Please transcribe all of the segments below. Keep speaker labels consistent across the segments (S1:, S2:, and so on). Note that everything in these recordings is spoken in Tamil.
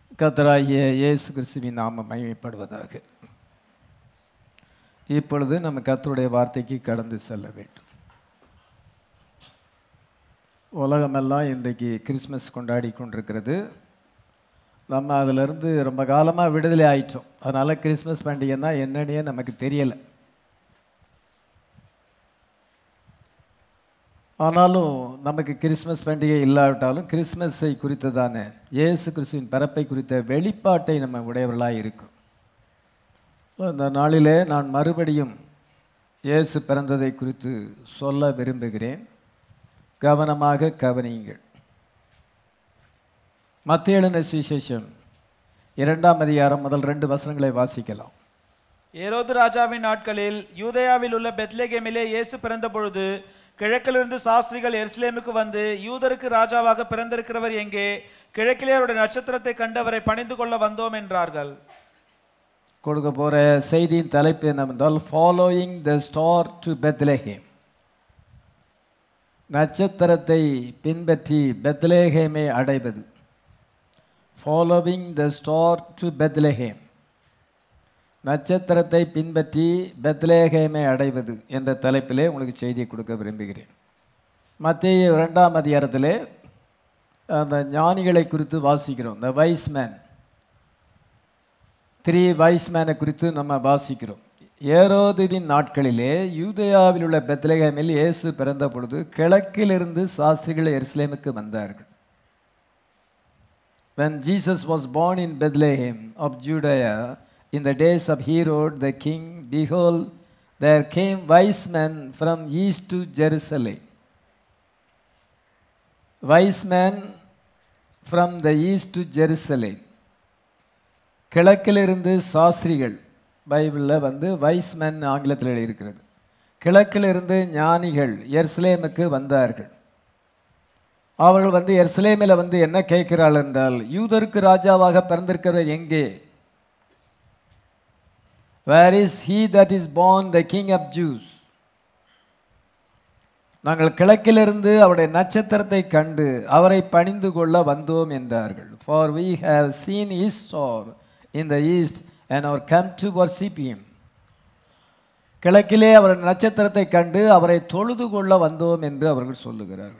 S1: கத்தராகிய இயேசு கிறிஸ்துவின் நாமம் மகிமைப்படுவதாக இப்பொழுது நம்ம கர்த்தருடைய வார்த்தைக்கு கடந்து செல்ல வேண்டும் உலகமெல்லாம் இன்றைக்கு கிறிஸ்மஸ் கொண்டாடி கொண்டிருக்கிறது நம்ம அதிலிருந்து ரொம்ப காலமாக விடுதலை ஆயிட்டோம் அதனால் கிறிஸ்மஸ் பண்டிகைன்னா என்னன்னே நமக்கு தெரியலை ஆனாலும் நமக்கு கிறிஸ்மஸ் பண்டிகை இல்லாவிட்டாலும் கிறிஸ்மஸை குறித்ததான இயேசு கிறிஸ்துவின் பிறப்பை குறித்த வெளிப்பாட்டை நம்ம உடையவர்களாக இருக்கும் இந்த நாளிலே நான் மறுபடியும் இயேசு பிறந்ததை குறித்து சொல்ல விரும்புகிறேன் கவனமாக கவனியுங்கள் மத்திய எழுதின சுவிசேஷம் இரண்டாம் அதிகாரம் முதல் ரெண்டு வசனங்களை வாசிக்கலாம்
S2: ஏரோது ராஜாவின் நாட்களில் யூதேயாவில் உள்ள பெத்லேகேமிலே இயேசு பிறந்த பொழுது கிழக்கிலிருந்து சாஸ்திரிகள் எருசலேமுக்கு வந்து யூதருக்கு ராஜாவாக பிறந்திருக்கிறவர் எங்கே கிழக்கிலே அவருடைய நட்சத்திரத்தை கண்டு அவரை பணிந்து கொள்ள வந்தோம் என்றார்கள்
S1: கொடுக்க போகிற செய்தியின் தலைப்பு என்னவென்றால் following the star to Bethlehem நட்சத்திரத்தை பின்பற்றி பெத்லேஹேமை அடைவது following the star to Bethlehem நட்சத்திரத்தை பின்பற்றி பெத்லேஹேமை அடைவது என்ற தலைப்பிலே உங்களுக்கு செய்தியை கொடுக்க விரும்புகிறேன் மத்திய இரண்டாம் அதிகாரத்திலே அந்த ஞானிகளை குறித்து வாசிக்கிறோம் the wise man three wise மேனை குறித்து நம்ம வாசிக்கிறோம் ஏரோதுவின் நாட்களிலே யூதேயாவில் உள்ள பெத்லேஹேமில் இயேசு பிறந்த பொழுது கிழக்கிலிருந்து சாஸ்திரிகள் எருசலேமுக்கு வந்தார்கள் When Jesus was born in Bethlehem of Judea, in the days of Herod the king, behold, there came wise men from east to Jerusalem. Wise men from the east to Jerusalem. கிழக்கிலிருந்து சாஸ்திரிகள் பைபிளில் வந்து வைஸ்மென் ஆங்கிலத்தில் எழுதியிருக்கிறது கிழக்கிலிருந்து ஞானிகள் எர்ஸ்லேமுக்கு வந்தார்கள் அவர்கள் வந்து எர்ஸ்லேமில் வந்து என்ன கேட்கிறாள் என்றால் யூதருக்கு ராஜாவாக பிறந்திருக்கிறவர் எங்கே where is he that is born the king of Jews நாங்கள் கிழக்கிலிருந்து அவருடைய நட்சத்திரத்தை கண்டு அவரை பணிந்து கொள்ள வந்தோம் என்றார்கள் for we have seen his star in the east and our come to worship him கிழக்கிலே அவர் நட்சத்திரத்தை கண்டு அவரை தொழுது கொள்ள வந்தோம் என்று அவர்கள் சொல்லுகிறார்கள்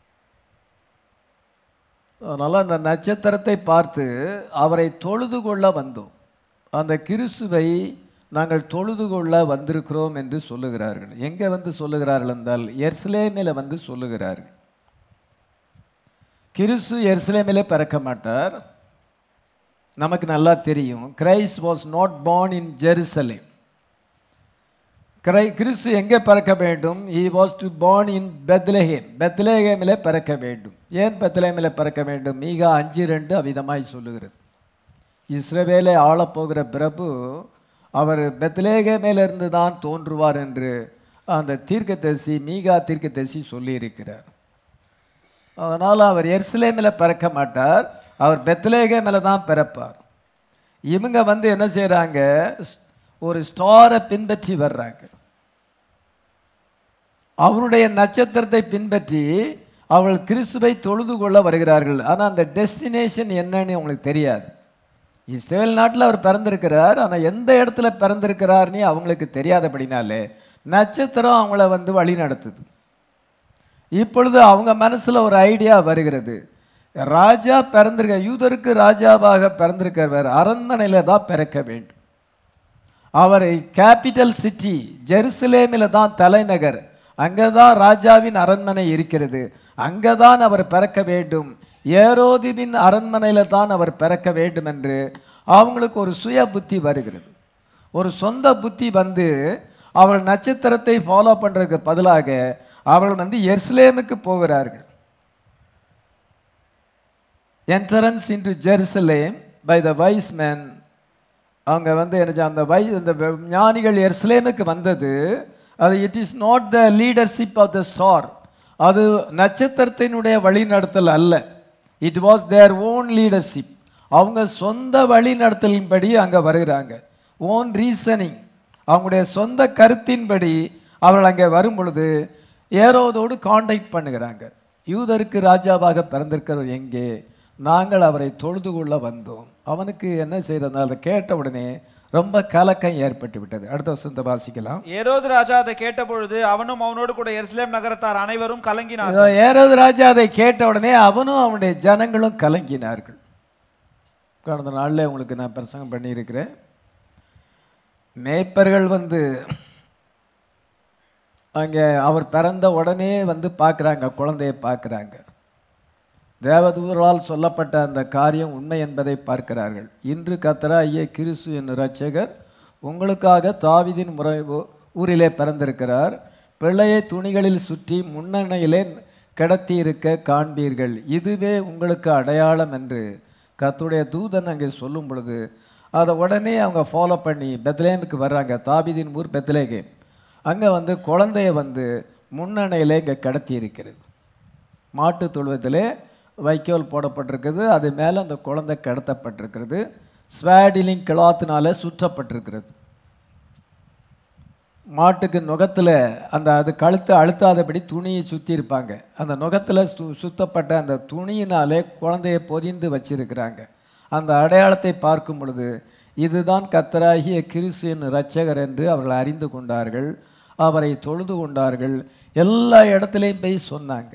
S1: அதனால் அந்த நட்சத்திரத்தை பார்த்து அவரை தொழுது கொள்ள வந்தோம் அந்த கிறிஸ்துவை நாங்கள் தொழுது கொள்ள வந்திருக்கிறோம் என்று சொல்லுகிறார்கள் எங்கே வந்து சொல்லுகிறார்கள் என்றால் எர்ஸ்லேமில் வந்து சொல்லுகிறார்கள் கிறிஸ்து எர்ஸ்லேமிலே பிறக்க மாட்டார் நமக்கு நல்லா தெரியும் Christ was not born in Jerusalem கிரை கிறிஸ்து எங்கே பிறக்க வேண்டும் he was to born in Bethlehem பெத்லேஹேமிலே பிறக்க வேண்டும் ஏன் பெத்லேஹேமில் பிறக்க வேண்டும் மீக அஞ்சு ரெண்டு அவ்விதமாய் சொல்லுகிறது இஸ்ரவேலை ஆளப்போகிற பிரபு அவர் பெத்லேகேமிலிருந்து தான் தோன்றுவார் என்று அந்த தீர்க்கதரிசி மீகா தீர்க்கதரிசி சொல்லியிருக்கிறார் அதனால் அவர் எருசலேமில் பிறக்க மாட்டார் அவர் பெத்லேகேமில் தான் பிறப்பார் இவங்க வந்து என்ன செய்கிறாங்க ஒரு ஸ்டாரை பின்பற்றி வர்றாங்க அவருடைய நட்சத்திரத்தை பின்பற்றி அவர்கள் கிறிஸ்துவை தொழுது கொள்ள வருகிறார்கள் ஆனால் அந்த டெஸ்டினேஷன் என்னன்னு அவங்களுக்கு தெரியாது இஸ்ரேல் நாட்டில் அவர் பிறந்திருக்கிறார் ஆனால் எந்த இடத்துல பிறந்திருக்கிறார்னு அவங்களுக்கு தெரியாதபடினாலே நட்சத்திரம் அவங்கள வந்து வழி நடத்துது இப்பொழுது அவங்க மனசில் ஒரு ஐடியா வருகிறது ராஜா பிறந்திருக்க யூதருக்கு ராஜாவாக பிறந்திருக்கிறவர் அரண்மனையில் தான் பிறக்க வேண்டும் அவர் கேபிட்டல் சிட்டி ஜெருசலேமில் தான் தலைநகர் அங்கே தான் ராஜாவின் அரண்மனை இருக்கிறது அங்கே தான் அவர் பிறக்க வேண்டும் ஏரோதிவின் அரண்மனையில் தான் அவர் பிறக்க வேண்டும் என்று அவங்களுக்கு ஒரு சுய புத்தி வருகிறது ஒரு சொந்த புத்தி வந்து அவள் நட்சத்திரத்தை ஃபாலோ பண்ணுறதுக்கு பதிலாக அவர்கள் வந்து எர்ஸ்லேமுக்கு போகிறார்கள் entrance into Jerusalem by the wise man அவங்க வந்து என்ன அந்த வை அந்த ஞானிகள் எர்ஸ்லேமுக்கு வந்தது அது it is not the leadership of the star அது நட்சத்திரத்தினுடைய வழிநடத்தல் அல்ல it was their own leadership அவங்க சொந்த வழிநடத்தலின்படி அங்கே வருகிறாங்க ஓன் ரீசனிங் அவங்களுடைய சொந்த கருத்தின்படி அவர்கள் அங்கே வரும் பொழுது ஏரோதோடு காண்டாக்ட் பண்ணுகிறாங்க யூதருக்கு ராஜாவாக பிறந்திருக்கிறவர் எங்கே நாங்கள் அவரை தொழுது கொள்ள வந்தோம் அவனுக்கு என்ன செய்யறதுனால அதை கேட்ட உடனே ரொம்ப கலக்கம் ஏற்பட்டு விட்டது அடுத்த வருஷத்தை வாசிக்கலாம்
S2: ஏரோது ராஜா அதை கேட்டபொழுது அவனும் அவனோடு கூட எருசலேம் நகரத்தார் அனைவரும் கலங்கினார்
S1: இதோ ஏரோது ராஜா அதை கேட்ட உடனே அவனும் அவனுடைய ஜனங்களும் கலங்கினார்கள் கடந்த நாளில் உங்களுக்கு நான் பிரசங்கம் பண்ணியிருக்கிறேன் மேய்ப்பர்கள் வந்து அங்கே அவர் பிறந்த உடனே வந்து பார்க்குறாங்க குழந்தையை பார்க்குறாங்க தேவதூதரால் சொல்லப்பட்ட அந்த காரியம் உண்மை என்பதை பார்க்கிறார்கள் இன்று கத்தரா ஐய கிறிஸ்து என்னும் இரட்சகர் உங்களுக்காக தாவீதின் முறை ஊரிலே பிறந்திருக்கிறார் பிள்ளையை துணிகளில் சுற்றி முன்னணையிலே கிடத்தி இருக்க காண்பீர்கள் இதுவே உங்களுக்கு அடையாளம் என்று கர்த்தருடைய தூதன் அங்கே சொல்லும் பொழுது அதை உடனே அவங்க ஃபாலோ பண்ணி பெத்லேமுக்கு வர்றாங்க தாபீதின் ஊர் பெத்லேகேம் அங்கே வந்து குழந்தைய வந்து முன்னணையிலே இங்கே கடத்தி இருக்கிறது மாட்டு தொழுவத்திலே வைக்கோல் போடப்பட்டிருக்குது அது மேலே அந்த குழந்தை கடத்தப்பட்டிருக்கிறது ஸ்வேடிலிங் கிளாத்தினால சுற்றப்பட்டிருக்கிறது மாட்டுக்கு நுகத்தில் அந்த அது கழுத்தை அழுத்தாதபடி துணியை சுற்றி இருப்பாங்க அந்த நுகத்தில் சு சுத்தப்பட்ட அந்த துணியினாலே குழந்தையை பொதிந்து வச்சிருக்கிறாங்க அந்த அடையாளத்தை பார்க்கும் பொழுது இதுதான் கத்தராகிய கிறிஸ்துவின் இரட்சகர் என்று அவர்கள் அறிந்து கொண்டார்கள் அவரை தொழுது கொண்டார்கள் எல்லா இடத்துலையும் போய் சொன்னாங்க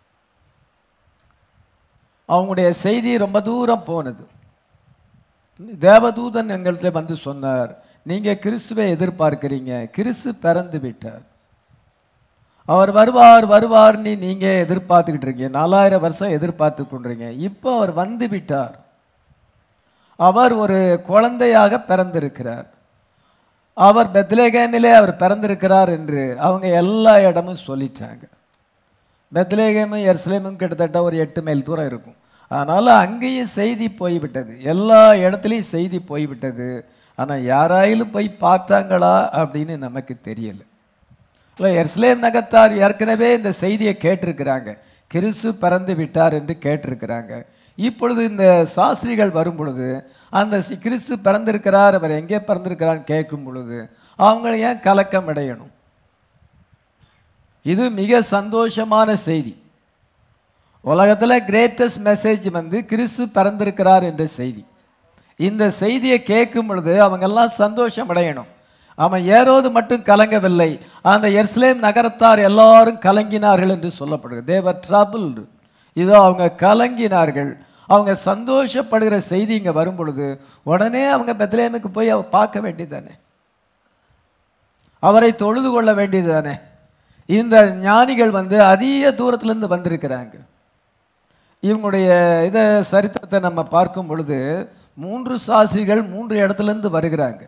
S1: அவங்களுடைய செய்தி ரொம்ப தூரம் போனது தேவதூதன் எங்கள்கிட்ட வந்து சொன்னார் நீங்கள் கிறிஸ்துவை எதிர்பார்க்கிறீங்க கிறிஸ்து பிறந்து விட்டார் அவர் வருவார் வருவார்னு நீங்கள் எதிர்பார்த்துக்கிட்டு இருக்கீங்க நாலாயிரம் வருஷம் எதிர்பார்த்து கொண்டிருங்க இப்போ அவர் வந்து விட்டார் அவர் ஒரு குழந்தையாக பிறந்திருக்கிறார் அவர் பெத்லேகேமிலே அவர் பிறந்திருக்கிறார் என்று அவங்க எல்லா இடமும் சொல்லிட்டாங்க பெத்லேகேமும் எருசலேமும் கிட்டத்தட்ட ஒரு எட்டு மைல் தூரம் இருக்கும் அதனால் அங்கேயும் செய்தி போய்விட்டது எல்லா இடத்துலையும் செய்தி போய்விட்டது ஆனால் யாராயிலும் போய் பார்த்தாங்களா அப்படின்னு நமக்கு தெரியல இல்லை எருசலேம் நகத்தார் ஏற்கனவே இந்த செய்தியை கேட்டிருக்கிறாங்க கிறிஸ்து பிறந்து விட்டார் என்று கேட்டிருக்கிறாங்க இப்பொழுது இந்த சாஸ்திரிகள் வரும் பொழுது அந்த சி- கிறிஸ்து பிறந்திருக்கிறார் அவர் எங்கே பிறந்திருக்கிறான்னு கேட்கும் பொழுது அவங்க ஏன் கலக்கம் அடையணும் இது மிக சந்தோஷமான செய்தி உலகத்தில் கிரேட்டஸ்ட் மெசேஜ் வந்து கிறிஸ்து பிறந்திருக்கிறார் என்ற செய்தி இந்த செய்தியை கேட்கும் பொழுது அவங்கெல்லாம் சந்தோஷம் அடையணும் அவன் ஏரோது மட்டும் கலங்கவில்லை அந்த எருசலேம் நகரத்தார் எல்லாரும் கலங்கினார்கள் என்று சொல்லப்படுகிறது தேவர் ட்ரபிள் இதோ அவங்க கலங்கினார்கள் அவங்க சந்தோஷப்படுகிற செய்தி இங்கே வரும் பொழுது உடனே அவங்க பெத்லேமுக்கு போய் அவ பார்க்க வேண்டியதானே அவரை தொழுது கொள்ள வேண்டியதுதானே இந்த ஞானிகள் வந்து அதிக தூரத்திலிருந்து வந்திருக்கிறாங்க இவங்களுடைய இதை சரித்திரத்தை நம்ம பார்க்கும் பொழுது மூன்று சாஸ்திரிகள் மூன்று இடத்துலேருந்து வருகிறாங்க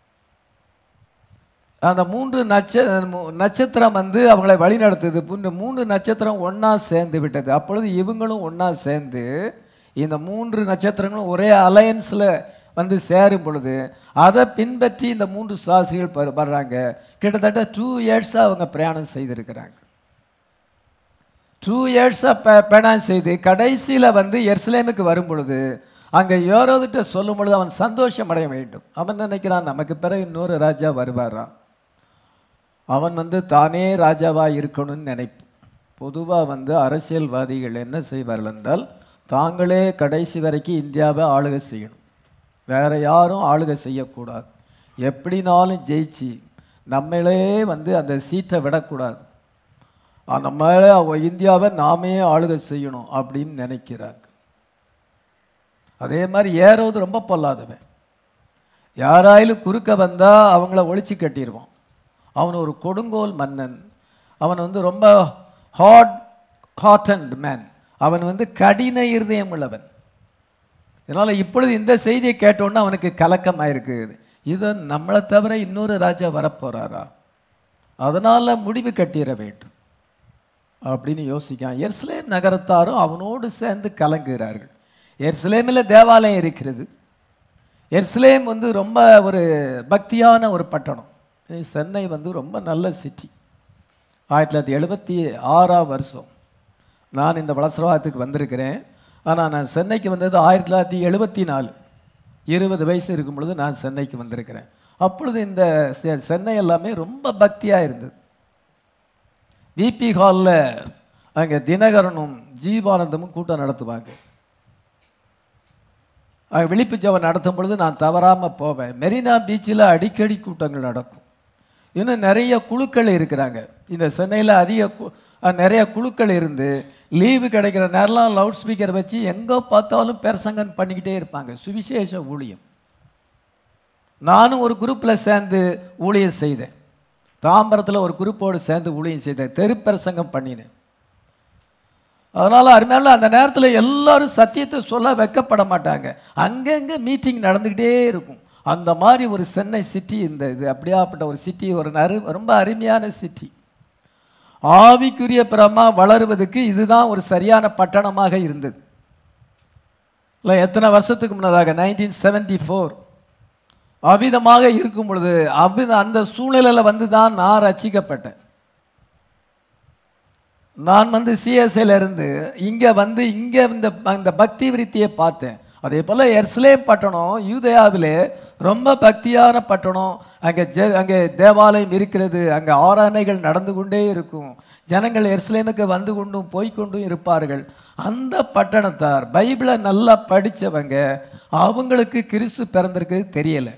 S1: அந்த மூன்று நட்ச மு- நட்சத்திரம் வந்து அவங்களை வழிநடத்துது இந்த மூன்று நட்சத்திரம் ஒன்றா சேர்ந்து விட்டது அப்பொழுது இவங்களும் ஒன்றா சேர்ந்து இந்த மூன்று நட்சத்திரங்களும் ஒரே அலையன்ஸில் வந்து சேரும் பொழுது அதை பின்பற்றி இந்த மூன்று சாஸ்திரிகள் ப- வர்றாங்க கிட்டத்தட்ட டூ இயர்ஸாக அவங்க பிரயாணம் செய்திருக்கிறாங்க டூ இயர்ஸாக ப பயணம் செய்து கடைசியில் வந்து எருசலேமுக்கு வரும் பொழுது அங்கே யோரோதுட்ட சொல்லும் பொழுது அவன் சந்தோஷம் அடைய வேண்டும் அவன் நினைக்கிறான் நமக்கு பிறகு இன்னொரு ராஜா வருவாராம் அவன் வந்து தானே ராஜாவாக இருக்கணும்னு நினைப்பு பொதுவாக வந்து அரசியல்வாதிகள் என்ன செய்வார்கள் என்றால் தாங்களே கடைசி வரைக்கும் இந்தியாவை ஆளுகை செய்யணும் வேற யாரும் ஆளுகை செய்யக்கூடாது எப்படினாலும் ஜெயிச்சு நம்மளே வந்து அந்த சீட்டை விடக்கூடாது ஆ, நம்மளே அவ இந்தியாவை நாமே ஆளுகை செய்யணும் அப்படின்னு நினைக்கிறாங்க அதே மாதிரி ஏறோது ரொம்ப பொல்லாதவன் யாராயிலும் குறுக்க வந்தால் அவங்கள ஒழிச்சு கட்டிடுவான் அவன் ஒரு கொடுங்கோல் மன்னன் அவன் வந்து ரொம்ப ஹார்ட் ஹார்ட் அண்ட் மேன் அவன் வந்து கடின இருதயம் உள்ளவன் இதனால் இப்பொழுது இந்த செய்தியை கேட்டோன்னே அவனுக்கு கலக்கமாயிருக்கு இது நம்மளை தவிர இன்னொரு ராஜா வரப்போறாரா அதனால் முடிவு கட்டிட வேண்டும் அப்படின்னு யோசிக்கான் எருசலேம் நகரத்தாரும் அவனோடு சேர்ந்து கலங்குகிறார்கள் எருசலேமில் தேவாலயம் இருக்கிறது எருசலேம் வந்து ரொம்ப ஒரு பக்தியான ஒரு பட்டணம் சென்னை வந்து ரொம்ப நல்ல சிட்டி ஆயிரத்தி தொள்ளாயிரத்தி எழுபத்தி ஆறாம் வருஷம் நான் இந்த வளசரவாதத்துக்கு வந்திருக்கிறேன் ஆனால் நான் சென்னைக்கு வந்தது ஆயிரத்தி தொள்ளாயிரத்தி எழுபத்தி நாலு இருபது வயசு இருக்கும் பொழுது நான் சென்னைக்கு வந்திருக்கிறேன் அப்பொழுது இந்த செ- சென்னை எல்லாமே ரொம்ப பக்தியாக இருந்தது விபி ஹாலில் அங்கே தினகரனும் ஜீவானந்தமும் கூட்டம் நடத்துவாங்க அஹ், விழிப்பு ஜெபம் நடத்தும் பொழுது நான் தவறாமல் போவேன் மெரினா பீச்சில் அடிக்கடி கூட்டங்கள் நடக்கும் இன்னும் நிறைய குழுக்கள் இருக்கிறாங்க இந்த சென்னையில் அதிக கு- அஹ், நிறைய குழுக்கள் இருந்து லீவு கிடைக்கிற நேரம்லாம் லவுட் ஸ்பீக்கர் வச்சு எங்கே பார்த்தாலும் பெருசங்கன் பண்ணிக்கிட்டே இருப்பாங்க சுவிசேஷ ஊழியம் நானும் ஒரு குரூப்பில் சேர்ந்து ஊழியம் செய்தேன் தாம்பரத்தில் ஒரு குரூப்போடு சேர்ந்து ஊழியம் செய்தேன் தெருப்பரசங்கம் பண்ணினேன் அதனால் அருமையான அந்த நேரத்தில் எல்லாரும் சத்தியத்தை சொல்ல வைக்கப்பட மாட்டாங்க அங்கங்கே மீட்டிங் நடந்துக்கிட்டே இருக்கும் அந்த மாதிரி ஒரு சென்னை சிட்டி இந்த இது அப்படியாப்பட்ட ஒரு சிட்டி ஒரு நறு ரொம்ப அருமையான சிட்டி ஆவிக்குரிய பிரமா வளருவதற்கு இதுதான் ஒரு சரியான பட்டணமாக இருந்தது இல்லை எத்தனை வருஷத்துக்கு முன்னதாக நைன்டீன் செவன்டி ஃபோர் அவிதமாக இருக்கும் பொழுது அவித அந்த சூழ்நிலையில் வந்து தான் நான் ரட்சிக்கப்பட்டேன் நான் வந்து சிஎஸ்ஐல இருந்து இங்கே வந்து இங்கே இந்த இந்த பக்தி விருத்தியை பார்த்தேன் அதே போல் எர்ஸ்லேம் பட்டணம் யூதயாவிலே ரொம்ப பக்தியான பட்டணம் அங்கே ஜெ அங்கே தேவாலயம் இருக்கிறது அங்கே ஆராதனைகள் நடந்து கொண்டே இருக்கும் ஜனங்கள் எர்ஸ்லேமுக்கு வந்து கொண்டும் போய்க்கொண்டும் இருப்பார்கள் அந்த பட்டணத்தார் பைபிளை நல்லா படித்தவங்க அவங்களுக்கு கிறிஸ்து பிறந்திருக்கிறது தெரியலை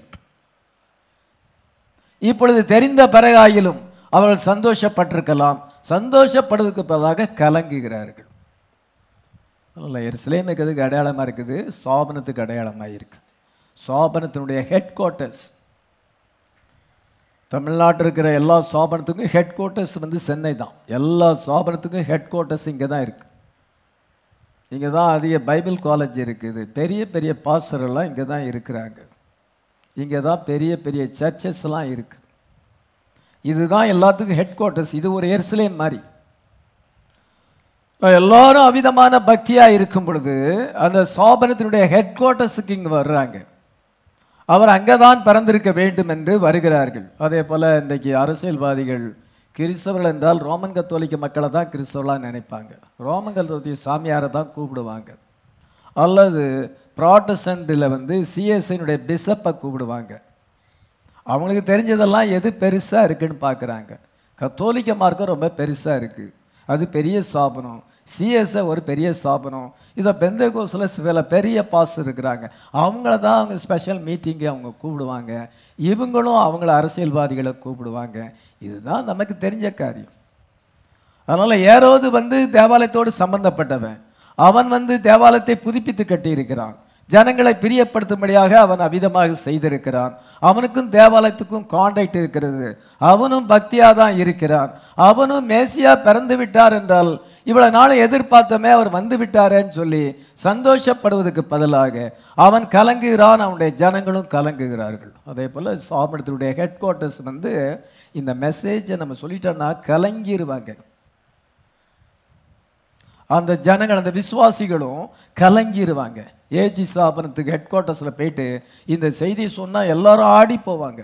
S1: இப்பொழுது தெரிந்த பிறகாயிலும் அவர்கள் சந்தோஷப்பட்டிருக்கலாம் சந்தோஷப்படுவதற்கு பதிலாக கலங்குகிறார்கள் இல்லை எருசலேமுக்கு எதுக்கு அடையாளமாக இருக்குது சோபனத்துக்கு அடையாளமாக இருக்குது சோபனத்தினுடைய ஹெட் குவார்ட்டர்ஸ் தமிழ்நாட்டில் இருக்கிற எல்லா சோபனத்துக்கும் ஹெட் குவார்ட்டர்ஸ் வந்து சென்னை தான் எல்லா சோபனத்துக்கும் ஹெட் குவார்ட்டர்ஸ் இங்கே தான் இருக்குது இங்கே தான் அதிக பைபிள் காலேஜ் இருக்குது பெரிய பெரிய பாஸ்டர் எல்லாம் இங்கே தான் இருக்கிறாங்க இங்கே தான் பெரிய பெரிய சர்ச்சஸ்லாம் இருக்குது இதுதான் எல்லாத்துக்கும் ஹெட் குவார்ட்டர்ஸ் இது ஒரு எருசலேம் மாதிரி எல்லாரும் அவிதமான பக்தியாக இருக்கும் பொழுது அந்த சோபனத்தினுடைய ஹெட் குவார்ட்டர்ஸுக்கு இங்கே வர்றாங்க அவர் அங்கே தான் பிறந்திருக்க வேண்டும் என்று வருகிறார்கள் அதே போல் இன்றைக்கி அரசியல்வாதிகள் கிறிஸ்தவர்கள் என்றால் ரோமன் கத்தோலிக்க மக்களை தான் கிறிஸ்தவர்களாக நினைப்பாங்க ரோமன் கத்தோலிக்க சாமியாரை தான் கூப்பிடுவாங்க அல்லது ப்ராட்டஸ்டன்ட்டில் வந்து சிஎஸ்ஐனுடைய பிஷப்பை கூப்பிடுவாங்க அவங்களுக்கு தெரிஞ்சதெல்லாம் எது பெருசாக இருக்குன்னு பார்க்குறாங்க கத்தோலிக்க மார்க்கம் ரொம்ப பெருசாக இருக்குது அது பெரிய ஸ்தாபனம் சிஎஸ்ஐ ஒரு பெரிய ஸ்தாபனம் இதை பெந்த கோசில் சில பெரிய பாஸ் இருக்கிறாங்க அவங்கள தான் அவங்க ஸ்பெஷல் மீட்டிங்கு அவங்க கூப்பிடுவாங்க இவங்களும் அவங்கள அரசியல்வாதிகளை கூப்பிடுவாங்க இதுதான் நமக்கு தெரிஞ்ச காரியம் அதனால் ஏரோது வந்து தேவாலயத்தோடு சம்பந்தப்பட்டவன் அவன் வந்து தேவாலயத்தை புதுப்பித்து கட்டியிருக்கிறான் ஜனங்களை பிரியப்படுத்தும்படியாக அவன் அவிதமாக செய்திருக்கிறான் அவனுக்கும் தேவாலயத்துக்கும் காண்டாக்ட் இருக்கிறது அவனும் பக்தியாக தான் இருக்கிறான் அவனும் மேசியா பிறந்து விட்டார் என்றால் இவ்வளவு நாள் எதிர்பார்த்தமே அவர் வந்து விட்டாரேன்னு சொல்லி சந்தோஷப்படுவதற்கு பதிலாக அவன் கலங்குகிறான் அவனுடைய ஜனங்களும் கலங்குகிறார்கள் அதே போல் சாப்பிடத்தினுடைய ஹெட் குவார்ட்டர்ஸ் வந்து இந்த மெசேஜை நம்ம சொல்லிட்டோம்னா கலங்கிருவாங்க அந்த ஜனங்கள் அந்த விசுவாசிகளும் கலங்கிருவாங்க ஏஜி ஸ்தாபனத்துக்கு ஹெட் குவார்ட்டர்ஸில் போயிட்டு இந்த செய்தி சொன்னால் எல்லாரும் ஆடி போவாங்க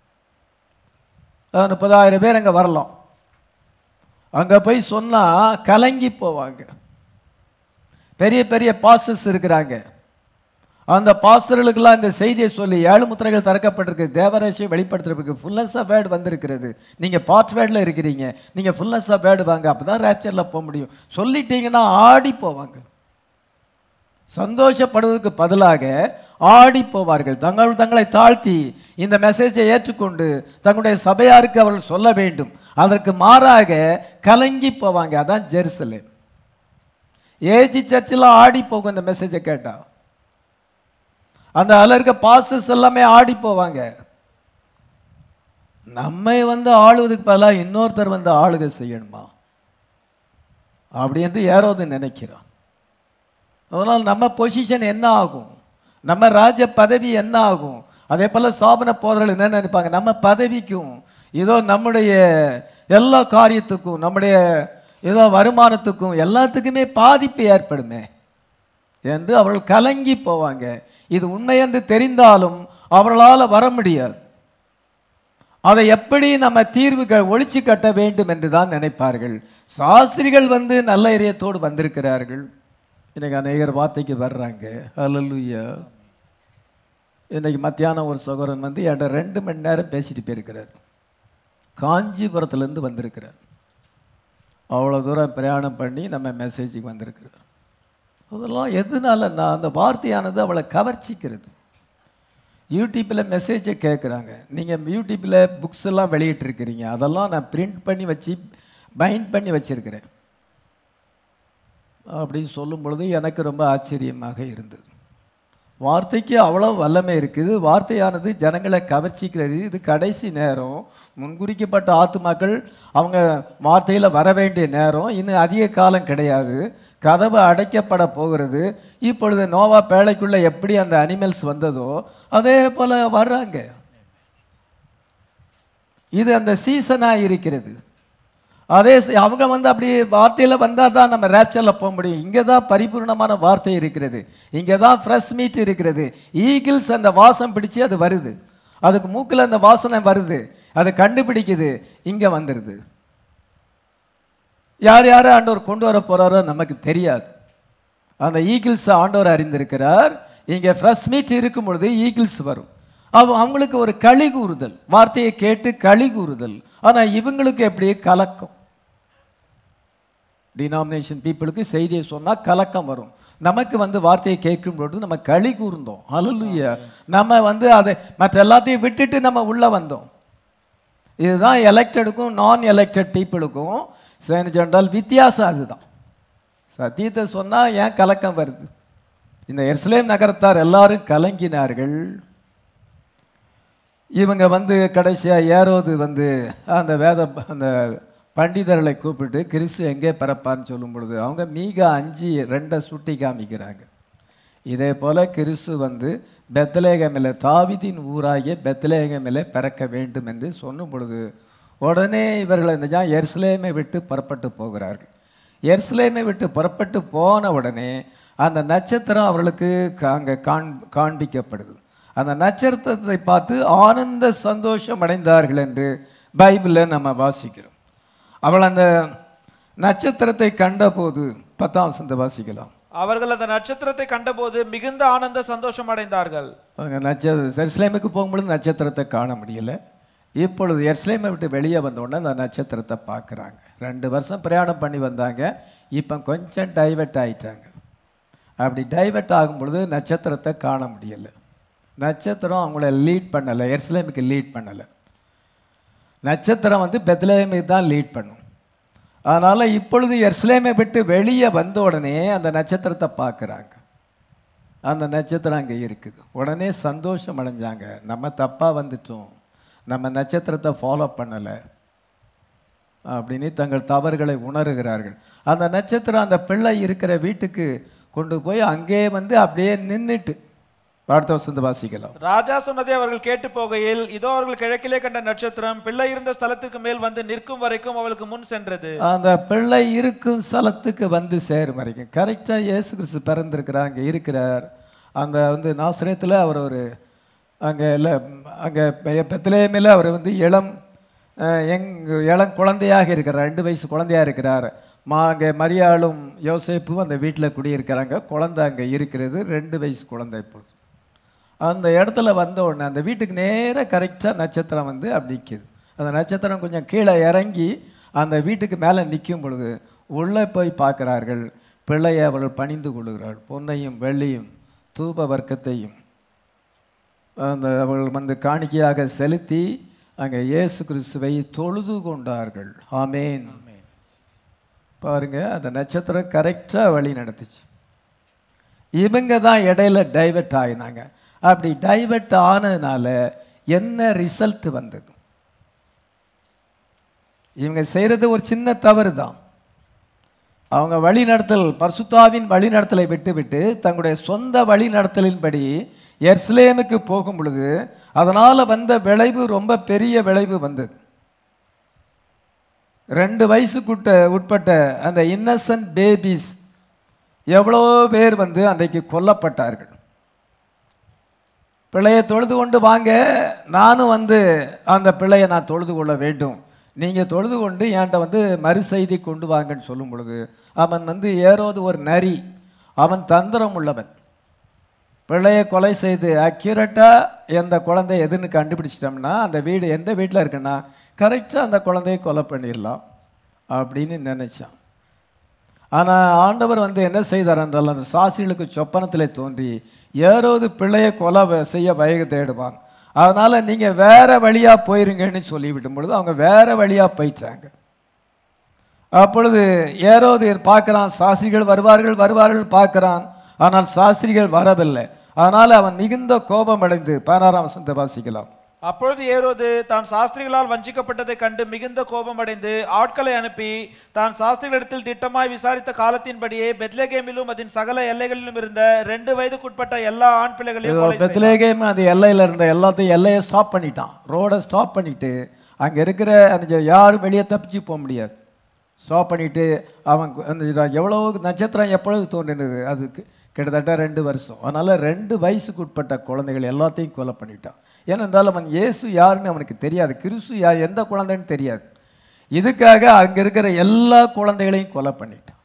S1: அஹ் முப்பதாயிரம் பேர் அங்கே வரலாம் அங்கே போய் சொன்னால் கலங்கி போவாங்க பெரிய பெரிய பாஸ்டர்ஸ் இருக்கிறாங்க அந்த பாஸ்டர்களுக்கெல்லாம் இந்த செய்தியை சொல்லி ஏழு முத்திரைகள் திறக்கப்பட்டிருக்கு தேவராசியை வெளிப்படுத்துறதுக்கு ஃபுல்னஸ் ஆஃப் வேர்டு வந்திருக்கிறது நீங்கள் பார்ட் வேர்டில் இருக்கிறீங்க நீங்கள் ஃபுல்னஸ் ஆஃப் வேர்டு வாங்க அப்போ தான் ரேப்சரில் போக முடியும் சொல்லிட்டீங்கன்னா ஆடி போவாங்க சந்தோஷப்படுவதற்கு பதிலாக ஆடி போவார்கள் தங்கள் தங்களை தாழ்த்தி இந்த மெசேஜை ஏற்றுக்கொண்டு தங்களுடைய சபையாருக்கு அவர்கள் சொல்ல வேண்டும் அதற்கு மாறாக கலங்கி போவாங்க அதான் ஜெருசலேம் ஏஜி சர்ச்சில் ஆடி போகும் இந்த மெசேஜை கேட்டா அந்த அதில் இருக்க பாசஸ் எல்லாமே ஆடி போவாங்க நம்மை வந்து ஆளுவதுக்கு பதிலாக இன்னொருத்தர் வந்து ஆளுகை செய்யணுமா அப்படி என்று யாரோது நினைக்கிறான் அதனால் நம்ம பொசிஷன் என்ன ஆகும் நம்ம ராஜ பதவி என்ன ஆகும் அதே போல் சாபன போதர்கள் என்ன நினைப்பாங்க நம்ம பதவிக்கும் ஏதோ நம்முடைய எல்லா காரியத்துக்கும் நம்முடைய ஏதோ வருமானத்துக்கும் எல்லாத்துக்குமே பாதிப்பு ஏற்படுமே என்று அவர்கள் கலங்கி போவாங்க இது உண்மை என்று தெரிந்தாலும் அவர்களால் வர முடியாது அதை எப்படி நம்ம தீர்வு க- ஒழிச்சு கட்ட வேண்டும் என்று தான் நினைப்பார்கள் சாஸ்திரிகள் வந்து நல்ல இதயத்தோடு வந்திருக்கிறார்கள் இன்னைக்கு அநேகர் வார்த்தைக்கு வர்றாங்க ஹalleluya இன்னைக்கு மத்தியானம் ஒரு சகோதரன் வந்து என்கிட்ட ரெண்டு மணி நேரம் பேசிட்டு போயிருக்கிறார் காஞ்சிபுரத்துலேருந்து வந்திருக்கிறார் அவ்வளோ தூரம் பிரயாணம் பண்ணி நம்ம மெசேஜுக்கு வந்திருக்கிறார் அதெல்லாம் எதனாலன்னா அந்த வார்த்தையானது அவளை கவர்ச்சிக்கிறது யூடியூப்பில் மெசேஜை கேட்குறாங்க நீங்கள் யூடியூப்பில் புக்ஸ் எல்லாம் வெளியிட்டிருக்கிறீங்க அதெல்லாம் நான் பிரிண்ட் பண்ணி வச்சு பைண்ட் பண்ணி வச்சிருக்கிறேன் அப்படின்னு சொல்லும் பொழுது எனக்கு ரொம்ப ஆச்சரியமாக இருந்தது வார்த்தைக்கு அவ்வளோ வல்லமை இருக்குது வார்த்தையானது ஜனங்களை கவர்ச்சிக்கிறது இது கடைசி நேரம் முன்குறிக்கப்பட்ட ஆத்துமாக்கள் அவங்க வார்த்தையில் வர வேண்டிய நேரம் இன்னும் அதிக காலம் கிடையாது கதவு அடைக்கப்பட போகிறது இப்பொழுது நோவா பேழைக்குள்ளே எப்படி அந்த அனிமல்ஸ் வந்ததோ அதே போல் வர்றாங்க இது அந்த சீசனாக இருக்கிறது அதே ச- அவங்க வந்து அப்படி வார்த்தையில் வந்தால் தான் நம்ம ரேப்சரில் போக முடியும் இங்கே தான் பரிபூர்ணமான வார்த்தை இருக்கிறது இங்கே தான் ஃப்ரெஷ் மீட் இருக்கிறது ஈகிள்ஸ் அந்த வாசம் பிடிச்சு அது வருது அதுக்கு மூக்கில் அந்த வாசனை வருது அது கண்டுபிடிக்குது இங்கே வந்துடுது யார் யார் ஆண்டவர் கொண்டு வர போகிறாரோ நமக்கு தெரியாது அந்த ஈகிள்ஸ் ஆண்டவர் அறிந்திருக்கிறார் இங்கே ஃப்ரெஷ் மீட் இருக்கும் பொழுது ஈகிள்ஸ் வரும் அவ அவங்களுக்கு ஒரு களி கூறுதல் வார்த்தையை கேட்டு களி கூறுதல் ஆனால் இவங்களுக்கு எப்படி கலக்கம் டினாமினேஷன் பீப்புளுக்கு செய்தியை சொன்னால் கலக்கம் வரும் நமக்கு வந்து வார்த்தையை கேட்கும் பொழுது நம்ம களி கூர்ந்தோம் ஹalleluya நம்ம வந்து அதை மற்ற எல்லாத்தையும் விட்டுட்டு நம்ம உள்ளே வந்தோம் இதுதான் எலெக்டடுக்கும் நான் எலெக்டட் பீப்புளுக்கும் சென்றால் வித்தியாசம் அதுதான் சத்தியத்தை சொன்னால் ஏன் கலக்கம் வருது இந்த எருசலேம் நகரத்தார் எல்லாரும் கலங்கினார்கள் இவங்க வந்து கடைசியாக ஏரோது வந்து அந்த வேத அந்த பண்டிதர்களை கூப்பிட்டு கிறிஸ்து எங்கே பிறப்பார்னு சொல்லும் பொழுது அவங்க மீக அஞ்சு ரெண்டை சுட்டி காமிக்கிறாங்க இதே போல் கிறிஸ்து வந்து பெத்லேகமில் தாவிதின் ஊராகிய பெத்லேகமில் பிறக்க வேண்டும் என்று சொன்னும் பொழுது உடனே இவர்கள் இந்த ஜா எருசலேமை விட்டு புறப்பட்டு போகிறார்கள் எருசலேமை விட்டு புறப்பட்டு போன உடனே அந்த நட்சத்திரம் அவர்களுக்கு அங்கே காண் காண்பிக்கப்படுது அந்த நட்சத்திரத்தை பார்த்து ஆனந்த சந்தோஷம் அடைந்தார்கள் என்று பைபிளில் நம்ம வாசிக்கிறோம் அவள் அந்த நட்சத்திரத்தை கண்டபோது பத்தாம் வசனத்தை வாசிக்கலாம்
S2: அவர்கள் அந்த நட்சத்திரத்தை கண்டபோது மிகுந்த ஆனந்த சந்தோஷம் அடைந்தார்கள்
S1: அவங்க நட்சத்திர எருசலேமுக்கு போகும்பொழுது நட்சத்திரத்தை காண முடியல இப்பொழுது எருசலேமை விட்டு வெளியே வந்த உடனே அந்த நட்சத்திரத்தை பார்க்குறாங்க ரெண்டு வருஷம் பிரயாணம் பண்ணி வந்தாங்க இப்போ கொஞ்சம் டைவர்ட் ஆயிட்டாங்க அப்படி டைவர்ட் ஆகும் பொழுது நட்சத்திரத்தை காண முடியலை நட்சத்திரம் அவங்கள லீட் பண்ணலை எருசலேமுக்கு லீட் பண்ணலை நட்சத்திரம் வந்து பெத்லேமுக்கு தான் லீட் பண்ணும் அதனால் இப்பொழுது எருசலேமை விட்டு வெளியே வந்த உடனே அந்த நட்சத்திரத்தை பார்க்குறாங்க அந்த நட்சத்திரம் அங்கே இருக்குது உடனே சந்தோஷம் அடைஞ்சாங்க நம்ம தப்பாக வந்துட்டோம் நம்ம நட்சத்திரத்தை ஃபாலோ பண்ணலை அப்படின்னு தங்கள் தவறுகளை உணர்கிறார்கள் அந்த நட்சத்திரம் அந்த பிள்ளை இருக்கிற வீட்டுக்கு கொண்டு போய் அங்கே வந்து அப்படியே நின்றுட்டு அடுத்த வசந்த வாசிக்கலாம்
S2: ராஜா சொன்னதை அவர்கள் கேட்டு போகையில் இதோ அவர்கள் கிழக்கிலே கண்ட நட்சத்திரம் பிள்ளை இருந்த ஸ்தலத்துக்கு மேல் வந்து நிற்கும் வரைக்கும் அவளுக்கு முன் சென்றது
S1: அந்த பிள்ளை இருக்கும் ஸ்தலத்துக்கு வந்து சேரும் வரைக்கும் கரெக்டாக இயேசு கிறிஸ்து பிறந்திருக்கிறார் அங்கே இருக்கிறார் அந்த வந்து நாசிரியத்தில் அவர் ஒரு அங்கே இல்லை அங்கே பெத்திலேமில் அவர் வந்து இளம் அஹ், யங் இளம் குழந்தையாக இருக்கிறார் ரெண்டு வயசு குழந்தையாக இருக்கிறார் மா அங்கே மரியாளும் யோசேப்பும் அந்த வீட்டில் குடியிருக்கிறாங்க குழந்தை அங்கே இருக்கிறது ரெண்டு வயசு குழந்தை இப்போ அந்த இடத்துல வந்த உடனே அந்த வீட்டுக்கு நேராக கரெக்டாக நட்சத்திரம் வந்து அப்படி நிற்கிது அந்த நட்சத்திரம் கொஞ்சம் கீழே இறங்கி அந்த வீட்டுக்கு மேலே நிற்கும் பொழுது உள்ளே போய் பார்க்கிறார்கள் பிள்ளையை அவர்கள் பணிந்து கொள்கிறார்கள் பொன்னையும் வெள்ளியும் தூப வர்க்கத்தையும் அந்த அவர்கள் வந்து காணிக்கையாக செலுத்தி அங்கே இயேசு கிறிஸ்துவை தொழுது கொண்டார்கள் ஆமேன் பாருங்க அந்த நட்சத்திரம் கரெக்டாக வழி நடத்துச்சு இவங்க தான் இடையில டைவர்ட் ஆகினாங்க அப்படி டைவர்ட் ஆனதுனால என்ன ரிசல்ட் வந்தது இவங்க செய்கிறது ஒரு சின்ன தவறு தான் அவங்க வழிநடத்தல் பர்சுத்தாவின் வழிநடத்தலை விட்டுவிட்டு தங்களுடைய சொந்த வழிநடத்தலின்படி எர்ஸ்லேமுக்கு போகும் பொழுது அதனால் வந்த விளைவு ரொம்ப பெரிய விளைவு வந்தது ரெண்டு வயசுக்குட்ட உட்பட்ட அந்த இன்னசென்ட் பேபிஸ் எவ்வளோ பேர் வந்து அன்றைக்கு கொல்லப்பட்டார்கள் பிள்ளையை தொழுது கொண்டு வாங்க நானும் வந்து அந்த பிள்ளையை நான் தொழுது கொள்ள வேண்டும் நீங்கள் தொழுது கொண்டு என்கிட்ட வந்து மறு செய்தி கொண்டு வாங்கன்னு சொல்லும் பொழுது அவன் வந்து ஏறோது ஒரு நரி அவன் தந்திரம் உள்ளவன் பிள்ளையை கொலை செய்து அக்யூரேட்டாக எந்த குழந்தை எதுன்னு கண்டுபிடிச்சிட்டோம்னா அந்த வீடு எந்த வீட்டில் இருக்குன்னா கரெக்டாக அந்த குழந்தையை கொலை பண்ணிடலாம் அப்படின்னு நினச்சான் ஆனால் ஆண்டவர் வந்து என்ன செய்தார் என்றால் அந்த சாசிகளுக்கு சொப்பனத்திலே தோன்றி ஏரோது பிள்ளையை கொலை வ- செய்ய வயகு தேடுவான் அதனால் நீங்கள் வேற வழியாக போயிருங்கன்னு சொல்லிவிடும் பொழுது அவங்க வேற வழியாக போயிட்டாங்க அப்பொழுது ஏரோது பார்க்கிறான் சாஸ்திரிகள் வருவார்கள் வருவார்கள் பார்க்கிறான் ஆனால் சாஸ்திரிகள் வரவில்லை அதனால் அவன் மிகுந்த கோபம் அடைந்து பதினாறாம் வசனத்தை வாசிக்கலாம்
S2: அப்பொழுது ஏரோது தான் சாஸ்திரிகளால் வஞ்சிக்கப்பட்டதைக் கண்டு மிகுந்த கோபமடைந்து ஆட்களை அனுப்பி தான் சாஸ்திரிகளிடத்தில் திட்டமாய் விசாரித்த காலத்தின்படியே பெத்லகேமிலும் அதன் சகல எல்லைகளிலும் இருந்த ரெண்டு வயதுக்குட்பட்ட எல்லா ஆண் பிள்ளைகளையும் கொலை செய்தான்.
S1: பெத்லேகேம் அந்த எல்லையில் இருந்த எல்லாத்தையும் எல்லையை ஸ்டாப் பண்ணிட்டான் ரோடை ஸ்டாப் பண்ணிட்டு அங்கே இருக்கிற அந்த யாரும் வெளியே தப்பிச்சு போக முடியாது ஸ்டாப் பண்ணிட்டு அவன் கு- அந்த எவ்வளோ நட்சத்திரம் எப்பொழுது தோன்றினது அதுக்கு கிட்டத்தட்ட ரெண்டு வருஷம் அதனால் ரெண்டு வயசுக்கு உட்பட்ட குழந்தைகள் எல்லாத்தையும் கொலை பண்ணிட்டான் ஏனென்றால் அவன் இயேசு யாருன்னு அவனுக்கு தெரியாது கிறிஸ்து யா எந்த குழந்தைன்னு தெரியாது இதுக்காக அங்கே இருக்கிற எல்லா குழந்தைகளையும் கொலை பண்ணிட்டான்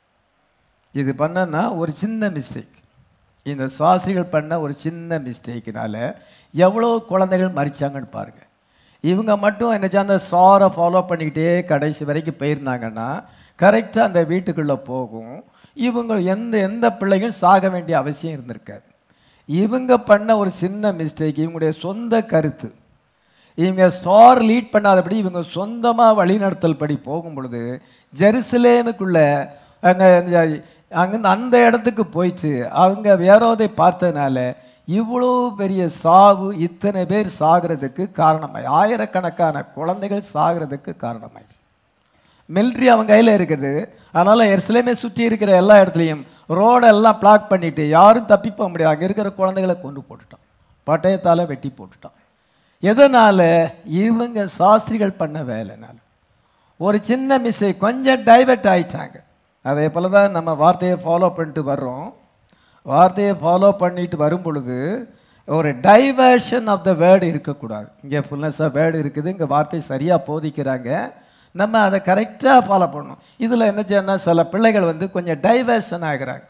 S1: இது பண்ணனா ஒரு சின்ன மிஸ்டேக் இந்த சாஸ்திரிகள் பண்ண ஒரு சின்ன மிஸ்டேக்கினால எவ்வளோ குழந்தைகள் மறிச்சாங்கன்னு பாருங்க இவங்க மட்டும் என்னச்சா அந்த ஸ்டாரை ஃபாலோ பண்ணிக்கிட்டே கடைசி வரைக்கும் போயிருந்தாங்கன்னா கரெக்டாக அந்த வீட்டுக்குள்ளே போகும் இவங்க எந்த எந்த பிள்ளைகளும் சாக வேண்டிய அவசியம் இருந்திருக்காது இவங்க பண்ண ஒரு சின்ன மிஸ்டேக் இவங்களுடைய சொந்த கருத்து இவங்க ஸ்டார் லீட் பண்ணாதபடி இவங்க சொந்தமாக வழிநடத்தல் படி போகும் பொழுது ஜெருசலேமுக்குள்ள அங்கே அங்கே அந்த இடத்துக்கு போயிட்டு அவங்க வேறோதை பார்த்ததுனால இவ்வளோ பெரிய சாவு இத்தனை பேர் சாகிறதுக்கு காரணமாய் ஆயிரக்கணக்கான குழந்தைகள் சாகிறதுக்கு காரணமாய் மிலிட்ரி அவன் கையில் இருக்குது அதனால் எருசலேமே சுற்றி இருக்கிற எல்லா இடத்துலையும் ரோடெல்லாம் பிளாக் பண்ணிட்டு யாரும் தப்பி போக முடியாது அங்கே இருக்கிற குழந்தைகளை கொண்டு போட்டுட்டான் பட்டயத்தால் வெட்டி போட்டுட்டான் எதனால் இவங்க சாஸ்திரிகள் பண்ண வேலைனால ஒரு சின்ன மிஸ்ஸை கொஞ்சம் டைவர்ட் ஆயிட்டாங்க அதே போல தான் நம்ம வார்த்தையை ஃபாலோ பண்ணிட்டு வர்றோம் வார்த்தையை ஃபாலோ பண்ணிட்டு வரும் பொழுது ஒரு டைவர்ஷன் ஆஃப் த வேர்டு இருக்கக்கூடாது இங்கே ஃபுல்னஸாக வேர்டு இருக்குது இங்கே வார்த்தை சரியாக போதிக்கிறாங்க நம்ம அதை கரெக்டாக ஃபாலோ பண்ணணும் இதில் என்ன செய்யணும் சில பிள்ளைகள் வந்து கொஞ்சம் டைவர்ஷன் ஆகுறாங்க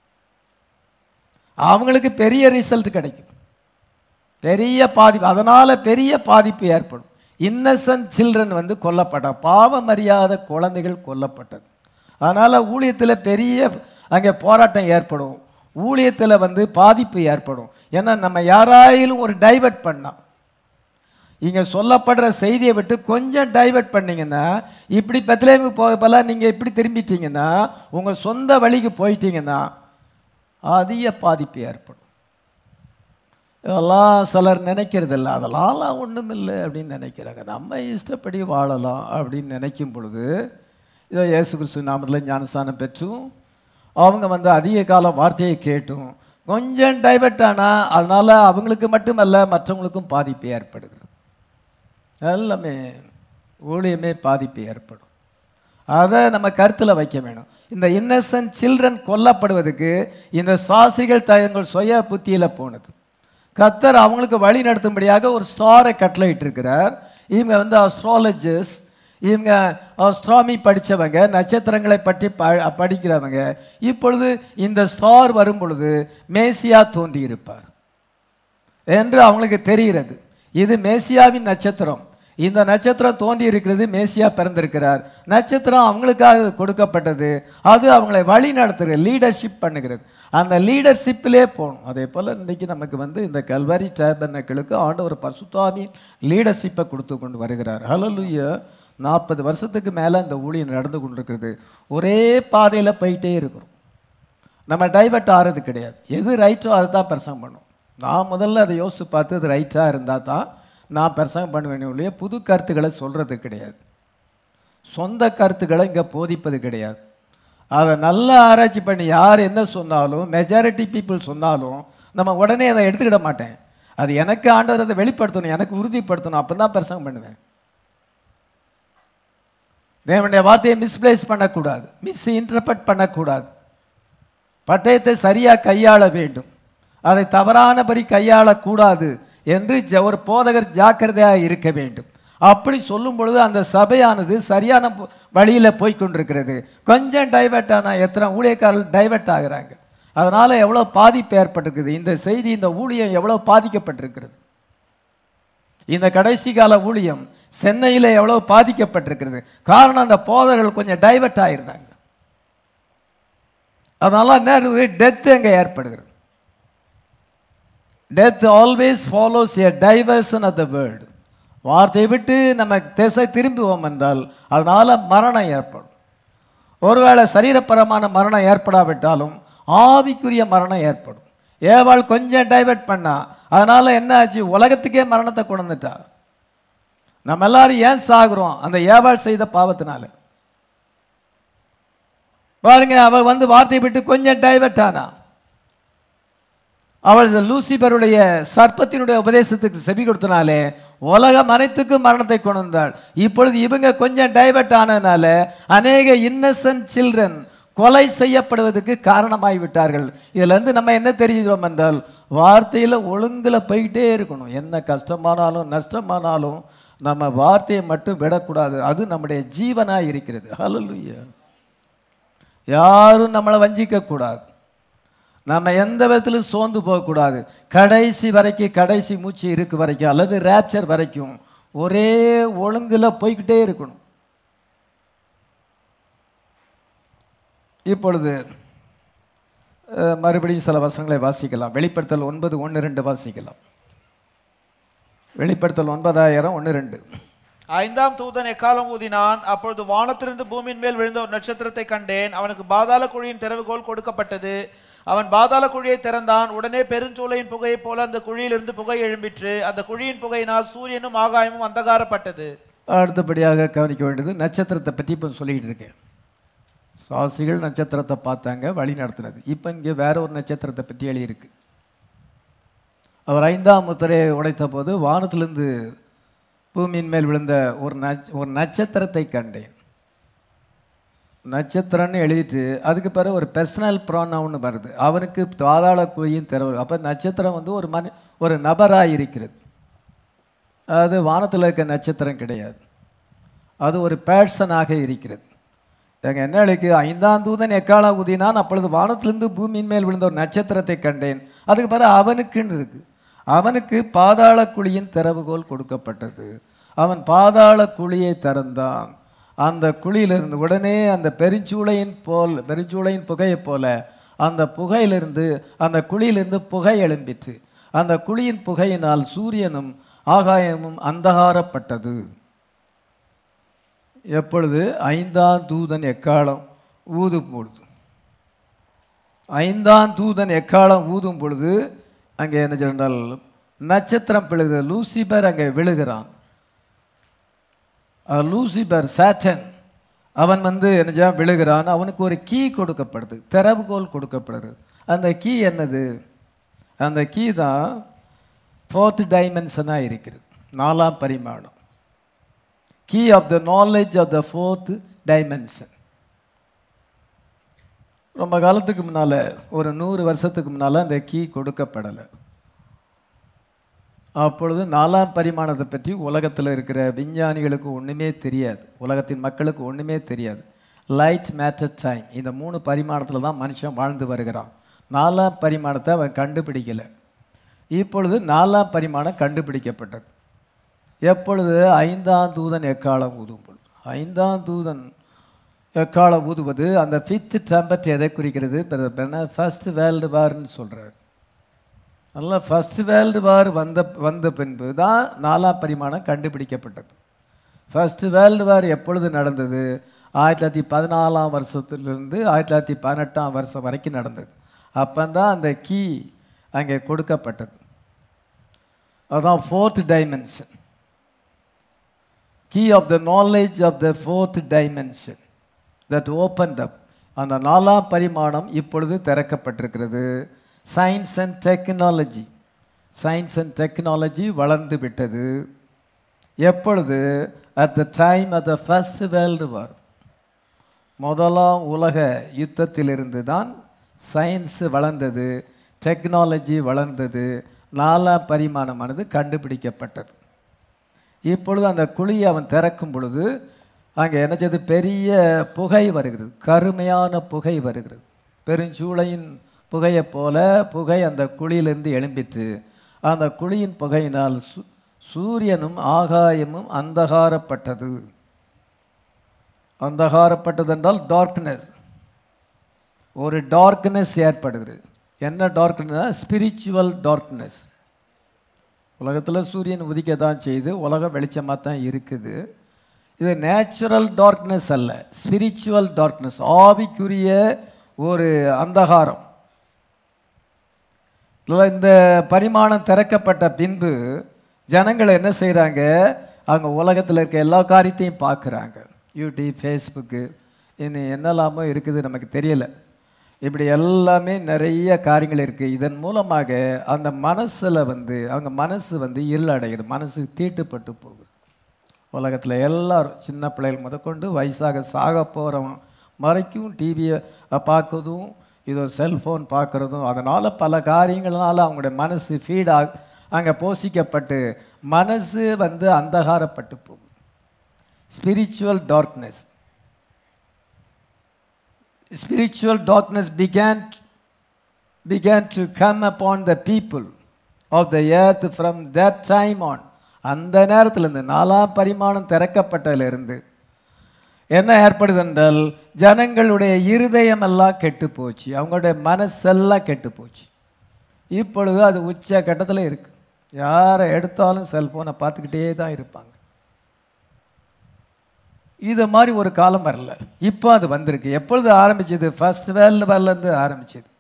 S1: அவங்களுக்கு பெரிய ரிசல்ட் கிடைக்கும் பெரிய பாதிப்பு அதனால் பெரிய பாதிப்பு ஏற்படும் இன்னசென்ட் சில்ட்ரன் வந்து கொல்லப்பட்டான் பாவம் அறியாத குழந்தைகள் கொல்லப்பட்டது அதனால் ஊழியத்தில் பெரிய அங்கே போராட்டம் ஏற்படும் ஊழியத்தில் வந்து பாதிப்பு ஏற்படும் ஏன்னா நம்ம யாராயிலும் ஒரு டைவர்ட் பண்ணோம் இங்கே சொல்லப்படுற செய்தியை விட்டு கொஞ்சம் டைவர்ட் பண்ணீங்கன்னா இப்படி பெத்லேமுக்கு போக போல நீங்கள் இப்படி திரும்பிட்டீங்கன்னா உங்கள் சொந்த வழிக்கு போயிட்டீங்கன்னா அதிக பாதிப்பு ஏற்படும் இதெல்லாம் சிலர் நினைக்கிறதில்ல அதெல்லாம் ஒன்றும் இல்லை அப்படின்னு நினைக்கிறாங்க நம்ம இஷ்டப்படி வாழலாம் அப்படின்னு நினைக்கும் பொழுது இதோ இயேசு கிறிஸ்து நாமத்தில் ஞானஸ்தானம் பெற்றும் அவங்க வந்து அதிக காலம் வார்த்தையை கேட்டும் கொஞ்சம் டைவர்ட் ஆனால் அதனால் அவங்களுக்கு மட்டுமல்ல மற்றவங்களுக்கும் பாதிப்பு ஏற்படுகிறது எல்லாமே ஊழியமே பாதிப்பு ஏற்படும் அதை நம்ம கருத்தில் வைக்க வேணும் இந்த இன்னசென்ட் சில்ட்ரன் கொல்லப்படுவதுக்கு இந்த சாஸ்திரிகள் தங்கள் சுய புத்தியில் போனது கத்தர் அவங்களுக்கு வழி நடத்தும்படியாக ஒரு ஸ்டாரை கட்டளையிட்டிருக்கிறார் இவங்க வந்து அஸ்ட்ராலஜிஸ்ட் இவங்க அஸ்ட்ராமி படித்தவங்க நட்சத்திரங்களை பற்றி ப படிக்கிறவங்க இப்பொழுது இந்த ஸ்டார் வரும் பொழுது மேசியா தோன்றியிருப்பார் என்று அவங்களுக்கு தெரிகிறது இது மேசியாவின் நட்சத்திரம் இந்த நட்சத்திரம் தோன்றி இருக்கிறது மேசியா பிறந்திருக்கிறார் நட்சத்திரம் அவங்களுக்காக கொடுக்கப்பட்டது அது அவங்களை வழி நடத்துகிறது லீடர்ஷிப் பண்ணுகிறது அந்த லீடர்ஷிப்பிலே போகணும் அதே போல் இன்றைக்கி நமக்கு வந்து இந்த கல்வரி டேபர்னக்களுக்கு ஆண்டவர் பசுத்தாமி லீடர்ஷிப்பை கொடுத்து கொண்டு வருகிறார் ஹலலுயா நாற்பது வருஷத்துக்கு மேலே இந்த ஊழியம் நடந்து கொண்டிருக்கிறது ஒரே பாதையில் போயிட்டே இருக்கிறோம் நம்ம டைவர்ட் ஆகிறது கிடையாது எது ரைட்டோ அதை தான் பிரசங்கம் பண்ணும் நான் முதல்ல அதை யோசித்து பார்த்து அது ரைட்டாக இருந்தால் தான் நான் பிரசங்கம் பண்ணுவேன் ஒழிய புது கருத்துக்களை சொல்கிறது கிடையாது சொந்த கருத்துக்களை இங்கே போதிப்பது கிடையாது அதை நல்லா ஆராய்ச்சி பண்ணி யார் என்ன சொன்னாலும் மெஜாரிட்டி பீப்புள் சொன்னாலும் நம்ம உடனே அதை எடுத்துக்கிட மாட்டேன் அது எனக்கு ஆண்டவர் அதை வெளிப்படுத்தணும் எனக்கு உறுதிப்படுத்தணும் அப்போ தான் பிரசங்கம் பண்ணுவேன் தேவனுடைய வார்த்தையை மிஸ்பிளேஸ் பண்ணக்கூடாது மிஸ் இன்டர்பிரட் பண்ணக்கூடாது பட்டயத்தை சரியாக கையாள வேண்டும் அதை தவறானபடி கையாளக்கூடாது என்று ஜ- ஒரு போதகர் ஜாக்கிரதையாக இருக்க வேண்டும் அப்படி சொல்லும் பொழுது அந்த சபையானது சரியான ப- வழியில போய் கொண்டிருக்கிறது கொஞ்சம் டைவர்ட் ஆனால் எத்தனை ஊழியக்காரர்கள் டைவர்ட் ஆகுறாங்க அதனால எவ்வளோ பாதிப்பு ஏற்பட்டிருக்குது இந்த செய்தி இந்த ஊழியம் எவ்வளோ பாதிக்கப்பட்டிருக்கிறது இந்த கடைசி கால ஊழியம் சென்னையில் எவ்வளோ பாதிக்கப்பட்டிருக்கிறது காரணம் அந்த போதகர்கள் கொஞ்சம் டைவர்ட் ஆயிருந்தாங்க அதனால என்ன இருக்குது டெத் அங்கே ஏற்படுகிறது death always follows a diversion of the world வார்த்தையை விட்டு நம்ம திசை திரும்புவோம் என்றால் அதனால மரணம் ஏற்படும் ஒருவேளை சரீரப்பரமான மரணம் ஏற்படாவிட்டாலும் ஆவிக்குரிய மரணம் ஏற்படும் ஏவாள் கொஞ்சம் டைவர்ட் பண்ணா அதனால என்ன ஆச்சு உலகத்துக்கே மரணத்தை கொண்டு வந்துட்டா நம்ம எல்லாரும் ஏன் சாகுறோம் அந்த ஏவாள் செய்த பாவத்தினால பாருங்க அவள் வந்து வார்த்தையை விட்டு கொஞ்சம் டைவர்ட் ஆனா அவள் லூசிபருடைய சர்ப்பத்தினுடைய உபதேசத்துக்கு செவி கொடுத்தனாலே உலகம் அனைத்துக்கும் மரணத்தை கொண்டு வந்தாள் இப்பொழுது இவங்க கொஞ்சம் டைவர்ட் ஆனதுனால அநேக இன்னசென்ட் சில்ட்ரன் கொலை செய்யப்படுவதற்கு காரணமாகி விட்டார்கள் இதுல இருந்து நம்ம என்ன தெரிஞ்சுக்கிறோம் என்றால் வார்த்தையில ஒழுங்குல போய்கிட்டே இருக்கணும் என்ன கஷ்டமானாலும் நஷ்டமானாலும் நம்ம வார்த்தையை மட்டும் விடக்கூடாது அது நம்முடைய ஜீவனாய் இருக்கிறது ஹalleluya யாரும் நம்மளை வஞ்சிக்க கூடாது நம்ம எந்த விதத்திலும் சோர்ந்து போகக்கூடாது கடைசி வரைக்கும் கடைசி மூச்சு இருக்கு வரைக்கும் அல்லது ரேப்சர் வரைக்கும் ஒரே ஒழுங்குல போய்கிட்டே இருக்கணும் இப்பொழுது அஹ், மறுபடியும் சில வசனங்களை வாசிக்கலாம் வெளிப்படுத்தல் ஒன்பது ஒன்று ரெண்டு வாசிக்கலாம் வெளிப்படுத்தல் ஒன்பதாயிரம் ஒன்று ரெண்டு
S2: ஐந்தாம் தூதன் எக்காலம் ஊதினான் அப்பொழுது வானத்திலிருந்து பூமியின் மேல் விழுந்த ஒரு நட்சத்திரத்தை கண்டேன் அவனுக்கு பாதாள குழியின் திறவுகோல் கொடுக்கப்பட்டது அவன் பாதாள குழியை திறந்தான் உடனே பெருஞ்சூளையின் புகையைப் போல அந்த குழியிலிருந்து புகை எழும்பிற்று அந்த குழியின் புகையினால் சூரியனும் ஆகாயமும் அந்தகாரப்பட்டது
S1: அடுத்தபடியாக கவனிக்க வேண்டியது நட்சத்திரத்தை பற்றி இப்போ சொல்லிக்கிட்டு இருக்கேன் சுவாசிகள் நட்சத்திரத்தை பார்த்தாங்க வழி நடத்துனது இப்போ இங்கே வேற ஒரு நட்சத்திரத்தை பற்றி எழுதியிருக்கு அவர் ஐந்தாம் முத்திரையை உடைத்த போது வானத்திலிருந்து பூமியின் மேல் விழுந்த ஒரு நட்ச ஒரு நட்சத்திரத்தை கண்டேன் நட்சத்திரம்னு எழுதிட்டு அதுக்கு பிறகு ஒரு பர்சனல் ப்ரானவுன்னு வருது அவனுக்கு பாதாள குழியும் திறவு அப்போ நட்சத்திரம் வந்து ஒரு மனி ஒரு நபராக இருக்கிறது அது வானத்தில் இருக்க நட்சத்திரம் கிடையாது அது ஒரு பேர்சனாக இருக்கிறது எங்க என்ன எழுக்கு ஐந்தாம் தூதன் எக்கால ஊதினான் அப்பொழுது வானத்திலிருந்து பூமியின் மேல் விழுந்த ஒரு நட்சத்திரத்தை கண்டேன் அதுக்கு பிறகு அவனுக்குன்னு இருக்கு அவனுக்கு பாதாள குழியின் திறவுகோல் கொடுக்கப்பட்டது அவன் பாதாள குழியை திறந்தான் அந்த குழியிலிருந்து உடனே அந்த பெருஞ்சூளையின் போல் பெருஞ்சூளையின் புகையைப் போல அந்த புகையிலிருந்து அந்த குழியிலிருந்து புகை எழும்பிற்று அந்த குழியின் புகையினால் சூரியனும் ஆகாயமும் அந்தகாரப்பட்டது எப்பொழுது ஐந்தாம் தூதன் எக்காலம் ஊதும் பொழுது ஐந்தாம் தூதன் எக்காலம் ஊதும் பொழுது அங்கே என்ன சொன்னால் நட்சத்திரம் பிழுகு லூசிபர் அங்கே விழுகிறான் அஹ் லூசிபர் சாட்டன் அவன் வந்து என்ன செய்ய விழுகிறான் அவனுக்கு ஒரு கீ கொடுக்கப்படுது திறவுகோல் கொடுக்கப்படுது அந்த கீ என்னது அந்த கீ தான் ஃபோர்த் டைமென்ஷனாக இருக்கிறது நாலாம் பரிமாணம் key of the knowledge of the fourth dimension ரொம்ப காலத்துக்கு முன்னால் ஒரு நூறு வருஷத்துக்கு முன்னால் அந்த கீ கொடுக்கப்படலை அப்பொழுது நாலாம் பரிமாணத்தை பற்றி உலகத்தில் இருக்கிற விஞ்ஞானிகளுக்கு ஒன்றுமே தெரியாது உலகத்தின் மக்களுக்கு ஒன்றுமே தெரியாது லைட் மேட்டர் டைம் இந்த மூணு பரிமாணத்தில் தான் மனுஷன் வாழ்ந்து வருகிறான் நாலாம் பரிமாணத்தை அவன் கண்டுபிடிக்கலை இப்பொழுது நாலாம் பரிமாணம் கண்டுபிடிக்கப்பட்டது எப்பொழுது ஐந்தாம் தூதன் எக்காலம் ஊதும் பொழுது ஐந்தாம் தூதன் எக்காலம் ஊதுவது அந்த ஃபிஃப்த் டெம்பட் எதை குறிக்கிறது ஃபர்ஸ்ட் வேர்ல்டு வார்னு சொல்கிறார் நல்ல ஃபர்ஸ்ட் வேர்ல்டு வார் வந்த வந்த பின்பு தான் நாலாம் பரிமாணம் கண்டுபிடிக்கப்பட்டது ஃபர்ஸ்ட் வேர்ல்டு வார் எப்பொழுது நடந்தது ஆயிரத்தி தொள்ளாயிரத்தி பதினாலாம் வருஷத்துலேருந்து ஆயிரத்தி தொள்ளாயிரத்தி பதினெட்டாம் வருஷம் வரைக்கும் நடந்தது அப்போந்தான் அந்த கீ அங்கே கொடுக்கப்பட்டது அதுதான் fourth dimension key of the knowledge of the fourth dimension that opened up அந்த நாலாம் பரிமாணம் இப்பொழுது திறக்கப்பட்டிருக்கிறது science and technology science and technology வளர்ந்து விட்டது எப்பொழுது at the time at the First World War முதலாம் உலக யுத்தத்திலிருந்து தான் சயின்ஸ் வளர்ந்தது டெக்னாலஜி வளர்ந்தது நாலாம் பரிமாணமானது கண்டுபிடிக்கப்பட்டது இப்பொழுது அந்த குழியை அவன் திறக்கும் பொழுது அங்கே என்ன செய்து பெரிய புகை வருகிறது கருமையான புகை வருகிறது பெருஞ்சூளையின் புகையைப் போல புகை அந்த குழியிலிருந்து எழும்பிற்று அந்த குழியின் புகையினால் சு சூரியனும் ஆகாயமும் அந்தகாரப்பட்டது அந்தகாரப்பட்டது என்றால் டார்க்னஸ் ஒரு டார்க்னஸ் ஏற்படுகிறது என்ன டார்க்னஸ் ஸ்பிரிச்சுவல் டார்க்னஸ் உலகத்தில் சூரியன் உதிக்க தான் செய்யுது உலகம் வெளிச்சமாக தான் இருக்குது இது நேச்சுரல் டார்க்னஸ் அல்ல ஸ்பிரிச்சுவல் டார்க்னஸ் ஆவிக்குரிய ஒரு அந்தகாரம் இல்ல, இந்த பரிமாணம் திறக்கப்பட்ட பின்பு ஜனங்கள் என்ன செய்கிறாங்க அவங்க உலகத்தில் இருக்க எல்லா காரியத்தையும் பார்க்குறாங்க யூடியூப் ஃபேஸ்புக்கு இன்னும் என்னெல்லாமோ இருக்குது நமக்கு தெரியல இப்படி எல்லாமே நிறைய காரியங்கள் இருக்குது இதன் மூலமாக அந்த மனசில் வந்து அவங்க மனசு வந்து இருளடைகிறது மனசு தீட்டுப்பட்டு போகுது உலகத்தில் எல்லாரும் சின்ன பிள்ளைகள் முதற்கொண்டு வயசாக சாக போகிறவன் வரைக்கும் டிவியை பார்க்கறதும் இதோ செல்ஃபோன் பார்க்குறதும் அதனால் பல காரியங்களால் அவங்களுடைய மனசு ஃபீடாக அங்கே போஷிக்கப்பட்டு மனசு வந்து அந்தகாரப்பட்டு போகுது spiritual darkness spiritual darkness began began to come upon the people of the earth from that time on அந்த நேரத்திலிருந்து நாலாம் பரிமாணம் திறக்கப்பட்டதிலிருந்து என்ன ஏற்படுது என்றால் ஜனங்களுடைய இருதயம் எல்லாம் கெட்டு போச்சு அவங்களுடைய மனசெல்லாம் கெட்டு போச்சு இப்பொழுது அது உச்ச கட்டத்தில் இருக்கு யாரை எடுத்தாலும் செல்போனை பார்த்துக்கிட்டே தான் இருப்பாங்க இது மாதிரி ஒரு காலம் வரல இப்போ அது வந்திருக்கு எப்பொழுது ஆரம்பிச்சது ஃபர்ஸ்ட் வேர்ல்டு வரலேருந்து ஆரம்பிச்சது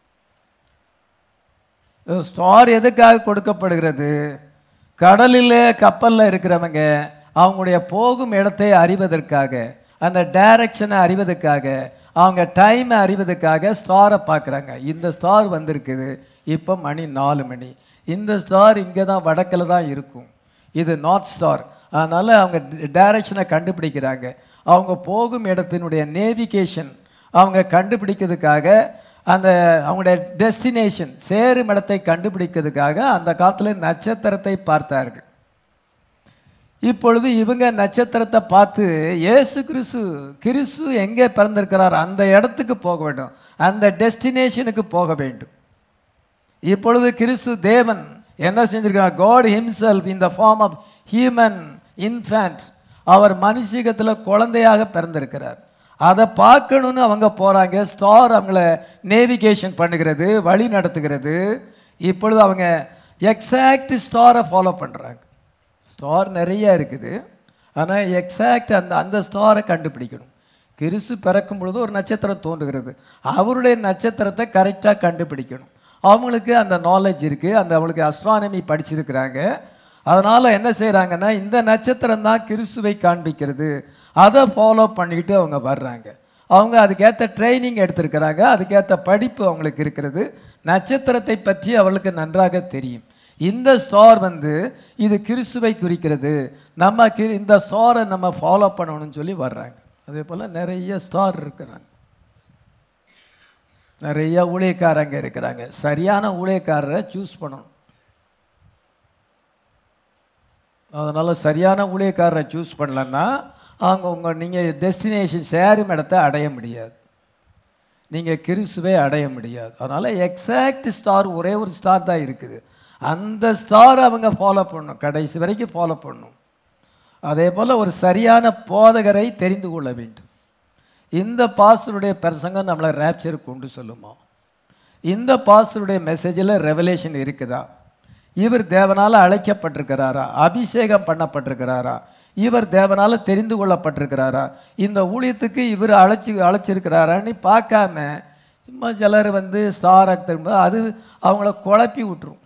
S1: ஸ்டார் எதுக்காக கொடுக்கப்படுகிறது கடலில் கப்பலில் இருக்கிறவங்க அவங்களுடைய போகும் இடத்தை அறிவதற்காக அந்த டைரக்ஷனை அறிவதற்காக அவங்க டைமை அறிவதற்காக ஸ்டாரை பார்க்குறாங்க இந்த ஸ்டார் வந்திருக்குது இப்போ மணி நாலு மணி இந்த ஸ்டார் இங்கே தான் வடக்கில் தான் இருக்கும் இது நார்த் ஸ்டார் அதனால் அவங்க டைரக்ஷனை கண்டுபிடிக்கிறாங்க அவங்க போகும் இடத்தினுடைய நேவிகேஷன் அவங்க கண்டுபிடிக்கிறதுக்காக அந்த அவங்களுடைய டெஸ்டினேஷன் சேரும் இடத்தை கண்டுபிடிக்கிறதுக்காக அந்த காலத்தில் நட்சத்திரத்தை பார்த்தார்கள் இப்பொழுது இவங்க நட்சத்திரத்தை பார்த்து இயேசு கிறிஸ்து கிறிஸ்து எங்கே பிறந்திருக்கிறார் அந்த இடத்துக்கு போக வேண்டும் அந்த டெஸ்டினேஷனுக்கு போக வேண்டும் இப்பொழுது கிறிஸ்து தேவன் என்ன செஞ்சிருக்கிறார் God himself in the form of human infant அவர் மனுஷிகத்தில் குழந்தையாக பிறந்திருக்கிறார் அதை பார்க்கணுன்னு அவங்க போகிறாங்க ஸ்டார் அவங்கள நேவிகேஷன் பண்ணுகிறது வழி நடத்துகிறது இப்பொழுது அவங்க எக்ஸாக்ட் ஸ்டாரை ஃபாலோ பண்ணுறாங்க ஸ்டார் நிறைய இருக்குது ஆனால் எக்ஸாக்ட் அந்த அந்த ஸ்டாரை கண்டுபிடிக்கணும் கிறிஸ்து பிறக்கும் பொழுது ஒரு நட்சத்திரம் தோன்றுகிறது அவருடைய நட்சத்திரத்தை கரெக்டாக கண்டுபிடிக்கணும் அவங்களுக்கு அந்த நாலேஜ் இருக்குது அந்த அவங்களுக்கு அஸ்ட்ரானமி படிச்சிருக்கிறாங்க அதனால் என்ன செய்கிறாங்கன்னா இந்த நட்சத்திரம் தான் கிறிஸ்துவை காண்பிக்கிறது அதை ஃபாலோ பண்ணிக்கிட்டு அவங்க வர்றாங்க அவங்க அதுக்கேற்ற ட்ரைனிங் எடுத்திருக்கிறாங்க அதுக்கேற்ற படிப்பு அவங்களுக்கு இருக்கிறது நட்சத்திரத்தை பற்றி அவளுக்கு நன்றாக தெரியும் இந்த ஸ்டார் வந்து இது கிறிஸ்துவை குறிக்கிறது நம்ம கி- இந்த ஸ்டாரை நம்ம ஃபாலோ பண்ணணும்னு சொல்லி வர்றாங்க அதே போல் நிறைய ஸ்டார் இருக்கிறாங்க நிறைய ஊழியக்காரங்க இருக்கிறாங்க சரியான ஊழியக்காரரை சூஸ் பண்ணணும் அதனால் சரியான ஊழியக்காரரை சூஸ் பண்ணலன்னா அவங்க உங்கள் நீங்கள் டெஸ்டினேஷன் சேரும் இடத்த அடைய முடியாது நீங்கள் கிறிஸ்துவை அடைய முடியாது அதனால் எக்ஸாக்ட் ஸ்டார் ஒரே ஒரு ஸ்டார் தான் இருக்குது அந்த ஸ்டார் அவங்க ஃபாலோ பண்ணணும் கடைசி வரைக்கும் ஃபாலோ பண்ணணும் அதே போல் ஒரு சரியான போதகரை தெரிந்து கொள்ள வேண்டும் இந்த பாஸ்டருடைய பிரசங்கம் நம்மளை ரேப்சர் கொண்டு சொல்லுமா இந்த பாஸ்டருடைய மெசேஜில் ரெவலேஷன் இருக்குதா இவர் தேவனால் அழைக்கப்பட்டிருக்கிறாரா அபிஷேகம் பண்ணப்பட்டிருக்கிறாரா இவர் தேவனால் தெரிந்து கொள்ளப்பட்டிருக்கிறாரா இந்த ஊழியத்துக்கு இவர் அழைச்சி அழைச்சிருக்கிறாரான்னு பார்க்காம சும்மா சிலர் வந்து ஸ்டார் திரும்ப அது அவங்கள குழப்பி விட்டுரும்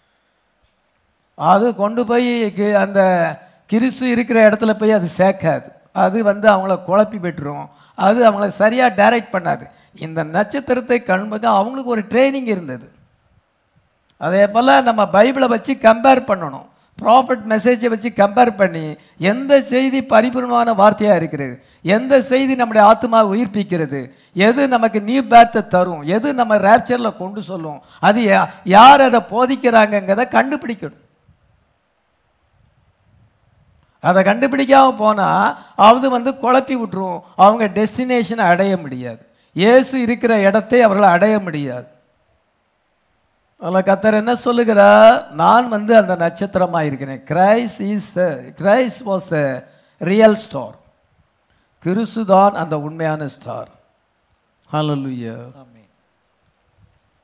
S1: அது கொண்டு போய் கி- அந்த கிறிஸ்து இருக்கிற இடத்துல போய் அது சேர்க்காது அது வந்து அவங்கள குழப்பி விட்டுரும் அது அவங்கள சரியாக டைரக்ட் பண்ணாது இந்த நட்சத்திரத்தை கண்பக அவங்களுக்கு ஒரு ட்ரைனிங் இருந்தது அதே போல் நம்ம பைபிளை வச்சு கம்பேர் பண்ணணும் ப்ராஃபிட் மெசேஜை வச்சு கம்பேர் பண்ணி எந்த செய்தி பரிபூர்ணமான வார்த்தையாக இருக்கிறது எந்த செய்தி நம்முடைய ஆத்மா உயிர்ப்பிக்கிறது எது நமக்கு நியூ பேர்த்தை தரும் எது நம்ம ரேப்சரில் கொண்டு சொல்லும் அது யா- யார் அதை போதிக்கிறாங்கங்கிறத கண்டுபிடிக்கணும் அதை கண்டுபிடிக்காம போனால் அது வந்து குழப்பி விட்டுரும் அவங்க டெஸ்டினேஷனை அடைய முடியாது இயேசு இருக்கிற இடத்தை அவர்கள் அடைய முடியாது அதில் கத்தர் என்ன சொல்லுகிறார் நான் வந்து அந்த நட்சத்திரமாக இருக்கிறேன் Christ is Christ was the real star கிறிஸ்து தான் அந்த உண்மையான ஸ்டார் ஹalleluya
S2: ஆமென்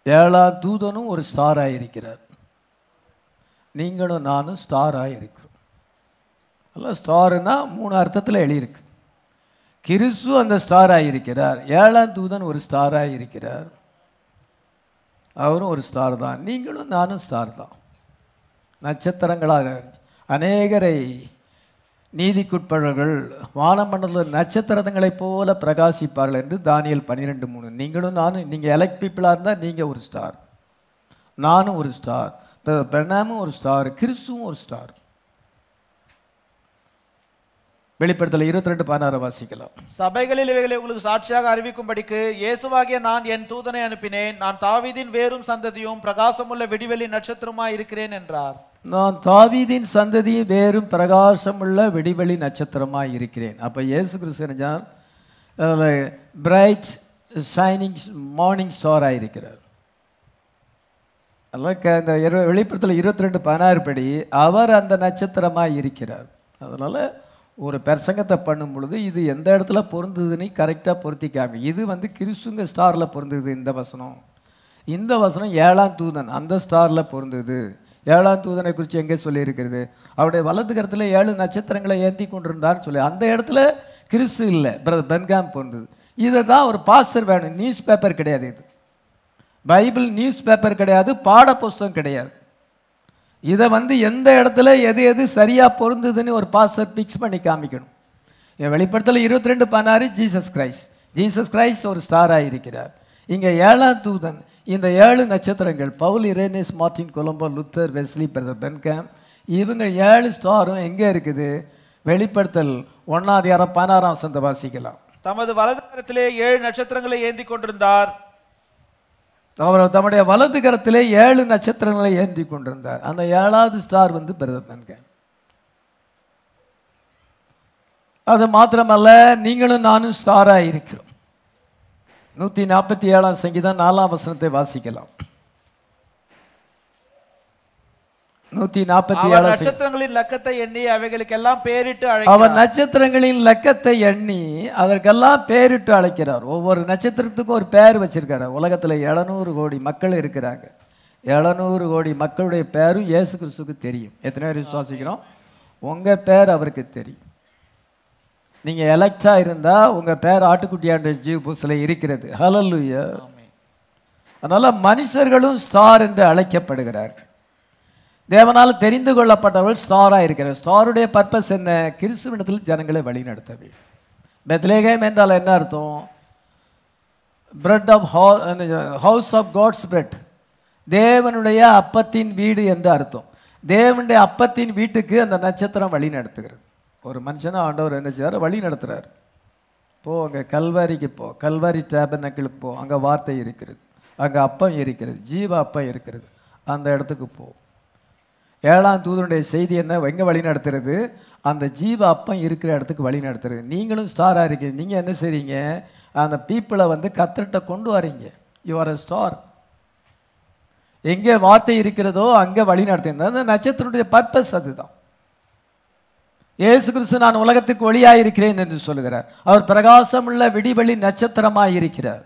S1: ஏழாம் தூதனும் ஒரு ஸ்டாராக இருக்கிறார் நீங்களும் நானும் ஸ்டாராக இருக்கிறோம் எல்லாம் ஸ்டாருன்னா மூணு அர்த்தத்தில் எழுதியிருக்கு கிறிஸ்து அந்த ஸ்டாராக இருக்கிறார் ஏழாம் தூதன் ஒரு ஸ்டாராக இருக்கிறார் அவரும் ஒரு ஸ்டார் தான் நீங்களும் நானும் ஸ்டார் தான் நட்சத்திரங்களாக அநேகரை நீதிக்குட்பவர்கள் வானமண்டல நட்சத்திரங்களைப் போல பிரகாசிப்பார்கள் என்று தானியல் பன்னிரெண்டு மூணு நீங்களும் நானும் நீங்கள் எலக்ட் பீப்புளாக இருந்தால் நீங்கள் ஒரு ஸ்டார் நானும் ஒரு ஸ்டார் பெண்ணாமும் ஒரு ஸ்டார் கிறிஸ்துவும் ஒரு ஸ்டார் வெளிப்படுத்தல இருபத்தி ரெண்டு பதினாறு வாசிக்கலாம்
S2: சபைகளில் இவைகளை உங்களுக்கு சாட்சியாக அறிவிக்கும்படிக்கு இயேசுவாகிய நான் என் தூதனை அனுப்பினேன் நான் தாவீதின் வேரும் சந்ததியும் பிரகாசமுள்ள விடிவெளி நட்சத்திரமாய் இருக்கிறேன் என்றார்
S1: நான் தாவீதின் சந்ததி வேறும் பிரகாசமுள்ள வெடிவெளி நட்சத்திரமாய் இருக்கிறேன் அப்போ இயேசு கிறிஸ்து பிரைட் ஷைனிங் மார்னிங் ஸ்டாராக இருக்கிறார் அதெல்லாம் க- இந்த இரு வெளிப்படத்தில் இருபத்தி ரெண்டு பதினாறு படி அவர் அந்த நட்சத்திரமாக இருக்கிறார் அதனால் ஒரு பிரசங்கத்தை பண்ணும் பொழுது இது எந்த இடத்துல பொருந்ததுன்னு கரெக்டாக பொருத்தி காமி இது வந்து கிறிஸ்துங்க ஸ்டாரில் பொருந்தது இந்த வசனம் இந்த வசனம் ஏழாம் தூதன் அந்த ஸ்டாரில் பொருந்தது ஏழாம் தூதனை குறித்து எங்கே சொல்லியிருக்கிறது அவருடைய வலது கரத்தில் ஏழு நட்சத்திரங்களை ஏற்றி கொண்டிருந்தான்னு சொல்லி அந்த இடத்துல கிறிஸ்து இல்லை பிரதர் பென்காம் பொருந்தது இதை தான் ஒரு பாஸ்டர் வேணும் நியூஸ் பேப்பர் கிடையாது இது பைபிள் நியூஸ் பேப்பர் கிடையாது பாட புஸ்தகம் கிடையாது இதை வந்து எந்த இடத்துல எது எது சரியாக பொருந்துதுன்னு ஒரு பாஸ்டர் பிக்ஸ் பண்ணி காமிக்கணும் என் வெளிப்படத்தில் இருபத்தி ரெண்டு பதினாறு ஜீசஸ் கிரைஸ்ட் ஜீசஸ் கிரைஸ்ட் ஒரு ஸ்டாராக இருக்கிறார் இங்கே ஏழாம் தூதன் இந்த ஏழு நட்சத்திரங்கள் Paul Irenaeus Martin Columba Luther Wesley brother Branham இவங்க ஏழு ஸ்டாரும் எங்கே இருக்குது வெளிப்படுத்தல் ஒன்னாதிகாரம் பதினாறாம் வசந்த வாசிக்கலாம்
S2: தமது வலது கரத்திலே ஏழு நட்சத்திரங்களை ஏந்தி கொண்டிருந்தார்
S1: அவர் தம்முடைய வலது கரத்திலே ஏழு நட்சத்திரங்களை ஏந்தி கொண்டிருந்தார் அந்த ஏழாவது ஸ்டார் வந்து பிரதமன்க அது மாத்திரமல்ல நீங்களும் நானும் ஸ்டாராக இருக்கிறோம் நூற்றி நாற்பத்தி ஏழாம் சங்கீதம் நாலாம் வசனத்தை வாசிக்கலாம் நூற்றி நாற்பத்தி
S2: அவர்
S1: ஏழாம் சங்கீதம்
S2: நட்சத்திரங்களின் லக்கத்தை எண்ணி அவைகளுக்கெல்லாம் பேரிட்டு
S1: அவர்
S2: அழைக்கிறார்
S1: நட்சத்திரங்களின் லக்கத்தை எண்ணி அதற்கெல்லாம் பேரிட்டு அழைக்கிறார் ஒவ்வொரு நட்சத்திரத்துக்கும் ஒரு பேர் வச்சிருக்காரு உலகத்தில் எழுநூறு கோடி மக்கள் இருக்கிறாங்க எழுநூறு கோடி மக்களுடைய பேரும் இயேசு கிறிஸ்துக்கு தெரியும் எத்தனை பேர் விசுவாசிக்கிறோம் உங்கள் பேர் அவருக்கு தெரியும் நீங்கள் எலக்டாக இருந்தால் உங்கள் பேர் ஆட்டுக்குட்டியாண்ட ஜீவ் புஸ்ல இருக்கிறது ஹலல்லுயா அதனால் மனுஷர்களும் ஸ்டார் என்று அழைக்கப்படுகிறார்கள் தேவனால் தெரிந்து கொள்ளப்பட்டவர்கள் ஸ்டாராக இருக்கிறார் ஸ்டாருடைய பர்பஸ் என்ன கிறிஸ்துவனிடத்தில் ஜனங்களை வழிநடத்தவே பெத்லேகேம் என்றால் என்ன அர்த்தம் bread of house of God's bread தேவனுடைய அப்பத்தின் வீடு என்று அர்த்தம் தேவனுடைய அப்பத்தின் வீட்டுக்கு அந்த நட்சத்திரம் வழி நடத்துகிறது ஒரு மனுஷனை ஆண்டவர் என்ன செய்வார் வழி நடத்துகிறார் போ அங்கே கல்வாரிக்கு போ கல்வாரி டேபனக்கிளுக்கு போ அங்கே வார்த்தை இருக்கிறது அங்கே அப்பம் இருக்கிறது ஜீவ அப்பம் இருக்கிறது அந்த இடத்துக்கு போ ஏழாம் தூதனுடைய செய்தி என்ன எங்கே வழி நடத்துறது அந்த ஜீவ அப்பம் இருக்கிற இடத்துக்கு வழி நடத்துறது நீங்களும் ஸ்டாராக இருக்கீங்க நீங்கள் என்ன செய்றீங்க அந்த பீப்புளை வந்து கத்திரிட்ட கொண்டு வரீங்க யூ ஆர் அ ஸ்டார் எங்கே வார்த்தை இருக்கிறதோ அங்கே வழி நடத்துங்க அந்த நட்சத்திரனுடைய பர்பஸ் அதுதான் இயேசு கிறிஸ்து நான் உலகத்துக்கு ஒளியாக இருக்கிறேன் என்று சொல்லுகிறார் அவர் பிரகாசமுள்ள விடிவெளி நட்சத்திரமாக இருக்கிறார்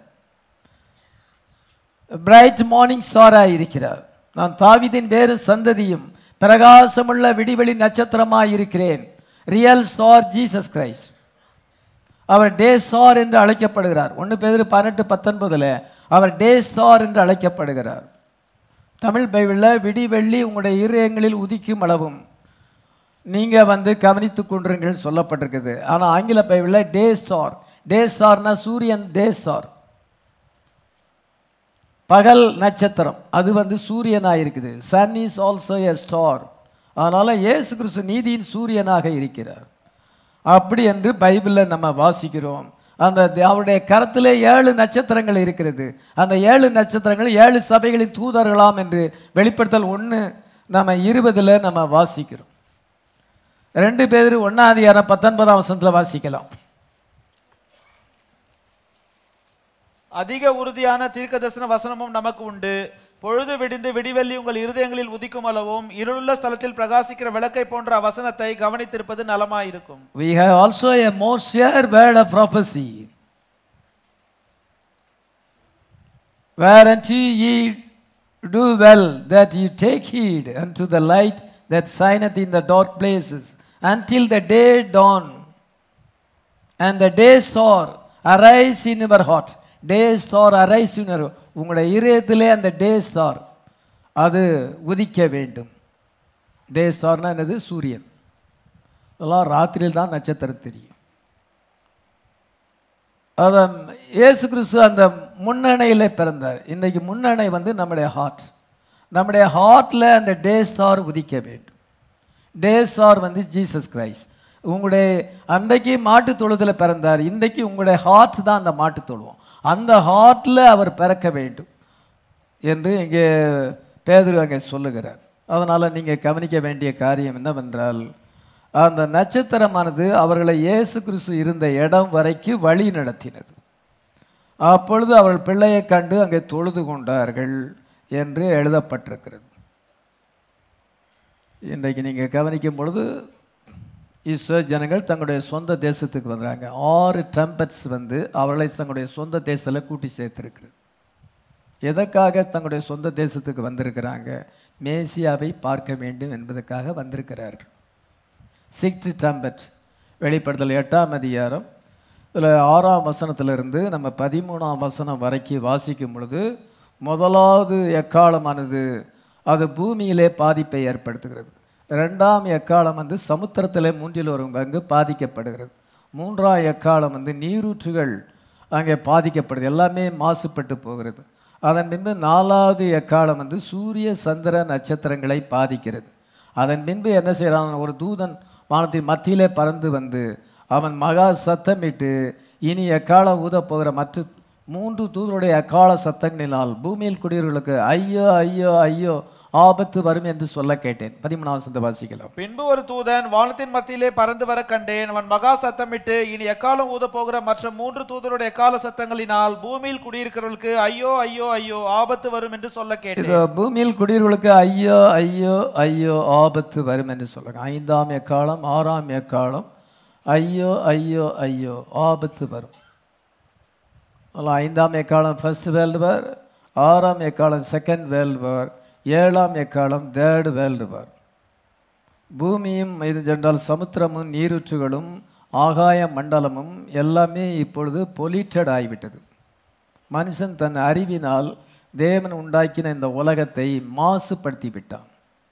S1: பிரைட் மார்னிங் ஸ்டாராக இருக்கிறார் நான் தாவிதின் வேறு சந்ததியும் பிரகாசமுள்ள விடிவெளி நட்சத்திரமாக இருக்கிறேன் ரியல் ஸ்டார் ஜீசஸ் கிரைஸ்ட் அவர் டே ஸ்டார் என்று அழைக்கப்படுகிறார் ஒன்று பேர் பதினெட்டு பத்தொன்பதில் அவர் டே ஸ்டார் என்று அழைக்கப்படுகிறார் தமிழ் பைபிளில் விடிவெள்ளி உங்களுடைய இருதயங்களில் உதிக்கும் அளவும் நீங்கள் வந்து கவனித்து கொண்டிருங்கள் சொல்லப்பட்டிருக்குது ஆனால் ஆங்கில பைபிளில் டே ஸ்டார் டே ஸ்டார்னா சூரியன் டே ஸ்டார் பகல் நட்சத்திரம் அது வந்து சூரியனாக இருக்குது sun is also a star அதனால் இயேசு கிறிஸ்து நீதியின் சூரியனாக இருக்கிறார் அப்படி என்று பைபிளில் நம்ம வாசிக்கிறோம் அந்த த- அவருடைய கரத்திலே ஏழு நட்சத்திரங்கள் இருக்கிறது அந்த ஏழு நட்சத்திரங்கள் ஏழு சபைகளின் தூதர்களாம் என்று வெளிப்படுத்தல் ஒன்று நம்ம இருபதில் நம்ம வாசிக்கிறோம் ரெண்டு பேர் ஒன்னாதிகாரம் பத்தொன்பதாம் வசனத்தில் வாசிக்கலாம்
S2: அதிக உறுதியான தீர்க்கதரிசன வசனமும் நமக்கு உண்டு பொழுது விடிந்து விடிவெள்ளி உங்கள் இருதயங்களில் உதிக்கும் அளவும் இருளுள்ள ஸ்தலத்தில் பிரகாசிக்கிற விளக்கை போன்ற வசனத்தை கவனித்திருப்பது நலமாயிருக்கும்
S1: We have also a more sure word of prophecy. whereunto ye do well that ye take heed unto the light that shineth in the dark places until the day dawn and the day star arise in your heart day star arise in your உங்களுடைய இதயத்திலே அந்த டே ஸ்டார் அது உதிக்க வேண்டும் டே ஸ்டார்னா என்னது சூரியன் இதெல்லாம் ராத்திரியில் தான் நட்சத்திரம் தெரியும் அதான் இயேசு கிறிஸ்து அந்த முன்னணையில் பிறந்தார் இன்னைக்கு முன்னணை வந்து நம்முடைய ஹார்ட் நம்முடைய ஹார்ட்டில் அந்த டே ஸ்டார் உதிக்க வேண்டும் டே ஸ்டார் வந்து ஜீசஸ் கிரைஸ்ட் உங்களுடைய அன்றைக்கு மாட்டு தொழுதில் பிறந்தார் இன்றைக்கு உங்களுடைய ஹார்ட் தான் அந்த மாட்டு தொழுவோம் அந்த ஹார்ட்டில் அவர் பிறக்க வேண்டும் என்று இங்கே பேதுரு அங்கே சொல்லுகிறார் அதனால் நீங்கள் கவனிக்க வேண்டிய காரியம் என்னவென்றால் அந்த நட்சத்திரமானது அவர்களை இயேசு கிறிஸ்து இருந்த இடம் வரைக்கும் வழி நடத்தினது அப்பொழுது அவர்கள் பிள்ளையை கண்டு அங்கே தொழுது கொண்டார்கள் என்று எழுதப்பட்டிருக்கிறது இன்றைக்கு நீங்கள் கவனிக்கும் பொழுது இஸ்ரேல் ஜனங்கள் தங்களுடைய சொந்த தேசத்துக்கு வந்தாங்க ஆறு டெம்பட்ஸ் வந்து அவர்களை தங்களுடைய சொந்த தேசத்தில் கூட்டி சேர்த்துருக்குது எதற்காக தங்களுடைய சொந்த தேசத்துக்கு வந்திருக்கிறாங்க மேசியாவை பார்க்க வேண்டும் என்பதற்காக வந்திருக்கிறார்கள் சிக்ஸ்த் டம்பட் வெளிப்படுத்தல் எட்டாம் அதிகாரம் இதில் ஆறாம் வசனத்திலிருந்து நம்ம பதிமூணாம் வசனம் வரைக்கும் வாசிக்கும் பொழுது முதலாவது எக்காலமானது அது பூமியிலே பாதிப்பை ஏற்படுத்துகிறது ரெண்டாம் எக்காலம் வந்து சமுத்திரத்தில் மூன்றில் ஒரு பங்கு பாதிக்கப்படுகிறது மூன்றாம் எக்காலம் வந்து நீரூற்றுகள் அங்கே பாதிக்கப்படுது எல்லாமே மாசுபட்டு போகிறது அதன் பின்பு நாலாவது எக்காலம் வந்து சூரிய சந்திர நட்சத்திரங்களை பாதிக்கிறது அதன் பின்பு என்ன செய்கிறான் ஒரு தூதன் வானத்தின் மத்தியிலே பறந்து வந்து அவன் மகா சத்தமிட்டு இனி எக்காலம் ஊதப் போகிற மற்ற மூன்று தூதருடைய எக்கால சத்தங்களினால் பூமியில் குடியவர்களுக்கு ஐயோ ஐயோ ஐயோ ஆபத்து வரும் என்று சொல்ல கேட்டேன் பதிமூணாவது சந்த வாசிக்கலாம்
S2: பின்பு ஒரு தூதன் வானத்தின் மத்தியிலே பறந்து வர கண்டேன் அவன் மகா சத்தமிட்டு இனி எக்காலம் ஊத போகிற மற்ற மூன்று தூதருடைய எக்கால சத்தங்களினால் பூமியில் குடியிருக்கிறவர்களுக்கு ஐயோ ஐயோ ஐயோ ஆபத்து வரும் என்று சொல்ல கேட்டேன்
S1: இது பூமியில் குடியவர்களுக்கு ஐயோ ஐயோ ஐயோ ஆபத்து வரும் என்று சொல்றாங்க ஐந்தாம் எக்காலம் ஆறாம் எக்காலம் ஐயோ ஐயோ ஐயோ ஆபத்து வரும் அதெல்லாம் ஐந்தாம் எக்காலம் ஃபர்ஸ்ட் வேர்ல்டு வார் ஆறாம் எக்காலம் செகண்ட் வேர்ல்டு வார் ஏழாம் எக்காலம் தேர்டு வேர்ல்டு வார் பூமியும் இது சென்றால் சமுத்திரமும் நீரூற்றுகளும் ஆகாய மண்டலமும் எல்லாமே இப்பொழுது பொலிட்டட் ஆகிவிட்டது மனுஷன் தன் அறிவினால் தேவன் உண்டாக்கின இந்த உலகத்தை மாசுபடுத்தி விட்டான்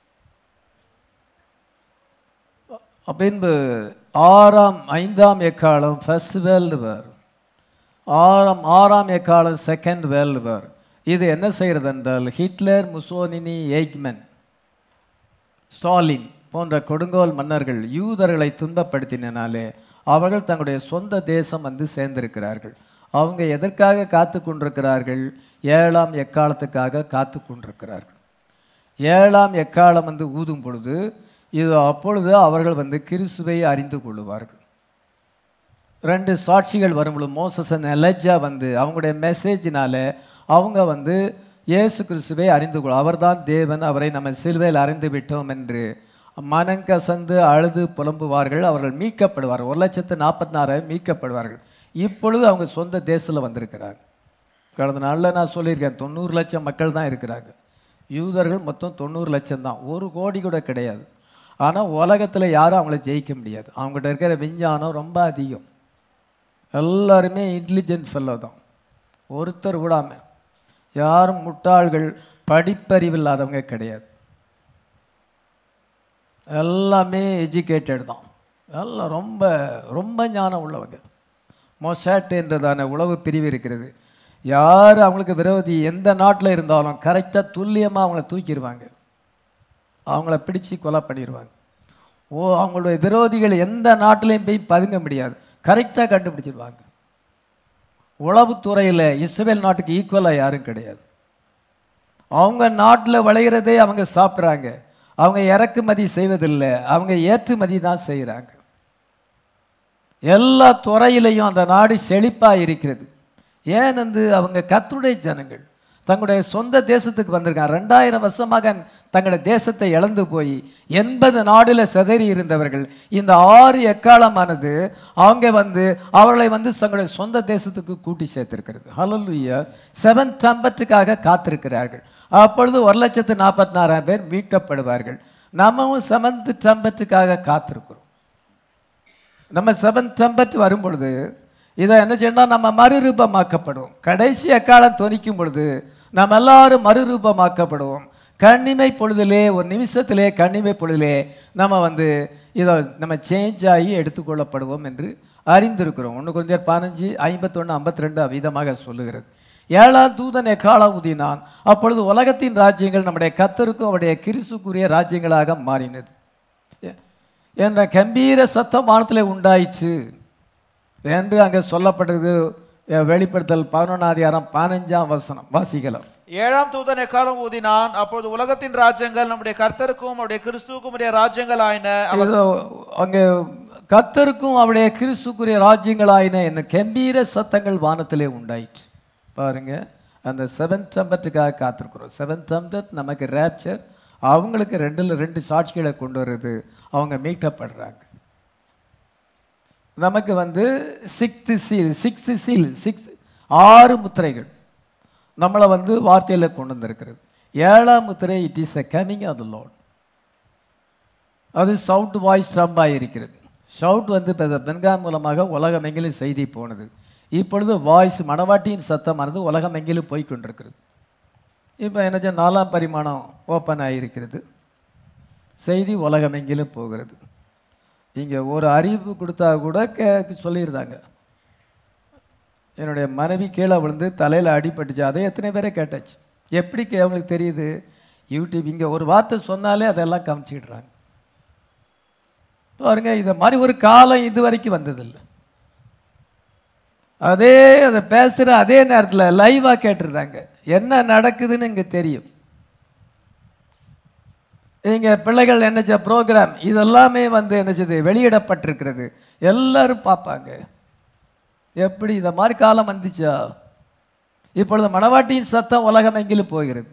S1: பின்பு ஆறாம் ஐந்தாம் எக்காலம் ஃபர்ஸ்ட் வேர்ல்டு வார் ஆறாம் ஆறாம் எக்காலம் செகண்ட் வேர்ல்டு வார் இது என்ன செய்கிறது என்றால் ஹிட்லர் முசோனினி எய்க்மென் ஸ்டாலின் போன்ற கொடுங்கோல் மன்னர்கள் யூதர்களை துன்பப்படுத்தினாலே அவர்கள் தங்களுடைய சொந்த தேசம் வந்து சேர்ந்திருக்கிறார்கள் அவங்க எதற்காக காத்து கொண்டிருக்கிறார்கள் ஏழாம் எக்காலத்துக்காக காத்து கொண்டிருக்கிறார்கள் ஏழாம் எக்காலம் வந்து ஊதும் பொழுது இது அப்பொழுது அவர்கள் வந்து கிறிஸ்துவை அறிந்து கொள்ளுவார்கள் ரெண்டு சாட்சிகள் வரும் பொழுது மோசசன் எலஜா வந்து அவங்களுடைய மெசேஜினால அவங்க வந்து இயேசு கிறிஸ்துவை அறிந்து கொள் அவர்தான் தேவன் அவரை நம்ம சிலுவையில் அறிந்து விட்டோம் என்று மனங்கசந்து அழுது புலம்புவார்கள் அவர்கள் மீட்கப்படுவார்கள் ஒரு லட்சத்து நாற்பத்தி நாறாயிரம் மீட்கப்படுவார்கள் இப்பொழுது அவங்க சொந்த தேசத்தில் வந்திருக்கிறாங்க கடந்த நாளில் நான் சொல்லியிருக்கேன் தொண்ணூறு லட்சம் மக்கள் தான் இருக்கிறாங்க யூதர்கள் மொத்தம் தொண்ணூறு லட்சம் தான் ஒரு கோடி கூட கிடையாது ஆனால் உலகத்தில் யாரும் அவங்கள ஜெயிக்க முடியாது அவங்ககிட்ட இருக்கிற விஞ்ஞானம் ரொம்ப அதிகம் எல்லாருமே இன்டெலிஜென்ட் ஃபெல்லோ தான் ஒருத்தர் விடாம யாரும் முட்டாள்கள் படிப்பறிவு இல்லாதவங்க கிடையாது எல்லாமே எஜுகேட்டட் தான் எல்லாம் ரொம்ப ரொம்ப ஞானம் உள்ளவங்க மொசாட் என்றதான உளவு பிரிவு இருக்கிறது யார் அவங்களுக்கு விரோதி எந்த நாட்டில் இருந்தாலும் கரெக்டாக துல்லியமாக அவங்கள தூக்கிடுவாங்க அவங்கள பிடிச்சு கொலை பண்ணிடுவாங்க ஓ அவங்களுடைய விரோதிகள் எந்த நாட்டிலையும் போய் பதுங்க முடியாது கரெக்டாக கண்டுபிடிச்சிருவாங்க உளவுத்துறையில் இஸ்ரேல் நாட்டுக்கு ஈக்குவலாக யாரும் கிடையாது அவங்க நாட்டில் விளையிறதே அவங்க சாப்பிட்றாங்க அவங்க இறக்குமதி செய்வதில்லை அவங்க ஏற்றுமதி தான் செய்கிறாங்க எல்லா துறையிலையும் அந்த நாடு செழிப்பாக இருக்கிறது ஏன் வந்து அவங்க கத்துடைய ஜனங்கள் தங்களுடைய சொந்த தேசத்துக்கு வந்திருக்காங்க ரெண்டாயிரம் வருஷமாக தங்களுடைய தேசத்தை இழந்து போய் எண்பது நாடுல சிதறி இருந்தவர்கள் இந்த ஆறு எக்காலமானது அவங்க வந்து அவர்களை வந்து தங்களுடைய சொந்த தேசத்துக்கு கூட்டி சேர்த்திருக்கிறது ஹalleluya செவன் டம்பத்துக்காக காத்திருக்கிறார்கள் அப்பொழுது ஒரு லட்சத்து நாற்பத்தி நாறாயிரம் பேர் மீட்கப்படுவார்கள் நம்மவும் செவன்த் டம்பத்துக்காக காத்திருக்கிறோம் நம்ம செவன் டம்பட் வரும் பொழுது இதை என்ன செய்யணும் நம்ம மறுரூபமாக்கப்படுவோம் கடைசி அக்காலம் தொனிக்கும் பொழுது நாம் எல்லாரும் மறுரூபமாக்கப்படுவோம் கண்ணிமை பொழுதிலே ஒரு நிமிஷத்திலே கண்ணிமை பொழுதிலே நம்ம வந்து இதை நம்ம சேஞ்ச் ஆகி எடுத்துக்கொள்ளப்படுவோம் என்று அறிந்திருக்கிறோம் ஒன்று கொஞ்சம் பதினஞ்சு ஐம்பத்தொன்று ஐம்பத்தி ரெண்டு அவ்விதமாக சொல்லுகிறது ஏழாம் தூதன் எக்காலம் ஊதினான் அப்பொழுது உலகத்தின் ராஜ்யங்கள் நம்முடைய கத்தருக்கும் அவருடைய கிறிசுக்குரிய ராஜ்யங்களாக மாறினது எ- என்ற கம்பீர சத்தம் வானத்திலே உண்டாயிற்று என்று அங்கே சொல்லப்பட்டது எ, வெளிப்படுத்தல் பதினொன்றாதிகாரம் பதினஞ்சாம் வசனம் வாசிக்கலாம்
S2: ஏழாம் தூதன் எக்காலம் ஊதினான் அப்பொழுது உலகத்தின் ராஜ்யங்கள் நம்முடைய கர்த்தருக்கும் அவருடைய கிறிஸ்துவுக்கும் உடைய ராஜ்யங்கள் ஆயின
S1: இதோ அங்கே கத்தருக்கும் அவருடைய கிறிஸ்துக்குரிய ராஜ்யங்களாயின என்ன கம்பீர சத்தங்கள் வானத்திலே உண்டாயிற்று பாருங்க அந்த செவன் டம்பத்துக்காக காத்திருக்கிறோம் செவன் டம்பட் நமக்கு ரேப்சர் அவங்களுக்கு ரெண்டுல ரெண்டு சாட்சிகளை கொண்டு வருது அவங்க மீட்கப்படுறாங்க நமக்கு வந்து sixth seal sixth seal six ஆறு முத்திரைகள் நம்மளை வந்து வார்த்தையில் கொண்டு வந்திருக்கிறது ஏழாம் முத்திரை it is a coming of the Lord அது சவுட் வாய்ஸ் ட்ரம்பாக இருக்கிறது ஷவுட் வந்து இப்போ பென்காம் மூலமாக உலகமெங்கிலும் செய்தி போனது இப்பொழுது வாய்ஸ் மணவாட்டியின் சத்தமானது உலகமெங்கிலும் போய் கொண்டிருக்கிறது இப்போ என்ன நாலாம் பரிமாணம் ஓப்பன் ஆகியிருக்கிறது செய்தி உலகமெங்கிலும் போகிறது இங்கே ஒரு அறிவிப்பு கொடுத்தா கூட கே சொல்லியிருந்தாங்க என்னுடைய மனைவி கீழே விழுந்து தலையில் அடிபட்டுச்சு அதை எத்தனை பேரை கேட்டாச்சு எப்படி கே அவங்களுக்கு தெரியுது யூடியூப் இங்கே ஒரு வார்த்தை சொன்னாலே அதெல்லாம் காமிச்சிடுறாங்க பாருங்க இதை மாதிரி ஒரு காலம் இது வரைக்கும் வந்ததில்லை அதே அதை பேசுகிற அதே நேரத்தில் லைவாக கேட்டிருந்தாங்க என்ன நடக்குதுன்னு இங்கே தெரியும் இங்கே பிள்ளைகள் என்ன செய்ய ப்ரோக்ராம் இதெல்லாமே வந்து என்ன செய்யுது வெளியிடப்பட்டிருக்கிறது எல்லாரும் பார்ப்பாங்க எப்படி இந்த மாதிரி காலம் வந்துச்சா இப்பொழுது மணவாட்டியின் சத்தம் உலகம் எங்கிலும் போகிறது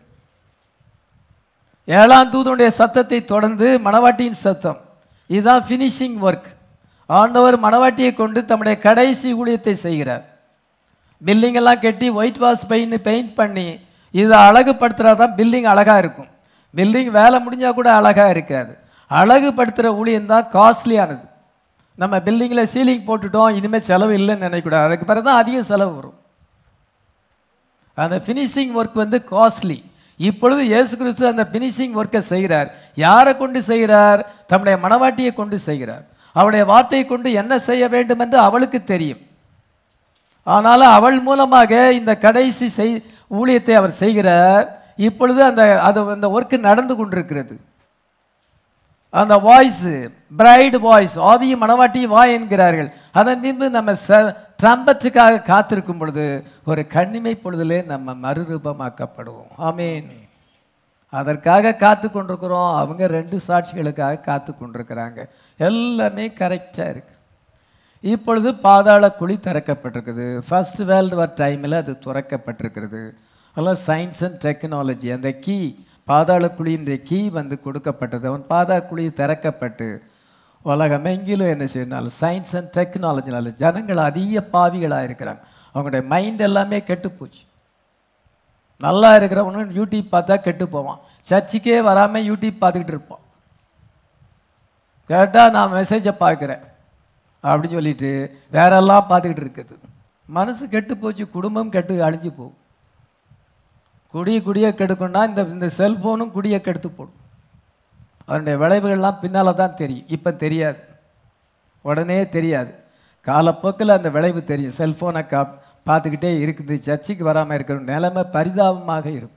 S1: ஏழாம் தூதனுடைய சத்தத்தை தொடர்ந்து மணவாட்டியின் சத்தம் இதுதான் ஃபினிஷிங் ஒர்க் ஆண்டவர் மணவாட்டியை கொண்டு தம்முடைய கடைசி ஊழியத்தை செய்கிறார் பில்டிங் எல்லாம் கட்டி ஒயிட் வாஷ் பெயிண்ட் பெயிண்ட் பண்ணி இதை அழகுபடுத்துறா தான் பில்டிங் அழகாக இருக்கும் பில்டிங் வேலை முடிஞ்சால் கூட அழகாக இருக்காது அழகுபடுத்துகிற ஊழியம் தான் காஸ்ட்லியானது நம்ம பில்டிங்கில் சீலிங் போட்டுட்டோம் இனிமேல் செலவு இல்லைன்னு நினைக்கக்கூடாது அதுக்கு பிறகு தான் அதிக செலவு வரும் அந்த ஃபினிஷிங் ஒர்க் வந்து காஸ்ட்லி இப்பொழுது இயேசு கிறிஸ்து அந்த ஃபினிஷிங் ஒர்க்கை செய்கிறார் யாரை கொண்டு செய்கிறார் தம்முடைய மனவாட்டியை கொண்டு செய்கிறார் அவருடைய வார்த்தையை கொண்டு என்ன செய்ய வேண்டும் என்று அவளுக்கு தெரியும் ஆனால் அவள் மூலமாக இந்த கடைசி செய் ஊழியத்தை அவர் செய்கிறார் இப்பொழுது அந்த அது அந்த ஒர்க்கு நடந்து கொண்டிருக்கிறது அந்த வாய்ஸ் பிரைடு வாய்ஸ் ஆவியும் மணவாட்டியும் வா என்கிறார்கள் அதன் பின்பு நம்ம ச ட்ரம்பத்துக்காக காத்திருக்கும் பொழுது ஒரு கண்ணிமை பொழுதிலே நம்ம மறுரூபமாக்கப்படுவோம் ஆமீன் அதற்காக காத்து கொண்டிருக்கிறோம் அவங்க ரெண்டு சாட்சிகளுக்காக காத்து கொண்டிருக்கிறாங்க எல்லாமே கரெக்டாக இருக்கு இப்பொழுது பாதாள குழி திறக்கப்பட்டிருக்குது ஃபர்ஸ்ட் வேர்ல்டு வார் டைமில் அது திறக்கப்பட்டிருக்கிறது அதெல்லாம் சயின்ஸ் அண்ட் டெக்னாலஜி அந்த கீ பாதாள குழியின்ற கீ வந்து கொடுக்கப்பட்டது அவன் பாதாள குழி திறக்கப்பட்டு உலகமெங்கிலும் என்ன செய்யணும் சயின்ஸ் அண்ட் டெக்னாலஜினால ஜனங்கள் அதிக பாவிகளாக இருக்கிறாங்க அவங்களுடைய மைண்ட் எல்லாமே கெட்டுப்போச்சு நல்லா இருக்கிறவனு யூடியூப் பார்த்தா கெட்டு போவான் சர்ச்சுக்கே வராமல் யூடியூப் பார்த்துக்கிட்டு இருப்பான் கேட்டால் நான் மெசேஜை பார்க்குறேன் அப்படின்னு சொல்லிட்டு வேறெல்லாம் பார்த்துக்கிட்டு இருக்குது மனசு கெட்டு போச்சு குடும்பம் கெட்டு அழிஞ்சு போகும் குடிய குடிய கெடுக்கும்னா இந்த இந்த செல்ஃபோனும் குடிய கெடுத்து போடும் அதனுடைய விளைவுகள்லாம் பின்னால் தான் தெரியும் இப்போ தெரியாது உடனே தெரியாது காலப்போக்கில் அந்த விளைவு தெரியும் செல்ஃபோனை கா பார்த்துக்கிட்டே இருக்குது சர்ச்சுக்கு வராமல் இருக்கிற நிலைமை பரிதாபமாக இருக்கும்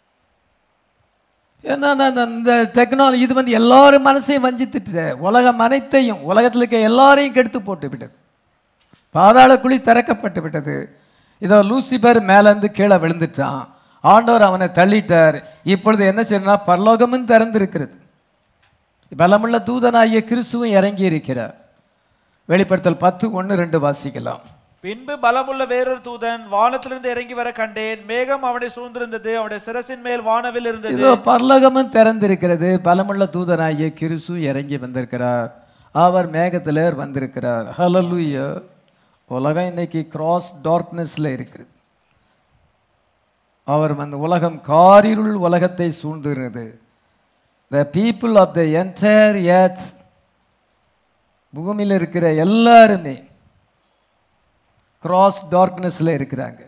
S1: ஏன்னா நான் இந்த டெக்னாலஜி இது வந்து எல்லாரும் மனசையும் வஞ்சித்துட்டு உலகம் அனைத்தையும் உலகத்தில் இருக்க எல்லாரையும் கெடுத்து போட்டு விட்டது பாதாள குழி திறக்கப்பட்டு விட்டது இதோ லூசிபர் மேலேருந்து கீழே விழுந்துட்டான் ஆண்டவர் அவனை தள்ளிட்டார் இப்பொழுது என்ன செய்யணும்னா பரலோகமும் திறந்திருக்கிறது பலமுள்ள தூதனாகிய கிறிஸ்துவும் இறங்கி இருக்கிறார் வெளிப்படுத்தல் பத்து ஒன்று ரெண்டு வாசிக்கலாம்
S2: பின்பு பலமுள்ள வேறொரு தூதன் வானத்திலிருந்து இறங்கி வர கண்டேன் மேகம் அவனை சூழ்ந்திருந்தது அவனுடைய சிரசின் மேல் வானவில் இருந்தது
S1: இதோ பரலோகமும் திறந்திருக்கிறது பலமுள்ள தூதனாகிய கிறிசு இறங்கி வந்திருக்கிறார் அவர் மேகத்தில் வந்திருக்கிறார் ஹalleluya உலகம் இன்னைக்கு கிராஸ் டார்க்னஸ்ல இருக்குது அவர் வந்து உலகம் காரிருள் உலகத்தை சூழ்ந்துகிறது the people of the entire earth பூமியில் இருக்கிற எல்லாருமே கிராஸ் டார்க்னஸில் இருக்கிறாங்க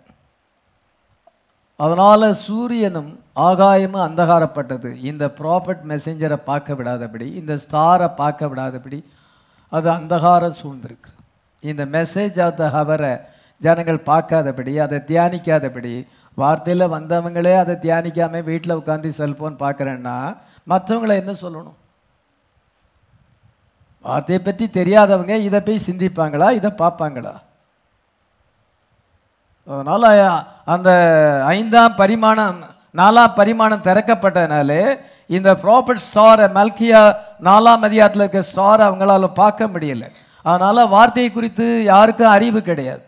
S1: அதனால் சூரியனும் ஆகாயமும் அந்தகாரப்பட்டது இந்த ப்ராப்பர்ட் மெசேஞ்சரை பார்க்க விடாதபடி இந்த ஸ்டாரை பார்க்க விடாதபடி அது அந்தகாரம் சூழ்ந்திருக்கு இந்த மெசேஜ் ஆஃப் த ஹவரை ஜனங்கள் பார்க்காதபடி அதை தியானிக்காதபடி வார்த்தையில் வந்தவங்களே அதை தியானிக்காமல் வீட்டில் உட்காந்து செல்ஃபோன் பார்க்குறேன்னா மற்றவங்களை என்ன சொல்லணும் வார்த்தையை பற்றி தெரியாதவங்க இதை போய் சிந்திப்பாங்களா இதை பார்ப்பாங்களா அதனால் அந்த ஐந்தாம் பரிமாணம் நாலாம் பரிமாணம் திறக்கப்பட்டதுனாலே இந்த ப்ராப்பர்ட் ஸ்டாரை மல்கியா நாலாம் அதிகாரத்தில் இருக்க ஸ்டாரை அவங்களால பார்க்க முடியல அதனால் வார்த்தையை குறித்து யாருக்கும் அறிவு கிடையாது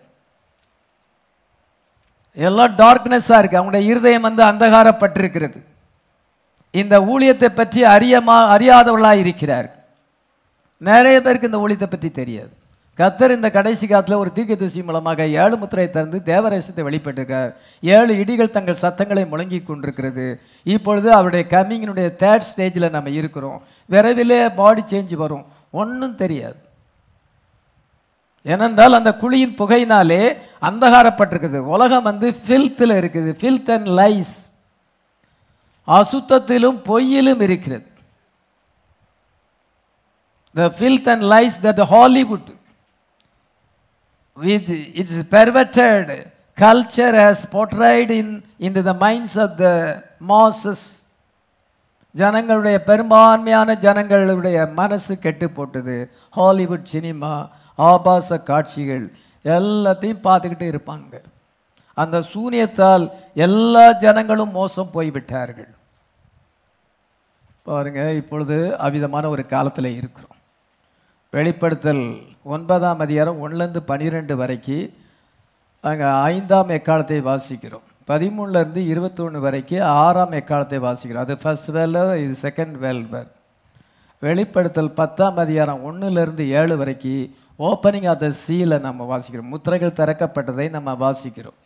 S1: எல்லாம் டார்க்னஸ்ஸாக இருக்குது அவங்களுடைய இருதயம் வந்து அந்தகாரப்பட்டிருக்கிறது இந்த ஊழியத்தை பற்றி அறியமா அறியாதவர்களாக இருக்கிறார் நிறைய பேருக்கு இந்த ஊழியத்தை பற்றி தெரியாது கத்தர் இந்த கடைசி காலத்தில் ஒரு தீர்க்கதரிசி மூலமாக ஏழு முத்திரை திறந்து தேவரேசத்தை வெளிப்பட்டிருக்கார் ஏழு இடிகள் தங்கள் சத்தங்களை முழங்கி கொண்டிருக்கிறது இப்பொழுது அவருடைய கம்மிங்கினுடைய தேர்ட் ஸ்டேஜில் நம்ம இருக்கிறோம் விரைவிலே பாடி சேஞ்ச் வரும் ஒன்றும் தெரியாது ஏனென்றால் அந்த குழியின் புகையினாலே அந்தகாரப்பட்டிருக்குது உலகம் வந்து ஃபில்த்தில் இருக்குது ஃபில்த் அண்ட் லைஸ் அசுத்தத்திலும் பொய்யிலும் இருக்கிறது the filth and lies that Hollywood, with its perverted culture, has portrayed in, into the minds of the masses. ஜனங்களுடைய பெரும்பான்மையான ஜனங்களுடைய மனசு கெட்டு போட்டது ஹாலிவுட் சினிமா ஆபாச காட்சிகள் எல்லாத்தையும் பார்த்துக்கிட்டு இருப்பாங்க அந்த சூனியத்தால் எல்லா ஜனங்களும் மோசம் போய்விட்டார்கள் பாருங்க இப்பொழுது அவ்விதமான ஒரு காலத்தில் இருக்கிறோம் வெளிப்படுத்தல் ஒன்பதாம் அதிகாரம் ஒன்றுலேருந்து பன்னிரெண்டு வரைக்கும் அங்கே ஐந்தாம் எக்காலத்தை வாசிக்கிறோம் பதிமூணுலேருந்து இருபத்தொன்று வரைக்கும் ஆறாம் எக்காலத்தை வாசிக்கிறோம் அது ஃபர்ஸ்ட் வேல்வர் இது செகண்ட் வேல்வர் வெளிப்படுத்தல் பத்தாம் அதிகாரம் ஒன்றுலேருந்து ஏழு வரைக்கும் ஓப்பனிங் ஆஃப் த சீலை நம்ம வாசிக்கிறோம் முத்திரைகள் திறக்கப்பட்டதை நம்ம வாசிக்கிறோம்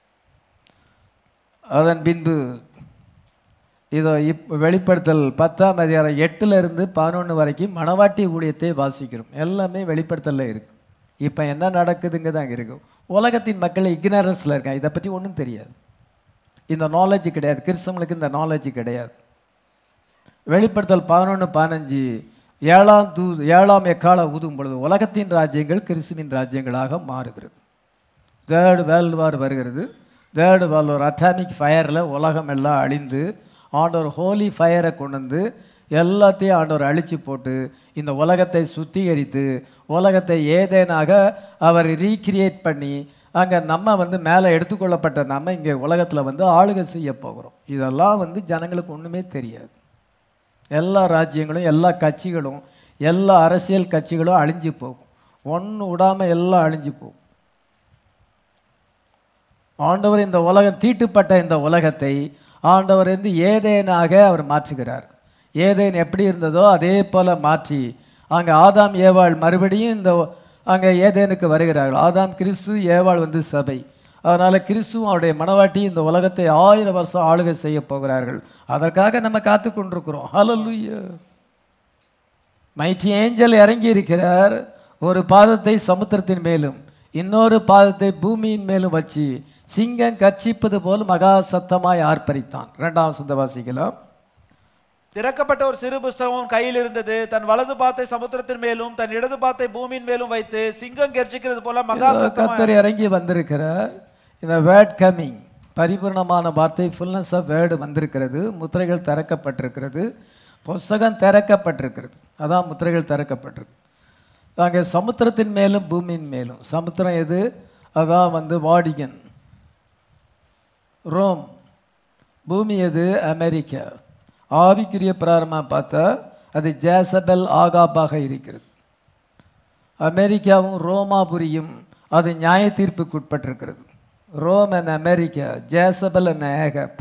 S1: அதன் பின்பு இதோ இப் வெளிப்படுத்தல் பத்தாம் அதிகாரம் எட்டுல இருந்து பதினொன்று வரைக்கும் மணவாட்டி ஊழியத்தை வாசிக்கிறோம் எல்லாமே வெளிப்படுத்தலில் இருக்கு இப்போ என்ன நடக்குதுங்க தான் இருக்கும் உலகத்தின் மக்கள் இக்னரன்ஸில் இருக்காங்க இதை பற்றி ஒன்றும் தெரியாது இந்த நாலேஜ் கிடையாது கிறிஸ்தவங்களுக்கு இந்த நாலேஜ் கிடையாது வெளிப்படுத்தல் பதினொன்று பதினஞ்சு ஏழாம் தூ ஏழாம் எக்கால ஊதும் பொழுது உலகத்தின் ராஜ்யங்கள் கிறிஸ்துவின் ராஜ்யங்களாக மாறுகிறது தேர்டு வேர்ல்டு வார் வருகிறது தேர்டு வேர்ல்டு வார் அட்டாமிக் ஃபயரில் உலகம் எல்லாம் அழிந்து ஆண்டவர் ஹோலி ஃபயரை கொண்டு வந்து எல்லாத்தையும் ஆண்டவர் அழிச்சு போட்டு இந்த உலகத்தை சுத்திகரித்து உலகத்தை ஏதேனாக அவர் ரீக்ரியேட் பண்ணி அங்கே நம்ம வந்து மேலே எடுத்துக்கொள்ளப்பட்ட நம்ம இங்கே உலகத்தில் வந்து ஆளுகை செய்ய போகிறோம் இதெல்லாம் வந்து ஜனங்களுக்கு ஒன்றுமே தெரியாது எல்லா ராஜ்யங்களும் எல்லா கட்சிகளும் எல்லா அரசியல் கட்சிகளும் அழிஞ்சு போகும் ஒன்று விடாமல் எல்லாம் அழிஞ்சு போகும் ஆண்டவர் இந்த உலகம் தீட்டுப்பட்ட இந்த உலகத்தை ஆண்டவர் வந்து ஏதேனாக அவர் மாற்றுகிறார் ஏதேன் எப்படி இருந்ததோ அதே போல் மாற்றி அங்கே ஆதாம் ஏவாள் மறுபடியும் இந்த அங்கே ஏதேனுக்கு வருகிறார்கள் ஆதாம் கிறிஸ்து ஏவாள் வந்து சபை அதனால் கிறிஸ்துவும் அவருடைய மனவாட்டி இந்த உலகத்தை ஆயிரம் வருஷம் ஆளுகை செய்ய போகிறார்கள் அதற்காக நம்ம காத்து கொண்டிருக்கிறோம் ஹalleluya மைட்டி ஏஞ்சல் இறங்கி இருக்கிறார் ஒரு பாதத்தை சமுத்திரத்தின் மேலும் இன்னொரு பாதத்தை பூமியின் மேலும் வச்சு சிங்கம் கர்ச்சிப்பது போல் மகா சத்தமாய் ஆர்ப்பரித்தான் இரண்டாம் சந்த வாசிக்கலாம்
S2: திறக்கப்பட்ட ஒரு சிறு புஸ்தகம் கையில் இருந்தது தன் வலது பாத்தை சமுத்திரத்தின் மேலும் தன் இடது பாத்தை பூமியின் மேலும் வைத்து சிங்கம் கெர்ச்சிக்கிறது போல மகா சத்தமாய்
S1: கத்தர் இறங்கி வந்திருக்கிறார் இந்த வேர்ட் கம்மிங் பரிபூர்ணமான வார்த்தை ஃபுல்னஸ் ஆஃப் வேர்டு வந்திருக்கிறது முத்திரைகள் திறக்கப்பட்டிருக்கிறது புஸ்தகம் திறக்கப்பட்டிருக்கிறது அதான் முத்திரைகள் திறக்கப்பட்டிருக்கு அங்கே சமுத்திரத்தின் மேலும் பூமியின் மேலும் சமுத்திரம் எது அதான் வந்து வாடிகன் ரோம் பூமி எது அமெரிக்கா ஆவிக்குரிய பிராரமாக பார்த்தா அது ஜேசபெல் ஆகாபாக இருக்கிறது அமெரிக்காவும் ரோமாபுரியும் அது நியாய தீர்ப்புக்கு உட்பட்டிருக்கிறது Rome and America Jezebel and ஏகப்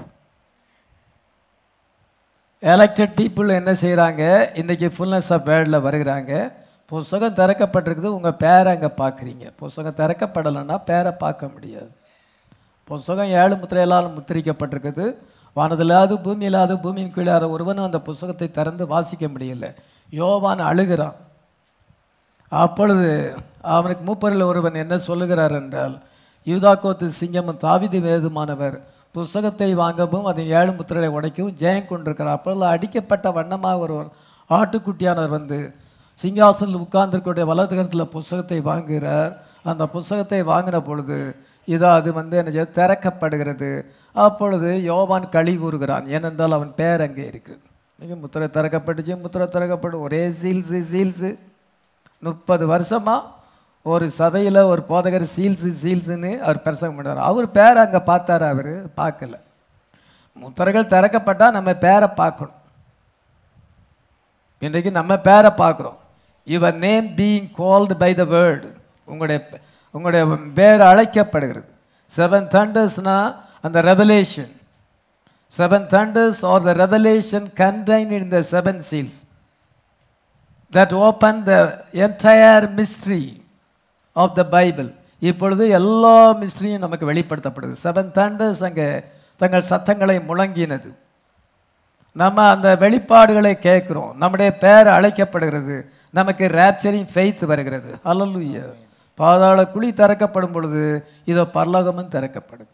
S1: எலெக்டட் பீப்புள் என்ன செய்கிறாங்க இன்றைக்கி ஃபுல்னஸ் ஆஃப் வேர்டில் வருகிறாங்க புஸ்தகம் திறக்கப்பட்டிருக்குது உங்கள் பேரை அங்கே பார்க்குறீங்க புஸ்தகம் திறக்கப்படலைன்னா பேரை பார்க்க முடியாது புஸ்தகம் ஏழு முத்திரையெல்லாம் முத்திரிக்கப்பட்டிருக்குது வானதில்லாது பூமியில்லாது பூமியின் கீழாத ஒருவனும் அந்த புஸ்தகத்தை திறந்து வாசிக்க முடியல யோவான் அழுகிறான் அப்பொழுது அவனுக்கு மூப்பரில் ஒருவன் என்ன சொல்லுகிறார் என்றால் யூதாக்கோத்து சிங்கமும் தாவிதி வேதுமானவர் புஸ்தகத்தை வாங்கவும் அதை ஏழு முத்திரையை உடைக்கவும் ஜெயம் கொண்டிருக்கிறார் அப்பொழுது அடிக்கப்பட்ட வண்ணமாக ஒரு ஆட்டுக்குட்டியானவர் வந்து சிங்காசனத்தில் உட்கார்ந்திருக்கக்கூடிய வலது கரத்தில் புஸ்தகத்தை வாங்குகிறார் அந்த புஸ்தகத்தை வாங்கின பொழுது இதோ அது வந்து என்ன செய்யுது? திறக்கப்படுகிறது அப்பொழுது யோவான் களி கூறுகிறான் ஏனென்றால் அவன் பேர் அங்கே இருக்கு நீங்க முத்திரை திறக்கப்பட்டுச்சு முத்திரை திறக்கப்பட்டு ஒரே சீல்ஸு சீல்ஸு முப்பது வருஷமா ஒரு சபையில் ஒரு போதகர் சீல்ஸு சீல்ஸுன்னு அவர் பிரசங்கம் பண்ணார் அவர் பேரை அங்கே பார்த்தாரு அவர் பார்க்கல முத்திரைகள் திறக்கப்பட்டால் நம்ம பேரை பார்க்கணும் இன்றைக்கு நம்ம பேரை பார்க்குறோம் your name being called by the word உங்களுடைய உங்களுடைய பேர் அழைக்கப்படுகிறது செவன் தண்டர்ஸ்னா அந்த revelation seven thunders are the revelation contain in the seven seals that open the entire mystery of the Bible இப்பொழுது எல்லா மிஸ்ட்ரியும் நமக்கு வெளிப்படுத்தப்படுது செவன் தண்டர்ஸ் அங்கே தங்கள் சத்தங்களை முழங்கினது நம்ம அந்த வெளிப்பாடுகளை கேட்குறோம் நம்முடைய பேர் அழைக்கப்படுகிறது நமக்கு ரேப்சரிங் ஃபெய்த் வருகிறது அல்லலுயா பாதாள குழி திறக்கப்படும் பொழுது இதோ பரலோகமும் திறக்கப்படுது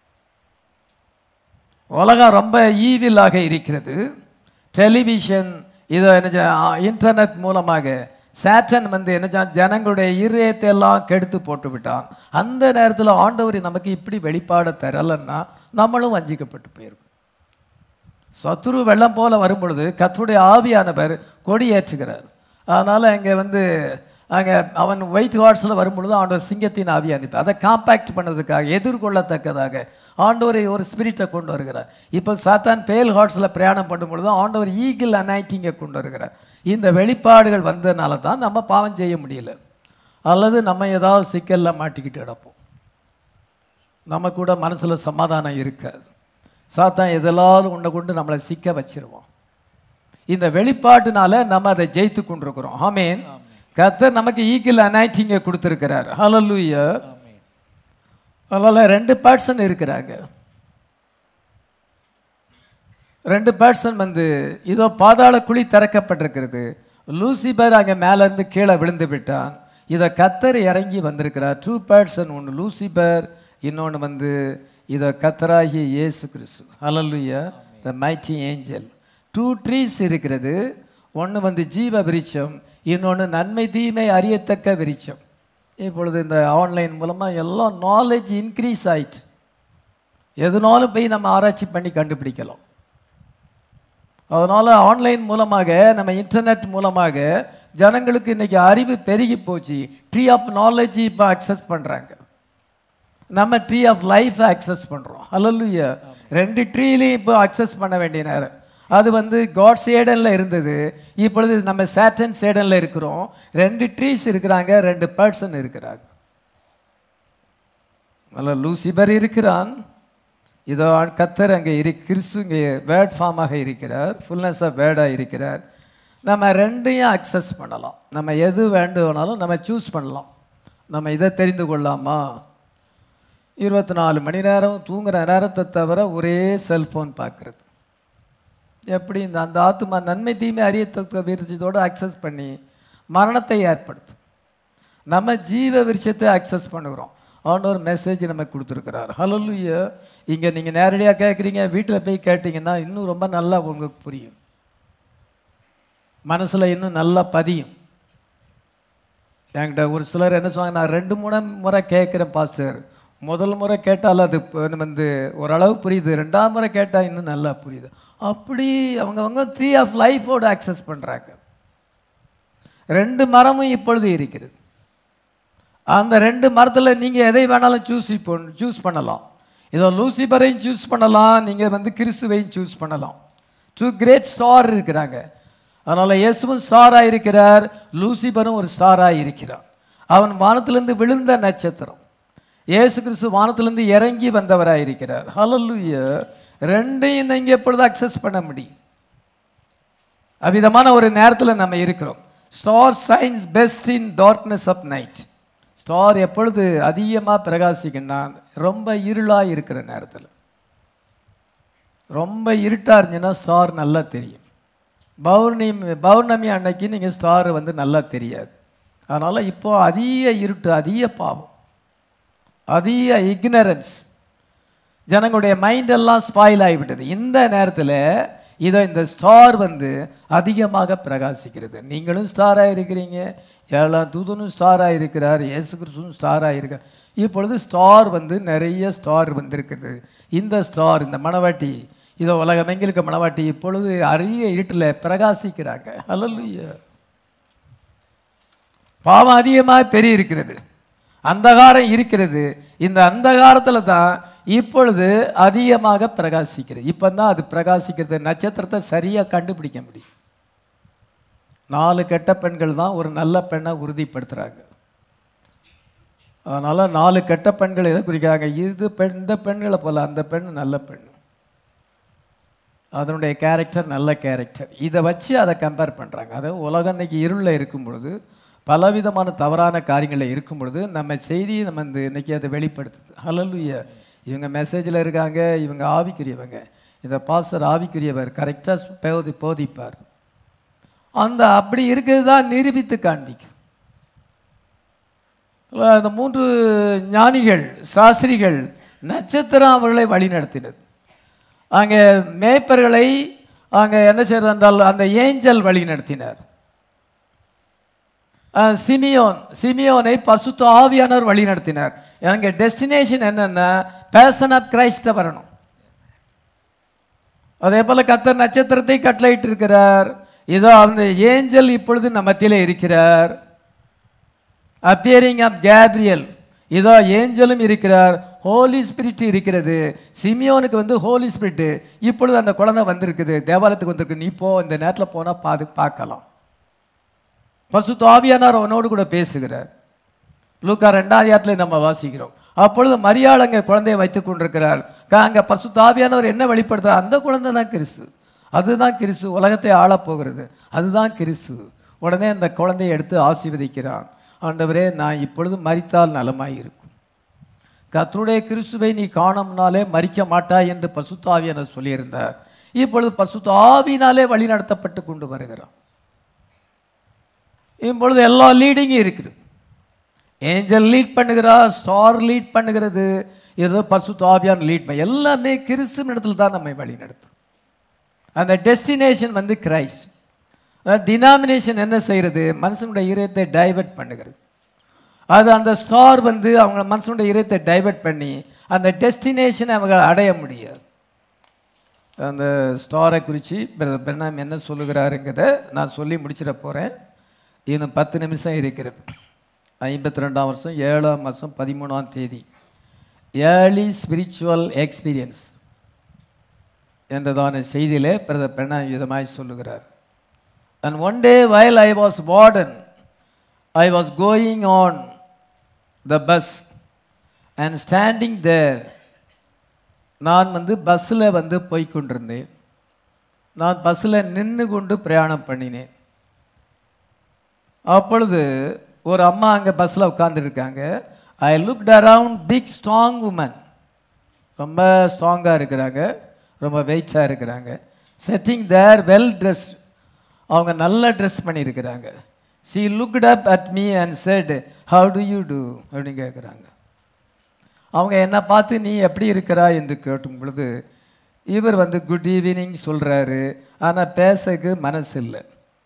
S1: உலகம் ரொம்ப ஈவிலாக இருக்கிறது டெலிவிஷன் இதோ என்ன இன்டர்நெட் மூலமாக சேட்டன் வந்து என்ன செய்தான்? ஜனங்களுடைய இருதயத்தை எல்லாம் கெடுத்து போட்டு விட்டான் அந்த நேரத்தில் ஆண்டவர் நமக்கு இப்படி வெளிப்பாட தரலைன்னா நம்மளும் வஞ்சிக்கப்பட்டு போயிருக்கும் சத்துரு வெள்ளம் போல வரும் பொழுது கர்த்தருடைய ஆவியானவர் கொடி ஏற்றுகிறார் அதனால் அங்கே வந்து அங்கே அவன் ஒயிட் ஹார்ஸில் வரும் பொழுது ஆண்டவர் சிங்கத்தின் ஆவி அனுப்பி அதை காம்பேக்ட் பண்ணதுக்காக எதிர்கொள்ளத்தக்கதாக ஆண்டவரை ஒரு ஸ்பிரிட்டை கொண்டு வருகிறார் இப்போ சாத்தான் பேல் ஹார்ட்ஸில் பிரயாணம் பண்ணும் பொழுது ஆண்டவர் ஈகிள் அனைட்டிங்கை கொண்டு வருகிறார் இந்த வெளிப்பாடுகள் வந்ததுனால தான் நம்ம பாவம் செய்ய முடியல அல்லது நம்ம ஏதாவது சிக்கலில் மாட்டிக்கிட்டு கிடப்போம் நம்ம கூட மனசில் சமாதானம் இருக்காது சாத்தான் எதெல்லாம் உன்னை கொண்டு நம்மளை சிக்க வச்சிருவோம் இந்த வெளிப்பாட்டுனால நம்ம அதை ஜெயித்து கொண்டிருக்கிறோம் ஆமேன் கர்த்தர் நமக்கு ஈக்கிள் அனைட்டிங்க கொடுத்துருக்கிறார் ஹalleluya அதனால் ரெண்டு பர்சன் இருக்கிறாங்க ரெண்டு பர்சன் வந்து இதோ பாதாள குழி திறக்கப்பட்டிருக்கிறது லூசிபர் அங்கே மேலேருந்து கீழே விழுந்து விட்டான் இதை கத்தர் இறங்கி வந்திருக்கிறார் டூ பர்சன் ஒன்று லூசிபர் இன்னொன்று வந்து இதை கத்தராகிய இயேசு கிறிஸ்து ஹalleluya the mighty angel two trees இருக்கிறது ஒன்று வந்து ஜீவ விருட்சம் இன்னொன்று நன்மை தீமை அறியத்தக்க விருட்சம் இப்பொழுது இந்த ஆன்லைன் மூலமாக எல்லாம் நாலேஜ் இன்க்ரீஸ் ஆயிட்டு எதுனாலும் போய் நம்ம ஆராய்ச்சி பண்ணி கண்டுபிடிக்கலாம் அதனால் ஆன்லைன் மூலமாக நம்ம இன்டர்நெட் மூலமாக ஜனங்களுக்கு இன்னைக்கு அறிவு பெருகி போச்சு ட்ரீ ஆஃப் நாலேஜ் இப்போ அக்சஸ் பண்ணுறாங்க நம்ம ட்ரீ ஆஃப் லைஃப்பை அக்சஸ் பண்ணுறோம் அல்லல்லுயா ரெண்டு ட்ரீலையும் இப்போ அக்சஸ் பண்ண வேண்டிய நேரம் அது வந்து காட் சேடனில் இருந்தது இப்பொழுது நம்ம சேட்டன் சேடனில் இருக்கிறோம் ரெண்டு ட்ரீஸ் இருக்கிறாங்க ரெண்டு பர்சன் இருக்கிறாங்க நல்ல லூசிபர் இருக்கிறான் இதோ கத்தர் அங்கே இரு கிறிஸ்து இங்கே வேர்ட் ஃபார்மாக இருக்கிறார் ஃபுல்னஸ் ஆஃப் வேர்டாக இருக்கிறார் நம்ம ரெண்டையும் அக்சஸ் பண்ணலாம் நம்ம எது வேண்டுமானாலும் நம்ம சூஸ் பண்ணலாம் நம்ம இதை தெரிந்து கொள்ளலாமா இருபத்தி நாலு மணி நேரம் தூங்குற நேரத்தை தவிர ஒரே செல்ஃபோன் பார்க்குறது எப்படி இந்த அந்த ஆத்மா நன்மை தீமை அறியத்தக்க விருச்சத்தோடு அக்சஸ் பண்ணி மரணத்தை ஏற்படுத்தும் நம்ம ஜீவ விருட்சத்தை அக்சஸ் பண்ணுகிறோம் ஆண்டவர் மெசேஜ் நமக்கு கொடுத்துருக்கிறார் ஹலலுயா இங்கே நீங்கள் நேரடியாக கேட்குறீங்க வீட்டில் போய் கேட்டிங்கன்னா இன்னும் ரொம்ப நல்லா உங்களுக்கு புரியும் மனசில் இன்னும் நல்லா பதியும் என்கிட்ட ஒரு சிலர் என்ன சொல்லுவாங்க நான் ரெண்டு மூணு முறை கேட்குறேன் பாஸ்டர் முதல் முறை கேட்டால் அது ப- வந்து ஓரளவு புரியுது ரெண்டாம் முறை கேட்டால் இன்னும் நல்லா புரியுது அப்படி அவங்கவங்க த்ரீ ஆஃப் லைஃபோடு அக்சஸ் பண்ணுறாங்க ரெண்டு மரமும் இப்பொழுது இருக்கிறது அந்த ரெண்டு மரத்தில் நீங்கள் எதை வேணாலும் சூஸ் இப்போ சூஸ் பண்ணலாம் இதோ லூசிபரையும் சூஸ் பண்ணலாம் நீங்கள் வந்து கிறிஸ்துவையும் சூஸ் பண்ணலாம் டூ கிரேட் ஸ்டார் இருக்கிறாங்க அதனால் இயேசுவும் ஸ்டாராக இருக்கிறார் லூசிபரும் ஒரு ஸ்டாராக இருக்கிறார் அவன் வானத்திலிருந்து விழுந்த நட்சத்திரம் இயேசு கிறிஸ்து வானத்திலிருந்து இறங்கி வந்தவராக இருக்கிறார் ஹalleluya ரெண்டையும் நீங்க எப்பொழுது அக்சஸ் பண்ண முடியும் அவ்விதமான ஒரு நேரத்தில் நம்ம இருக்கிறோம் star shines best in darkness of night star எப்பொழுது அதிகமாக பிரகாசிக்குன்னா ரொம்ப இருளாக இருக்கிற நேரத்தில் ரொம்ப இருட்டாக இருந்துச்சுன்னா ஸ்டார் நல்லா தெரியும் பௌர்ணமி பௌர்ணமி அன்னைக்கு நீங்கள் ஸ்டார் வந்து நல்லா தெரியாது அதனால் இப்போ அதிக இருட்டு அதிக பாவம் அதிக இக்னரன்ஸ் ஜனங்களுடைய மைண்ட் எல்லாம் ஸ்பாயில் ஆகிவிட்டது இந்த நேரத்தில் இதோ இந்த ஸ்டார் வந்து அதிகமாக பிரகாசிக்கிறது நீங்களும் ஸ்டாராக இருக்கிறீங்க ஏழாம் தூதனும் ஸ்டாராக இருக்கிறார் இயேசு கிறிஸ்துவும் ஸ்டாராக இருக்கார் இப்பொழுது ஸ்டார் வந்து நிறைய ஸ்டார் வந்திருக்குது இந்த ஸ்டார் இந்த மணவாட்டி இதோ உலகமெங்கில் இருக்க மணவாட்டி இப்பொழுது அரிய இருட்டில் பிரகாசிக்கிறாங்க ஹalleluya பாவம் அதிகமாக பெரிய இருக்கிறது அந்தகாரம் இருக்கிறது இந்த அந்தகாரத்தில் தான் இப்பொழுது அதிகமாக பிரகாசிக்கிறது இப்போ தான் அது பிரகாசிக்கிறது நட்சத்திரத்தை சரியாக கண்டுபிடிக்க முடியும் நாலு கெட்ட பெண்கள் தான் ஒரு நல்ல பெண்ணை உறுதிப்படுத்துகிறாங்க அதனால் நாலு கெட்ட பெண்கள் எதை குறிக்கிறாங்க இது பெண் இந்த பெண்களை போல அந்த பெண் நல்ல பெண் அதனுடைய கேரக்டர் நல்ல கேரக்டர் இதை வச்சு அதை கம்பேர் பண்ணுறாங்க அதை உலகம் இன்னைக்கு இருளில் இருக்கும் பொழுது பலவிதமான தவறான காரியங்களில் இருக்கும் பொழுது நம்ம செய்தியை நம்ம இந்த இன்னைக்கு அதை வெளிப்படுத்துது ஹalleluya இவங்க மெசேஜில் இருக்காங்க இவங்க ஆவிக்குரியவங்க இந்த பாஸ்டர் ஆவிக்குரியவர் கரெக்டாக போதி போதிப்பார் அந்த அப்படி இருக்கிறது தான் நிரூபித்து காண்பிக்கும் இந்த மூன்று ஞானிகள் சாஸ்திரிகள் நட்சத்திரம் அவர்களை வழிநடத்தினது அங்கே மேய்ப்பர்களை அங்கே என்ன செய்வது என்றால் அந்த ஏஞ்சல் வழி நடத்தினார் அஹ் சிமியோன் சிமியோனை பசுத்த ஆவியானவர் வழி நடத்தினார் அங்கே டெஸ்டினேஷன் என்னன்னா பேசன் ஆஃப் கிரைஸ்ட வரணும் அதே போல கத்தர் நட்சத்திரத்தை கட்டளையிட்டு இருக்கிறார் இதோ அந்த ஏஞ்சல் இப்பொழுது நம்ம மத்தியிலே இருக்கிறார் அப்பியரிங் ஆஃப் கேப்ரியல் இதோ ஏஞ்சலும் இருக்கிறார் ஹோலி ஸ்பிரிட் இருக்கிறது சிமியோனுக்கு வந்து ஹோலி ஸ்பிரிட் இப்பொழுது அந்த குழந்தை வந்திருக்குது தேவாலயத்துக்கு வந்திருக்கு நீ போ இந்த நேரத்தில் போனால் பாது பார்க்கலாம் பசு ஆவியானார் அவனோடு கூட பேசுகிறார் லூக்கா ரெண்டாவது அதிகாரத்தில் நம்ம வாசிக்கிறோம் அப்பொழுது மரியாள் அங்கே குழந்தையை வைத்துக் கொண்டிருக்கிறார் க- அங்கே பசு தாவியானவர் என்ன வெளிப்படுத்துறார் அந்த குழந்தை தான் கிறிஸ்து அதுதான் கிறிஸ்து உலகத்தை ஆளப் போகிறது அதுதான் கிறிஸ்து உடனே அந்த குழந்தையை எடுத்து ஆசீர்வதிக்கிறான் ஆண்டவரே நான் இப்பொழுது மரித்தால் நலமாய் இருக்கும் கர்த்தருடைய கிறிஸ்துவை நீ காணும்னாலே மறிக்க மாட்டாய் என்று பசுத்தாவியானவர் சொல்லியிருந்தார் இப்பொழுது பசுத்தாவினாலே வழி நடத்தப்பட்டு கொண்டு வருகிறான் இப்பொழுது எல்லா லீடிங்கும் இருக்குது ஏஞ்சல் லீட் பண்ணுகிறா ஸ்டார் லீட் பண்ணுகிறது ஏதோ பசு தாவியான் லீட் பண்ண எல்லாமே கிறிஸ்துவின் இடத்துல தான் நம்மை வழி நடத்தும் அந்த டெஸ்டினேஷன் வந்து கிரைஸ்ட் டினாமினேஷன் என்ன செய்கிறது மனுஷனுடைய இதயத்தை டைவர்ட் பண்ணுகிறது அது அந்த ஸ்டார் வந்து அவங்க மனுஷனுடைய இதயத்தை டைவர்ட் பண்ணி அந்த டெஸ்டினேஷனை அவங்க அடைய முடியாது அந்த ஸ்டாரை குறித்து பிரணாம் என்ன சொல்லுகிறாருங்கிறத நான் சொல்லி முடிச்சிட போகிறேன் இன்னும் பத்து நிமிஷம் இருக்கிறது ஐம்பத்தி ரெண்டாம் வருஷம் ஏழாம் மாதம் பதிமூணாம் தேதி ஏர்லி ஸ்பிரிச்சுவல் எக்ஸ்பீரியன்ஸ் என்றதான செய்தியிலே பிரதர் பெண்ணா விதமாய் சொல்லுகிறார் and one day while I was warden I was going on the bus and standing there நான் வந்து பஸ்ஸில் வந்து போய் கொண்டிருந்தேன் நான் பஸ்ஸில் நின்று கொண்டு பிரயாணம் பண்ணினேன் அப்பொழுது ஒரு அம்மா அங்கே பஸ்ஸில் உட்காந்துருக்காங்க I looked around big strong woman ரொம்ப ஸ்ட்ராங்காக இருக்கிறாங்க ரொம்ப வெயிட்டாக இருக்கிறாங்க செட்டிங் தேர் வெல் ட்ரெஸ் அவங்க நல்லா ட்ரெஸ் பண்ணியிருக்கிறாங்க she looked up at me and said how do you do அப்படின்னு கேட்குறாங்க அவங்க என்ன பார்த்து நீ எப்படி இருக்கிறா என்று கேட்டும் பொழுது இவர் வந்து குட் ஈவினிங் சொல்கிறாரு ஆனால் பேசக்கு மனசு இல்லை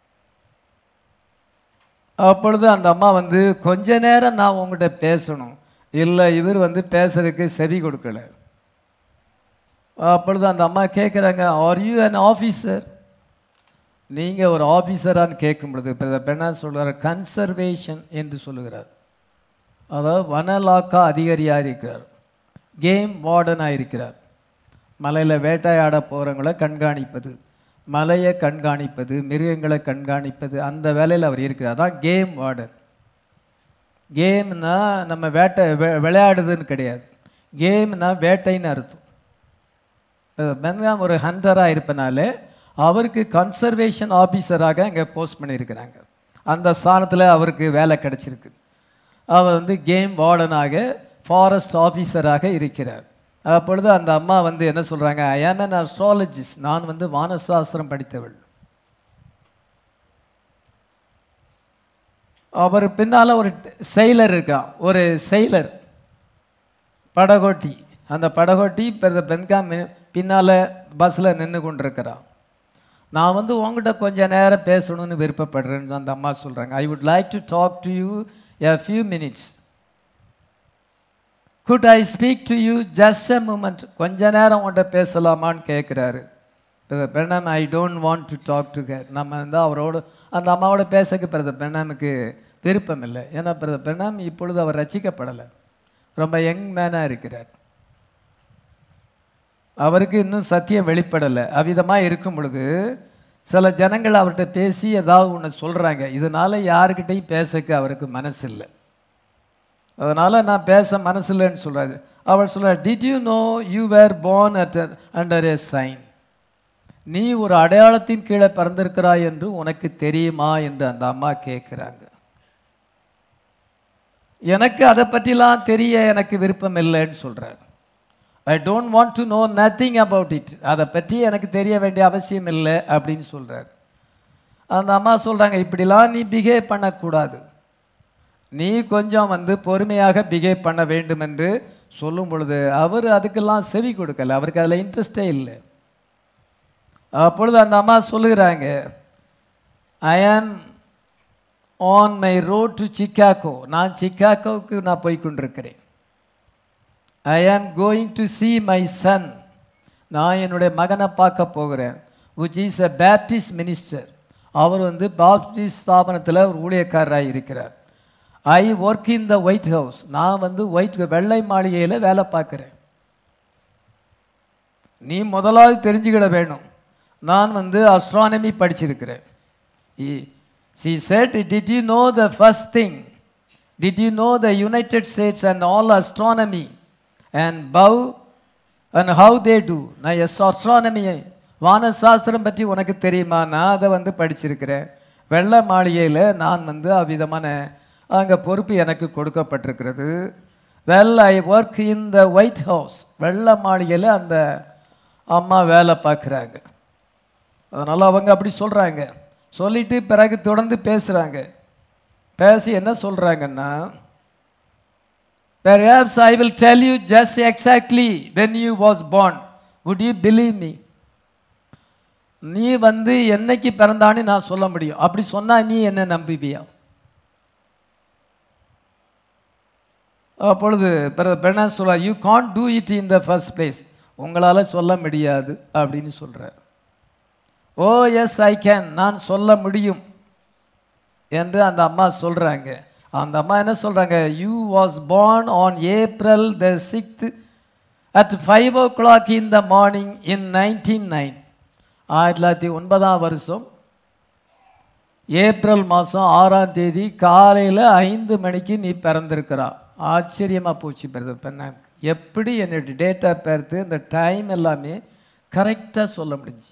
S1: அப்பொழுது அந்த அம்மா வந்து கொஞ்ச நேரம் நான் உங்ககிட்ட பேசணும் இல்லை இவர் வந்து பேசுறதுக்கு செவி கொடுக்கல அப்பொழுது அந்த அம்மா கேட்குறாங்க ஆர் யூ an ஆஃபீஸர் நீங்கள் ஒரு ஆஃபீஸரான்னு கேட்கும் பொழுது இப்போ பெண்ணா சொல்கிறார் கன்சர்வேஷன் என்று சொல்லுகிறார் அதாவது வனலாக்கா அதிகாரியாக இருக்கிறார் கேம் வார்டனாக இருக்கிறார் மலையில் வேட்டையாட போகிறவங்கள கண்காணிப்பது மலையை கண்காணிப்பது மிருகங்களை கண்காணிப்பது அந்த வேலையில் அவர் இருக்கிறார் அதான் கேம் வார்டன் கேம்னா நம்ம வேட்டை வெ- விளையாடுதுன்னு கிடையாது கேம்னா வேட்டைன்னு அர்த்தம் பென்காம் ஒரு ஹண்டராக இருப்பனாலே அவருக்கு கன்சர்வேஷன் ஆஃபீஸராக அங்கே போஸ்ட் பண்ணியிருக்கிறாங்க அந்த ஸ்தானத்தில் அவருக்கு வேலை கிடைச்சிருக்கு அவர் வந்து கேம் வார்டனாக ஃபாரஸ்ட் ஆஃபீஸராக இருக்கிறார் அப்பொழுது அந்த அம்மா வந்து என்ன சொல்கிறாங்க ஐ ஆம் an astrologist நான் வந்து வானசாஸ்திரம் படித்தவள் அவர் பின்னால் ஒரு செயலர் இருக்கான் ஒரு செயலர் படகோட்டி அந்த படகோட்டி பெருத பெண்கா பின்னால் பஸ்ஸில் நின்று கொண்டிருக்கிறான் நான் வந்து உங்ககிட்ட கொஞ்ச நேரம் பேசணும்னு விருப்பப்படுறேன்னு அந்த அம்மா சொல்கிறாங்க I would like to talk to you a few minutes could I speak to you just a moment கொஞ்ச நேரம் உங்கள்கிட்ட பேசலாமான்னு கேட்குறாரு பெண்ணாம் I don't want to talk to care நம்ம வந்து அவரோட அந்த அம்மாவோட பேசக்கு பிறந்த பெண்ணாமுக்கு விருப்பம் இல்லை ஏன்னா பிறந்த பெண்ணாம் இப்பொழுது அவர் ரசிக்கப்படலை ரொம்ப யங் மேனாக இருக்கிறார் அவருக்கு இன்னும் சத்தியம் வெளிப்படலை அவ்விதமாக இருக்கும் பொழுது சில ஜனங்கள் அவர்கிட்ட பேசி ஏதாவது ஒன்று சொல்கிறாங்க இதனால யாருக்கிட்டையும் பேசக்கு அவருக்கு மனசு இல்லை அதனால் நான் பேச மனசு இல்லைன்னு சொல்கிறாரு அவள் சொல்கிறார் did you know you were born at under a sign நீ ஒரு அடையாளத்தின் கீழே பிறந்திருக்கிறாய் என்று உனக்கு தெரியுமா என்று அந்த அம்மா கேட்குறாங்க எனக்கு அதை பற்றிலாம் தெரிய எனக்கு விருப்பம் இல்லைன்னு சொல்கிறார் I don't want to know nothing about it அதை பற்றி எனக்கு தெரிய வேண்டிய அவசியம் இல்லை அப்படின்னு சொல்கிறார் அந்த அம்மா சொல்கிறாங்க இப்படிலாம் நீ பிஹேவ் பண்ணக்கூடாது நீ கொஞ்சம் வந்து பொறுமையாக பிஹேவ் பண்ண வேண்டும் என்று சொல்லும் பொழுது அவர் அதுக்கெல்லாம் செவி கொடுக்கல அவருக்கு அதில் இன்ட்ரெஸ்டே இல்லை அப்பொழுது அந்த அம்மா சொல்லுகிறாங்க I am on my road to Chicago நான் சிக்காகோவுக்கு நான் போய் கொண்டிருக்கிறேன் I am going to see my son நான் என்னுடைய மகனை பார்க்க போகிறேன் which is a Baptist minister அவர் வந்து பாப்டிஸ்ட் ஸ்தாபனத்தில் ஒரு ஊழியக்காரராக இருக்கிறார் I work in the White House நான் வந்து ஒயிட் வெள்ளை மாளிகையில் வேலை பார்க்குறேன் நீ முதலாவது தெரிஞ்சுக்கிட வேணும் நான் வந்து அஸ்ட்ரானமி படிச்சிருக்கிறேன் she said did you know the first thing did you know the United States and all astronomy and bow and how they do நான் எஸ் அஸ்ட்ரானமியை வானசாஸ்திரம் பற்றி உனக்கு தெரியுமா நான் அதை வந்து படிச்சிருக்கிறேன் வெள்ளை மாளிகையில் நான் வந்து அவ்விதமான அங்கே பொறுப்பு எனக்கு கொடுக்கப்பட்டிருக்கிறது well I work in the White House வெள்ளை மாளிகையில் அந்த அம்மா வேலை பார்க்குறாங்க அதனால் அவங்க அப்படி சொல்கிறாங்க சொல்லிட்டு பிறகு தொடர்ந்து பேசுகிறாங்க பேசி என்ன சொல்கிறாங்கன்னா Perhaps I will tell you just exactly when you was born. Would you believe me? நீ வந்து என்னைக்கு பிறந்தான்னு நான் சொல்ல முடியும் அப்படி சொன்னா நீ என்ன நம்புவியா அப்பொழுது பெண்ணா சொல்ல you can't do it in the first place உங்களால் சொல்ல முடியாது அப்படின்னு சொல்கிறார் ஓ எஸ் ஐ கேன் நான் சொல்ல முடியும் என்று அந்த அம்மா சொல்கிறாங்க அந்த அம்மா என்ன சொல்கிறாங்க you was born on April the sixth at five o'clock in the morning in nineteen nine ஆயிரத்தி தொள்ளாயிரத்தி ஒன்பதாம் வருஷம் ஏப்ரல் மாதம் ஆறாம் தேதி காலையில் ஐந்து மணிக்கு நீ பிறந்திருக்கிறா ஆச்சரியமாக போச்சு பிறந்த பெண்ண எப்படி என்னுடைய டேட் ஆஃப் பர்த்து இந்த டைம் எல்லாமே கரெக்டாக சொல்ல முடிஞ்சு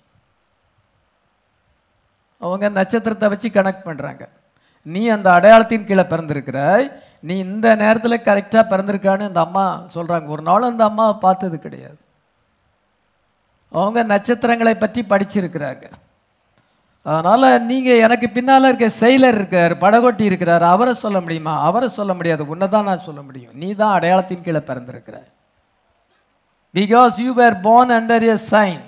S1: அவங்க நட்சத்திரத்தை வச்சு கனெக்ட் பண்ணுறாங்க நீ அந்த அடையாளத்தின் கீழே பிறந்திருக்கிறாய் நீ இந்த நேரத்தில் கரெக்டாக பிறந்திருக்கான்னு அந்த அம்மா சொல்கிறாங்க ஒரு நாள் அந்த அம்மாவை பார்த்தது கிடையாது அவங்க நட்சத்திரங்களை பற்றி படிச்சிருக்கிறாங்க அதனால் நீங்கள் எனக்கு பின்னால் இருக்க செயலர் இருக்கார் படகோட்டி இருக்கிறார் அவரை சொல்ல முடியுமா அவரை சொல்ல முடியாது உன்னை தான் நான் சொல்ல முடியும் நீ தான் அடையாளத்தின் கீழே பிறந்திருக்கிற because you were born under a sign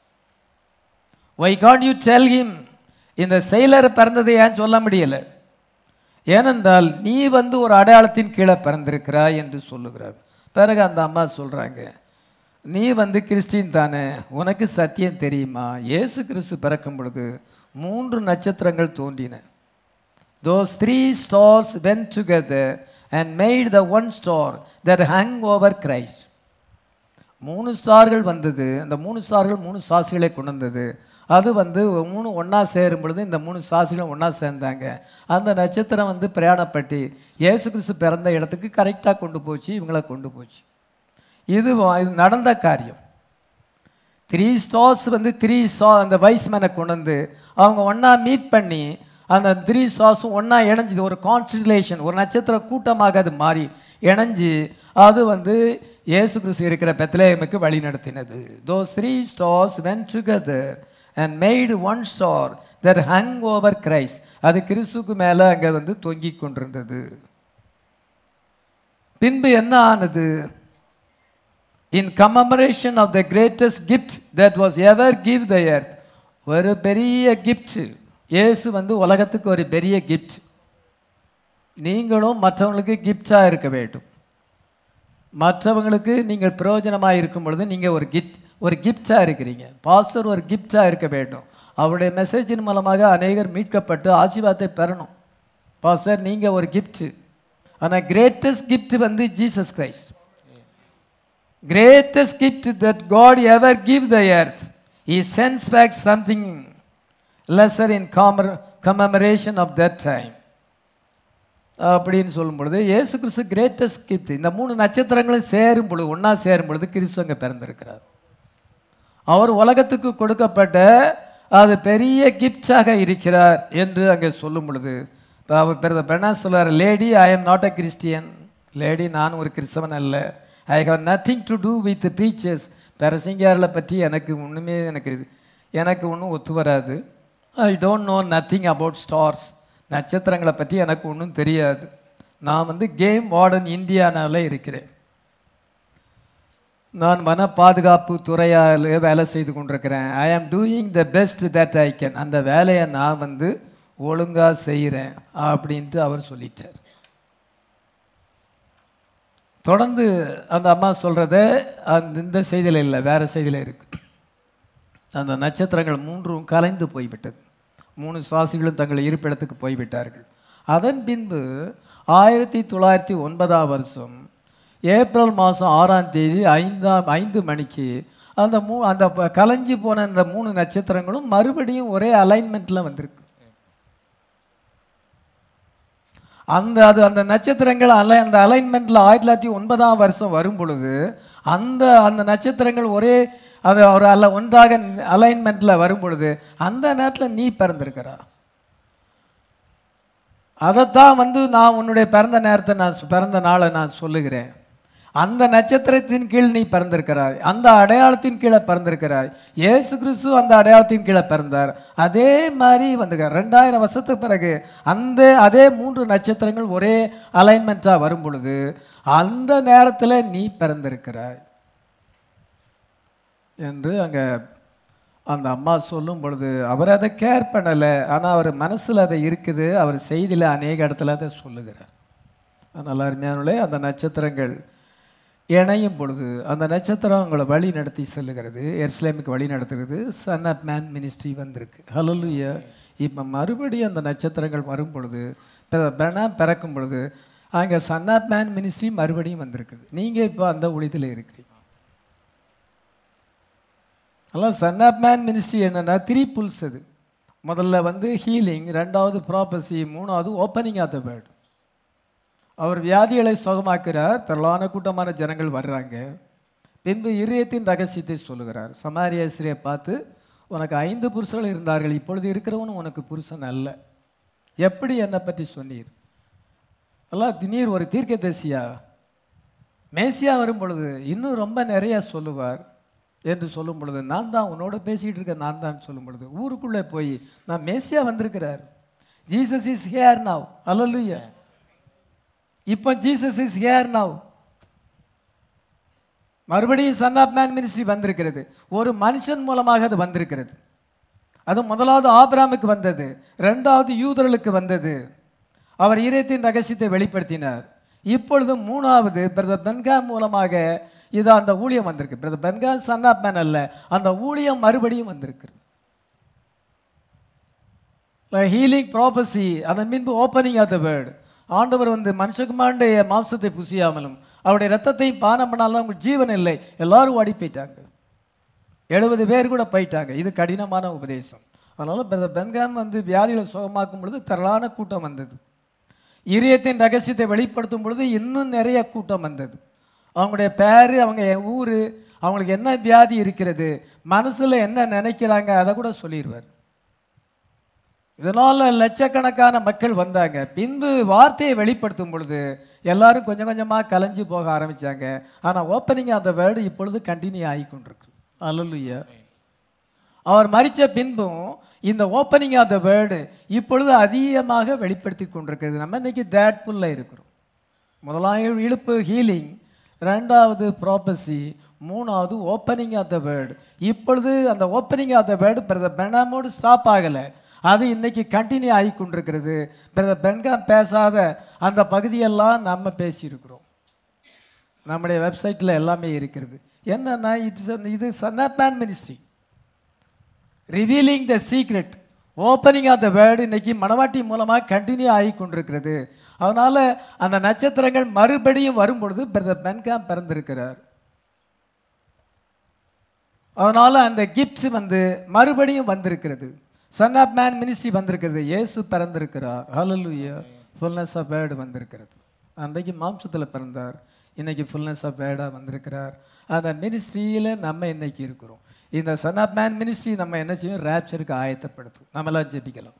S1: why can't you tell him இந்த செயலர் பிறந்ததை ஏன் சொல்ல முடியலை ஏனென்றால் நீ வந்து ஒரு அடையாளத்தின் கீழே பிறந்திருக்கிறாய் என்று சொல்லுகிறார் பிறகு அந்த அம்மா சொல்கிறாங்க நீ வந்து கிறிஸ்டின் தானே உனக்கு சத்தியம் தெரியுமா இயேசு கிறிஸ்து பிறக்கும் பொழுது மூன்று நட்சத்திரங்கள் தோன்றின those three stars went together and made the one star that hung over Christ மூணு ஸ்டார்கள் வந்தது அந்த மூணு ஸ்டார்கள் மூணு சாசிகளை கொண்டு வந்தது அது வந்து மூணு ஒன்றா சேரும் பொழுது இந்த மூணு சாட்சிகளும் ஒன்றா சேர்ந்தாங்க அந்த நட்சத்திரம் வந்து பிரயாணப்பட்டு இயேசு கிறிஸ்து பிறந்த இடத்துக்கு கரெக்டாக கொண்டு போச்சு இவங்கள கொண்டு போச்சு இது வா- இது நடந்த காரியம் த்ரீ ஸ்டார்ஸ் வந்து த்ரீ சா அந்த வைஸ்மேனை கொண்டு வந்து அவங்க ஒன்றா மீட் பண்ணி அந்த த்ரீ ஸ்டார்ஸும் ஒன்றா இணைஞ்சுது ஒரு கான்ஸ்டிலேஷன் ஒரு நட்சத்திர கூட்டமாக அது மாறி இணைஞ்சு அது வந்து இயேசு கிறிஸ்து இருக்கிற பெத்லேயமுக்கு வழி நடத்தினது those three stars went together and made one star that hung over Christ அது கிறிஸ்துக்கு மேலே அங்கே வந்து தொங்கிக் கொண்டிருந்தது பின்பு என்ன ஆனது in commemoration of the greatest gift that was ever give the earth ஒரு பெரிய கிஃப்ட் இயேசு வந்து உலகத்துக்கு ஒரு பெரிய கிஃப்ட் நீங்களும் மற்றவங்களுக்கு கிஃப்டாக இருக்க வேண்டும் மற்றவங்களுக்கு நீங்கள் பிரயோஜனமாக இருக்கும் பொழுது நீங்கள் ஒரு கிஃப்ட் ஒரு கிஃப்டாக இருக்கிறீங்க பாஸ்டர் ஒரு கிஃப்டாக இருக்க வேண்டும் அவருடைய மெசேஜின் மூலமாக அநேகர் மீட்கப்பட்டு ஆசீர்வாதத்தை பெறணும் பாஸ்டர் நீங்கள் ஒரு கிஃப்ட் ஆனால் கிரேட்டஸ்ட் கிஃப்ட் வந்து Jesus Christ greatest gift that God ever give the earth. He sends back something lesser in commem- commemoration of that time. அப்படின்னு சொல்லும் பொழுது இயேசு கிறிஸ்து கிரேட்டஸ்ட் கிஃப்ட் இந்த மூணு நட்சத்திரங்களும் சேரும் பொழுது ஒன்றா சேரும் பொழுது கிறிஸ்து அங்கே பிறந்திருக்கிறார் அவர் உலகத்துக்கு கொடுக்கப்பட்ட அது பெரிய கிஃப்டாக இருக்கிறார் என்று அங்கே சொல்லும் பொழுது இப்ப அவர் பிறந்த பெண்ணா சொல்றார் lady I am not a Christian lady நான் ஒரு கிறிஸ்தவன் அல்ல I have nothing to do with preachers பெரசிங்காரில் பற்றி எனக்கு ஒன்றுமே எனக்கு இது எனக்கு ஒன்றும் ஒத்து வராது I don't know nothing about stars நட்சத்திரங்களை பற்றி எனக்கு ஒன்றும் தெரியாது நான் வந்து கேம் வார்டன் இந்தியானாவில் இருக்கிறேன் நான் வன பாதுகாப்பு துறையால் வேலை செய்து கொண்டிருக்கிறேன் I am doing the best that I can அந்த வேலையை நான் வந்து ஒழுங்காக செய்கிறேன் அப்படின்ட்டு அவர் சொல்லிட்டார் தொடர்ந்து அந்த அம்மா சொல்கிறத அந்த இந்த செய்தியில் இல்லை வேறு செய்தியில் இருக்கு அந்த நட்சத்திரங்கள் மூன்றும் கலைந்து போய்விட்டது மூணு சுவாசிகளும் தங்கள் இருப்பிடத்துக்கு போய்விட்டார்கள் அதன் பின்பு ஆயிரத்தி தொள்ளாயிரத்தி ஒன்பதாம் வருஷம் ஏப்ரல் மாதம் ஆறாம் தேதி ஐந்தாம் ஐந்து மணிக்கு அந்த மூ அந்த ப- கலைஞ்சு போன அந்த மூணு நட்சத்திரங்களும் மறுபடியும் ஒரே அலைன்மெண்ட்டில் வந்திருக்கு அந்த அது அந்த நட்சத்திரங்கள் அலை அந்த அலைன்மெண்ட்டில் ஆயிரத்தி தொள்ளாயிரத்தி ஒன்பதாம் வருஷம் வரும் பொழுது அந்த அந்த நட்சத்திரங்கள் ஒரே அது ஒரு அல்ல ஒன்றாக அலைன்மெண்ட்டில் வரும் பொழுது அந்த நேரத்தில் நீ பிறந்திருக்கிறா அதைத்தான் வந்து நான் உன்னுடைய பிறந்த நேரத்தை நான் சொ- பிறந்த நாளை நான் சொல்லுகிறேன் அந்த நட்சத்திரத்தின் கீழ் நீ பிறந்திருக்கிறாய் அந்த அடையாளத்தின் கீழே பிறந்திருக்கிறாய் இயேசு கிறிஸ்து அந்த அடையாளத்தின் கீழே பிறந்தார் அதே மாதிரி வந்திருக்கார் ரெண்டாயிரம் வருஷத்துக்கு பிறகு அந்த அதே மூன்று நட்சத்திரங்கள் ஒரே அலைன்மெண்ட்டாக வரும் பொழுது அந்த நேரத்தில் நீ பிறந்திருக்கிறாய் என்று அங்கே அந்த அம்மா சொல்லும் பொழுது அவர் அதை கேர் பண்ணலை ஆனால் அவர் மனசில் அதை இருக்குது அவர் செய்தியில் அநேக இடத்துல அதை சொல்லுகிறார் அதனால் அருமையானே அந்த நட்சத்திரங்கள் இணையும் பொழுது அந்த நட்சத்திரம் அவங்கள வழி நடத்தி செல்லுகிறது எர்ஸ்லேமுக்கு வழி நடத்துகிறது சன் ஆஃப் மேன் மினிஸ்ட்ரி வந்திருக்கு ஹலலுயா இப்போ மறுபடியும் அந்த நட்சத்திரங்கள் வரும் பொழுது பெனா பிறக்கும் பொழுது அங்கே சன் ஆஃப் மேன் மினிஸ்ட்ரி மறுபடியும் வந்திருக்குது நீங்கள் இப்போ அந்த ஒளிதில் இருக்கிறீங்க அதெல்லாம் சன் ஆஃப் மேன் மினிஸ்ட்ரி என்னென்னா த்ரீ புல்ஸ் அது முதல்ல வந்து ஹீலிங் ரெண்டாவது ப்ராப்பசி மூணாவது ஓப்பனிங் ஆஃப் த வேர்ட் அவர் வியாதிகளை சுகமாக்குறார் திரளான கூட்டமான ஜனங்கள் வர்றாங்க பின்பு இருதயத்தின் ரகசியத்தை சொல்லுகிறார் சமாரியாசிரியை பார்த்து உனக்கு ஐந்து புருஷர்கள் இருந்தார்கள் இப்பொழுது இருக்கிறவனும் உனக்கு புருஷன் அல்ல எப்படி என்னை பற்றி சொன்னீர் எல்லாம் திடீர் ஒரு தீர்க்கதரிசியா மேசியா வரும் பொழுது இன்னும் ரொம்ப நிறைய சொல்லுவார் என்று சொல்லும் பொழுது நான் தான் உன்னோட பேசிக்கிட்டு இருக்க நான் தான் சொல்லும் பொழுது ஊருக்குள்ளே போய் நான் மேசியா வந்திருக்கிறார் ஜீசஸ் இஸ் ஹேர் நவ் அல்லலுயா இப்போ ஜீசஸ் இஸ் ஹேர் நவ் மறுபடியும் சன் ஆஃப் மேன் மினிஸ்ட்ரி வந்திருக்கிறது ஒரு மனுஷன் மூலமாக அது வந்திருக்கிறது அது முதலாவது ஆபிராமுக்கு வந்தது ரெண்டாவது யூதர்களுக்கு வந்தது அவர் ஈரத்தின் ரகசியத்தை வெளிப்படுத்தினார் இப்பொழுது மூணாவது பிரதர் பென்கா மூலமாக இது அந்த ஊழியம் வந்திருக்கு பிரதர் பென்கா சன் ஆஃப் மேன் அல்ல அந்த ஊழியம் மறுபடியும் வந்திருக்கு ஹீலிங் ப்ராபசி அதன் பின்பு ஓப்பனிங் ஆஃப் த வேர்டு ஆண்டவர் வந்து மனுஷகுமாருடைய மாம்சத்தை புசியாமலும் அவருடைய ரத்தத்தையும் பானம் பண்ணாலும் அவங்க ஜீவன் இல்லை எல்லாரும் ஓடி போயிட்டாங்க எழுபது பேர் கூட போயிட்டாங்க இது கடினமான உபதேசம் அதனால பிரதர் பென்காம் வந்து வியாதிகளை சுகமாக்கும் பொழுது திரளான கூட்டம் வந்தது இதயத்தின் ரகசியத்தை வெளிப்படுத்தும் பொழுது இன்னும் நிறைய கூட்டம் வந்தது அவங்களுடைய பேர் அவங்க ஊர் அவங்களுக்கு என்ன வியாதி இருக்கிறது மனசில் என்ன நினைக்கிறாங்க அதை கூட சொல்லிடுவார் இதனால் லட்சக்கணக்கான மக்கள் வந்தாங்க பின்பு வார்த்தையை வெளிப்படுத்தும் பொழுது எல்லாரும் கொஞ்சம் கொஞ்சமாக கலைஞ்சு போக ஆரம்பிச்சாங்க ஆனால் ஓப்பனிங் அந்த வேர்டு இப்பொழுது கண்டினியூ ஆகி கொண்டிருக்கு அல்லலுயா அவர் மறித்த பின்பும் இந்த ஓப்பனிங் ஆஃப் த வேர்டு இப்பொழுது அதிகமாக வெளிப்படுத்தி கொண்டிருக்கிறது நம்ம இன்னைக்கு தேட்ஃபுல்ல இருக்கிறோம் முதலாவது இழுப்பு ஹீலிங் ரெண்டாவது ப்ராப்பசி மூணாவது ஓப்பனிங் ஆஃப் த வேர்டு இப்பொழுது அந்த opening of the word brother பெனாமோடு ஸ்டாப் ஆகலை அது இன்னைக்கு கண்டினியூ ஆகி கொண்டிருக்கிறது பிரதர் பென்காம் பேசாத அந்த பகுதியெல்லாம் நம்ம பேசியிருக்கிறோம் நம்முடைய வெப்சைட்டில் எல்லாமே இருக்கிறது என்னன்னா இட்ஸ் இது son of man ministry revealing the secret opening of the word இன்னைக்கு மணவாட்டி மூலமாக கண்டினியூ ஆகி கொண்டிருக்கிறது அதனால அந்த நட்சத்திரங்கள் மறுபடியும் வரும்பொழுது பிரதர் பென்காம் பிறந்திருக்கிறார் அதனால அந்த கிஃப்ட்ஸ் வந்து மறுபடியும் வந்திருக்கிறது சன் ஆஃப் மேன் மினிஸ்ட்ரி வந்திருக்கிறது இயேசு பிறந்திருக்கிறார் ஹalleluya ஃபுல்னஸ் ஆஃப் வேர்டு வந்திருக்கிறது அன்றைக்கு மாம்சத்தில் பிறந்தார் இன்னைக்கு ஃபுல்னஸ் ஆஃப் வேர்டாக வந்திருக்கிறார் அந்த மினிஸ்ட்ரியில் நம்ம இன்னைக்கு இருக்கிறோம் இந்த சன் ஆஃப் மேன் மினிஸ்ட்ரி நம்ம என்ன செய்யும் ரேப்சருக்கு ஆயத்தப்படுத்தும் நம்மளாம் ஜெபிக்கலாம்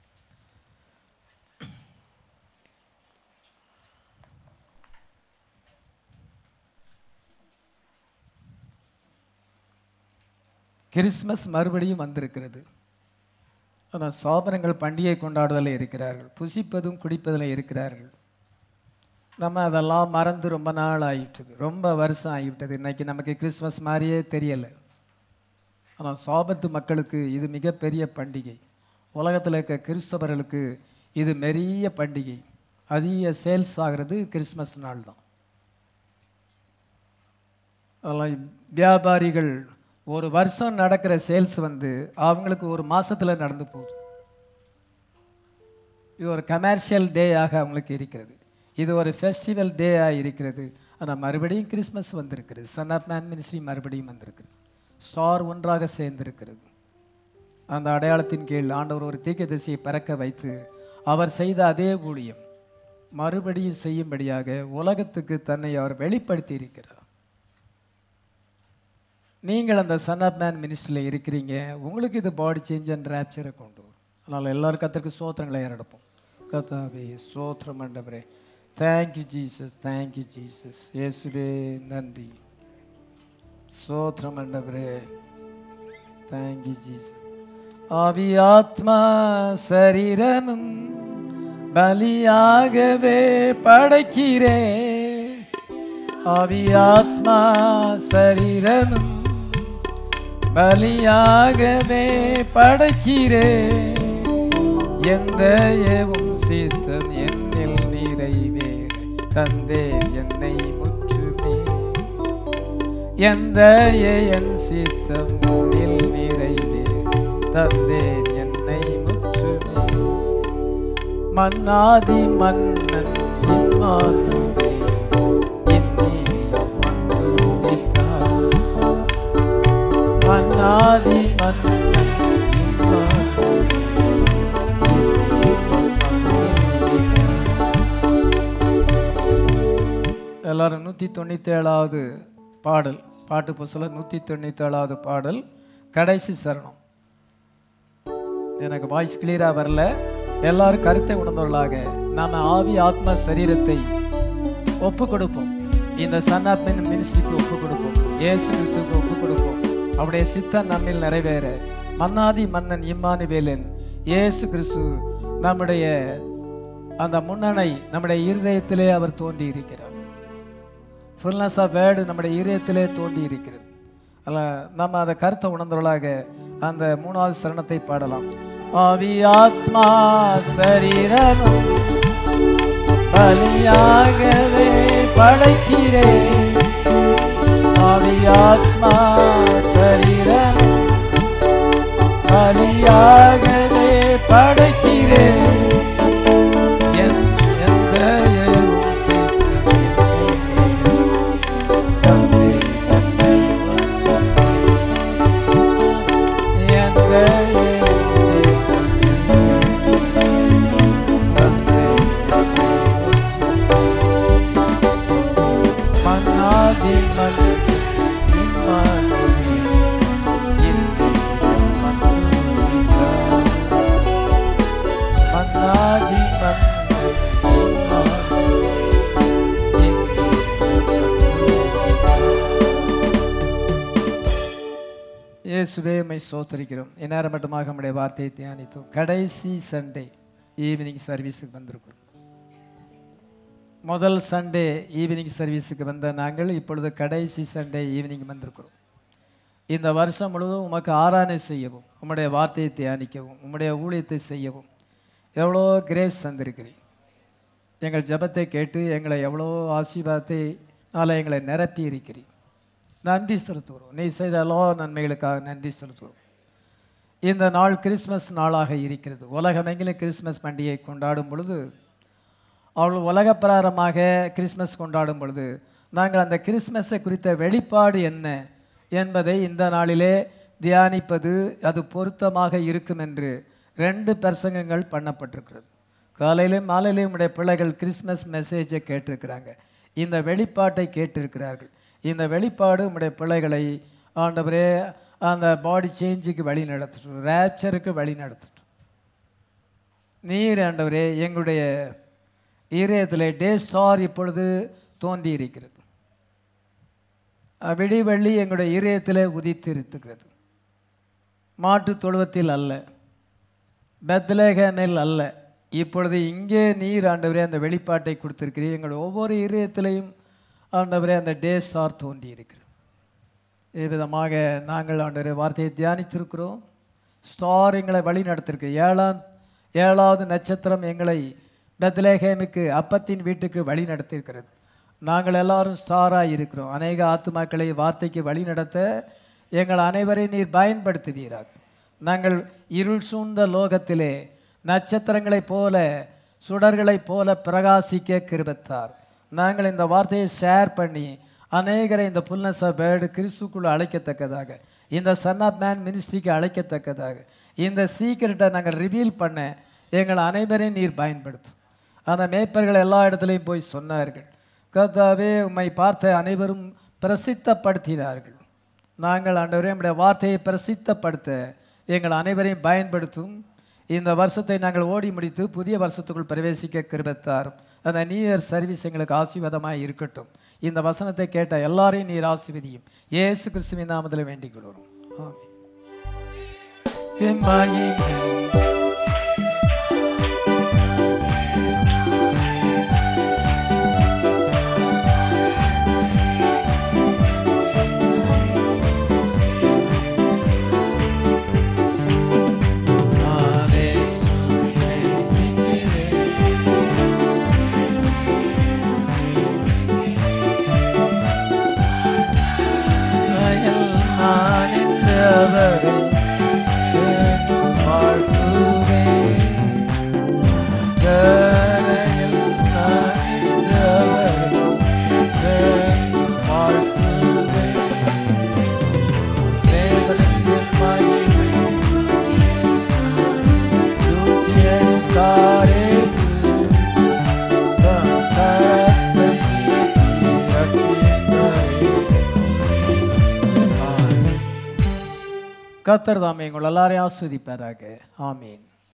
S1: கிறிஸ்மஸ் மறுபடியும் வந்திருக்கிறது ஆனால் சோபனங்கள் பண்டிகை கொண்டாடுதலில் இருக்கிறார்கள் புசிப்பதும் குடிப்பதில் இருக்கிறார்கள் நம்ம அதெல்லாம் மறந்து ரொம்ப நாள் ஆகிவிட்டது ரொம்ப வருஷம் ஆகிவிட்டது இன்னைக்கு நமக்கு கிறிஸ்மஸ் மாதிரியே தெரியலை ஆனால் சாபத்து மக்களுக்கு இது மிகப்பெரிய பண்டிகை உலகத்தில் இருக்க கிறிஸ்தவர்களுக்கு இது பெரிய பண்டிகை அதிக சேல்ஸ் ஆகிறது கிறிஸ்மஸ் நாள் தான் அதெல்லாம் வியாபாரிகள் ஒரு வருஷம் நடக்கிற சேல்ஸ் வந்து அவங்களுக்கு ஒரு மாசத்துல நடந்து போகுது இது ஒரு கமர்ஷியல் டேயாக அவங்களுக்கு இருக்கிறது இது ஒரு ஃபெஸ்டிவல் டேயாக இருக்கிறது ஆனால் மறுபடியும் கிறிஸ்மஸ் வந்திருக்கிறது சன் ஆஃப் மேன் மினிஸ்ட்ரி மறுபடியும் வந்திருக்கிறது ஸ்டார் ஒன்றாக சேர்ந்திருக்கிறது அந்த அடையாளத்தின் கீழ் ஆண்டவர் ஒரு தீர்க்கதரிசியை பறக்க வைத்து அவர் செய்த அதே ஊழியம் மறுபடியும் செய்யும்படியாக உலகத்துக்கு தன்னை அவர் வெளிப்படுத்தி இருக்கிறார் நீங்கள் அந்த சன் ஆஃப் மேன் மினிஸ்ட்ரியில் இருக்கிறீங்க உங்களுக்கு இது பாடி சேஞ்ச் அண்ட் ரேப்சரை கொண்டு வரும் அதனால் எல்லாரும் கத்திற்கு சோத்திரங்களை ஏறெடுப்போம் கத்தாவே சோத்திரம் ஆண்டவரே தேங்க்யூ ஜீசஸ் தேங்க்யூ ஜீசஸ் இயேசுவே நன்றி சோத்திரம் ஆண்டவரே தேங்க்யூ ஜீசஸ் ஆவி ஆத்மா சரீரமும் பலியாகவே படைக்கிறேன் ஆவி ஆத்மா சரீரமும் பலியாகவே படைக்கிறேன் எந்த ஏவும் சித்தம் என்னில் நிறைவேற தந்தேன் என்னை முற்றுமே எந்த என் சித்தம் உன்னில் நிறைவேற தந்தேன் என்னை முற்றுமே மன்னாதி மன்னன் இம்மானுவே இன்னிலும் வந்து உதித்தார் மன்னாதி மன்னன் இம்மானுவே இன்னிலும் வந்து உதித்தார். எல்லாரும் நூற்றி தொண்ணூற்றி ஏழாவது பாடல் பாட்டு புஸ்தகம் நூற்றி தொண்ணூற்றி ஏழாவது பாடல் கடைசி சரணம் எனக்கு வாய்ஸ் கிளியராக வரல எல்லாரும் கருத்தை உணர்ந்தவர்களாக நாம ஆவி ஆத்மா சரீரத்தை ஒப்பு கொடுப்போம் இந்த சன் ஆஃப் மின் மினிஸ்ட்ரிக்கு ஒப்பு கொடுப்போம் இயேசு கிறிஸ்துக்கு ஒப்பு கொடுப்போம் அவருடைய சித்தம் நம்மில் நிறைவேற மன்னாதி மன்னன் இம்மானுவேலன் இயேசு கிறிஸ்து நம்முடைய அந்த முன்னணை நம்முடைய இருதயத்திலே அவர் தோன்றி இருக்கிறார் ஃபுல்னஸ் ஆஃப் வேர்டு நம்முடைய இதயத்திலே தோன்றி இருக்கிறது அல்ல நம்ம அந்த கருத்தை உணர்ந்தவர்களாக அந்த மூணாவது சரணத்தை பாடலாம் ஆவி ஆத்மா சரீரமும் பலியாகவே படைக்கிறேன் ஆவி ஆத்மா சரீரமும் பலியாகவே படைக்கிறேன் என்- எந்த எருவும் சேர்த்து தந்தை தந்தை இயேசுவே உம்மை சோத்தரிக்கிறோம் இந்நேரம் மட்டுமாக நம்முடைய வார்த்தையை தியானித்தோம் கடைசி சண்டே ஈவினிங் சர்வீஸுக்கு வந்திருக்கிறோம் முதல் சண்டே ஈவினிங் சர்வீஸுக்கு வந்த நாங்கள் இப்பொழுது கடைசி சண்டே ஈவினிங் வந்திருக்கிறோம் இந்த வருஷம் முழுவதும் உமக்கு ஆராதனை செய்யவும் உம்முடைய வார்த்தையை தியானிக்கவும் உம்முடைய ஊழியத்தை செய்யவும் எவ்வளோ கிரேஸ் தந்திருக்கிறீர் எங்கள் ஜெபத்தை கேட்டு எங்களை எவ்வளோ ஆசீர்வாதத்தை நாளை எங்களை நிரப்பி இருக்கிறீர் நன்றி செலுத்துகிறோம் நீ செய்த எல்லா நன்மைகளுக்காக நன்றி செலுத்துகிறோம் இந்த நாள் கிறிஸ்மஸ் நாளாக இருக்கிறது உலகமெங்கிலும் கிறிஸ்மஸ் பண்டிகை கொண்டாடும் பொழுது அவள் உலகப்பிராரமாக கிறிஸ்மஸ் கொண்டாடும் பொழுது நாங்கள் அந்த கிறிஸ்மஸை குறித்த வெளிப்பாடு என்ன என்பதை இந்த நாளிலே தியானிப்பது அது பொருத்தமாக இருக்கும் என்று ரெண்டு பிரசங்கங்கள் பண்ணப்பட்டிருக்கிறது காலையிலும் மாலையிலும் உடைய பிள்ளைகள் கிறிஸ்மஸ் மெசேஜை கேட்டிருக்கிறாங்க இந்த வெளிப்பாட்டை கேட்டிருக்கிறார்கள் இந்த வெளிப்பாடு உடைய பிள்ளைகளை ஆண்டவரே அந்த பாடி சேஞ்சுக்கு வழி நடத்தட்டும் ரேப்சருக்கு வழி நடத்தட்டும் நீர் ஆண்டவரே எங்களுடைய இதயத்தில் டே ஸ்டார் இப்பொழுது தோன்றி இருக்கிறது விடிவெள்ளி எங்களுடைய இதயத்தில் உதித்திருக்கிறது மாட்டு தொழுவத்தில் அல்ல பெத்லேகமில் அல்ல இப்பொழுது இங்கே நீர் ஆண்டவரே அந்த வெளிப்பாட்டை கொடுத்திருக்கிறீர் எங்களுடைய ஒவ்வொரு இதயத்திலையும் ஆண்டவரே அந்த டே ஸ்டார் தோன்றி இருக்கிறது இவ்விதமாக நாங்கள் ஆண்டவரே வார்த்தையை தியானித்திருக்கிறோம் ஸ்டார் எங்களை வழி நடத்திருக்கு ஏழாம் ஏழாவது நட்சத்திரம் எங்களை பெத்லேஹேமுக்கு அப்பத்தின் வீட்டுக்கு வழி நடத்தியிருக்கிறது நாங்கள் எல்லாரும் ஸ்டாராக இருக்கிறோம் அநேக ஆத்துமாக்களை வார்த்தைக்கு வழி நடத்த எங்கள் அனைவரையும் நீர் பயன்படுத்துவீராக நாங்கள் இருள் சூழ்ந்த லோகத்திலே நட்சத்திரங்களைப் போல சுடர்களைப் போல பிரகாசிக்க கிருபத்தார் நாங்கள் இந்த வார்த்தையை ஷேர் பண்ணி அநேகரை இந்த புல்னஸ் ஆஃப் பேர்டு கிறிஸ்துக்குள்ள அழைக்கத்தக்கதாக இந்த சன் ஆஃப் மேன் மினிஸ்ட்ரிக்கு அழைக்கத்தக்கதாக இந்த சீக்கிரட்டை நாங்கள் ரிவீல் பண்ண எங்கள் அனைவரையும் நீர் பயன்படுத்தும் அந்த மேய்ப்பர்கள் எல்லா இடத்துலையும் போய் சொன்னார்கள் கர்த்தாவே உம்மை பார்த்த அனைவரும் பிரசித்தப்படுத்தினார்கள் நாங்கள் ஆண்டவரே நம்முடைய வார்த்தையை பிரசித்தப்படுத்த எங்கள் அனைவரையும் பயன்படுத்தும் இந்த வருஷத்தை நாங்கள் ஓடி முடித்து புதிய வருஷத்துக்குள் பிரவேசிக்க கிருபத்தார் அந்த நியூ இயர் சர்வீஸ் எங்களுக்கு ஆசீர்வாதமாக இருக்கட்டும் இந்த வசனத்தை கேட்ட எல்லாரையும் நீர் ஆசீர்வதியும் இயேசு கிறிஸ்துவின் நாமத்தில் வேண்டிக் கொள்கிறோம் ஆமென். நானே நேசிக்கிறேன். அயல் நான் என்றவரை என்றும் வாழ்த்துவேன். கரையில் நான் என்றவரை என்றும் வாழ்த்துவேன். தேவனின் மகிமை தூக்கி எடுத்தாரேசு. தம் கரத்தை நீட்டி ரட்சித்தாரே. ஆமென். கர்த்தர் தாமே உங்கள் எல்லாரையும் ஆஸ்வதிப்பாராக ஆமீன்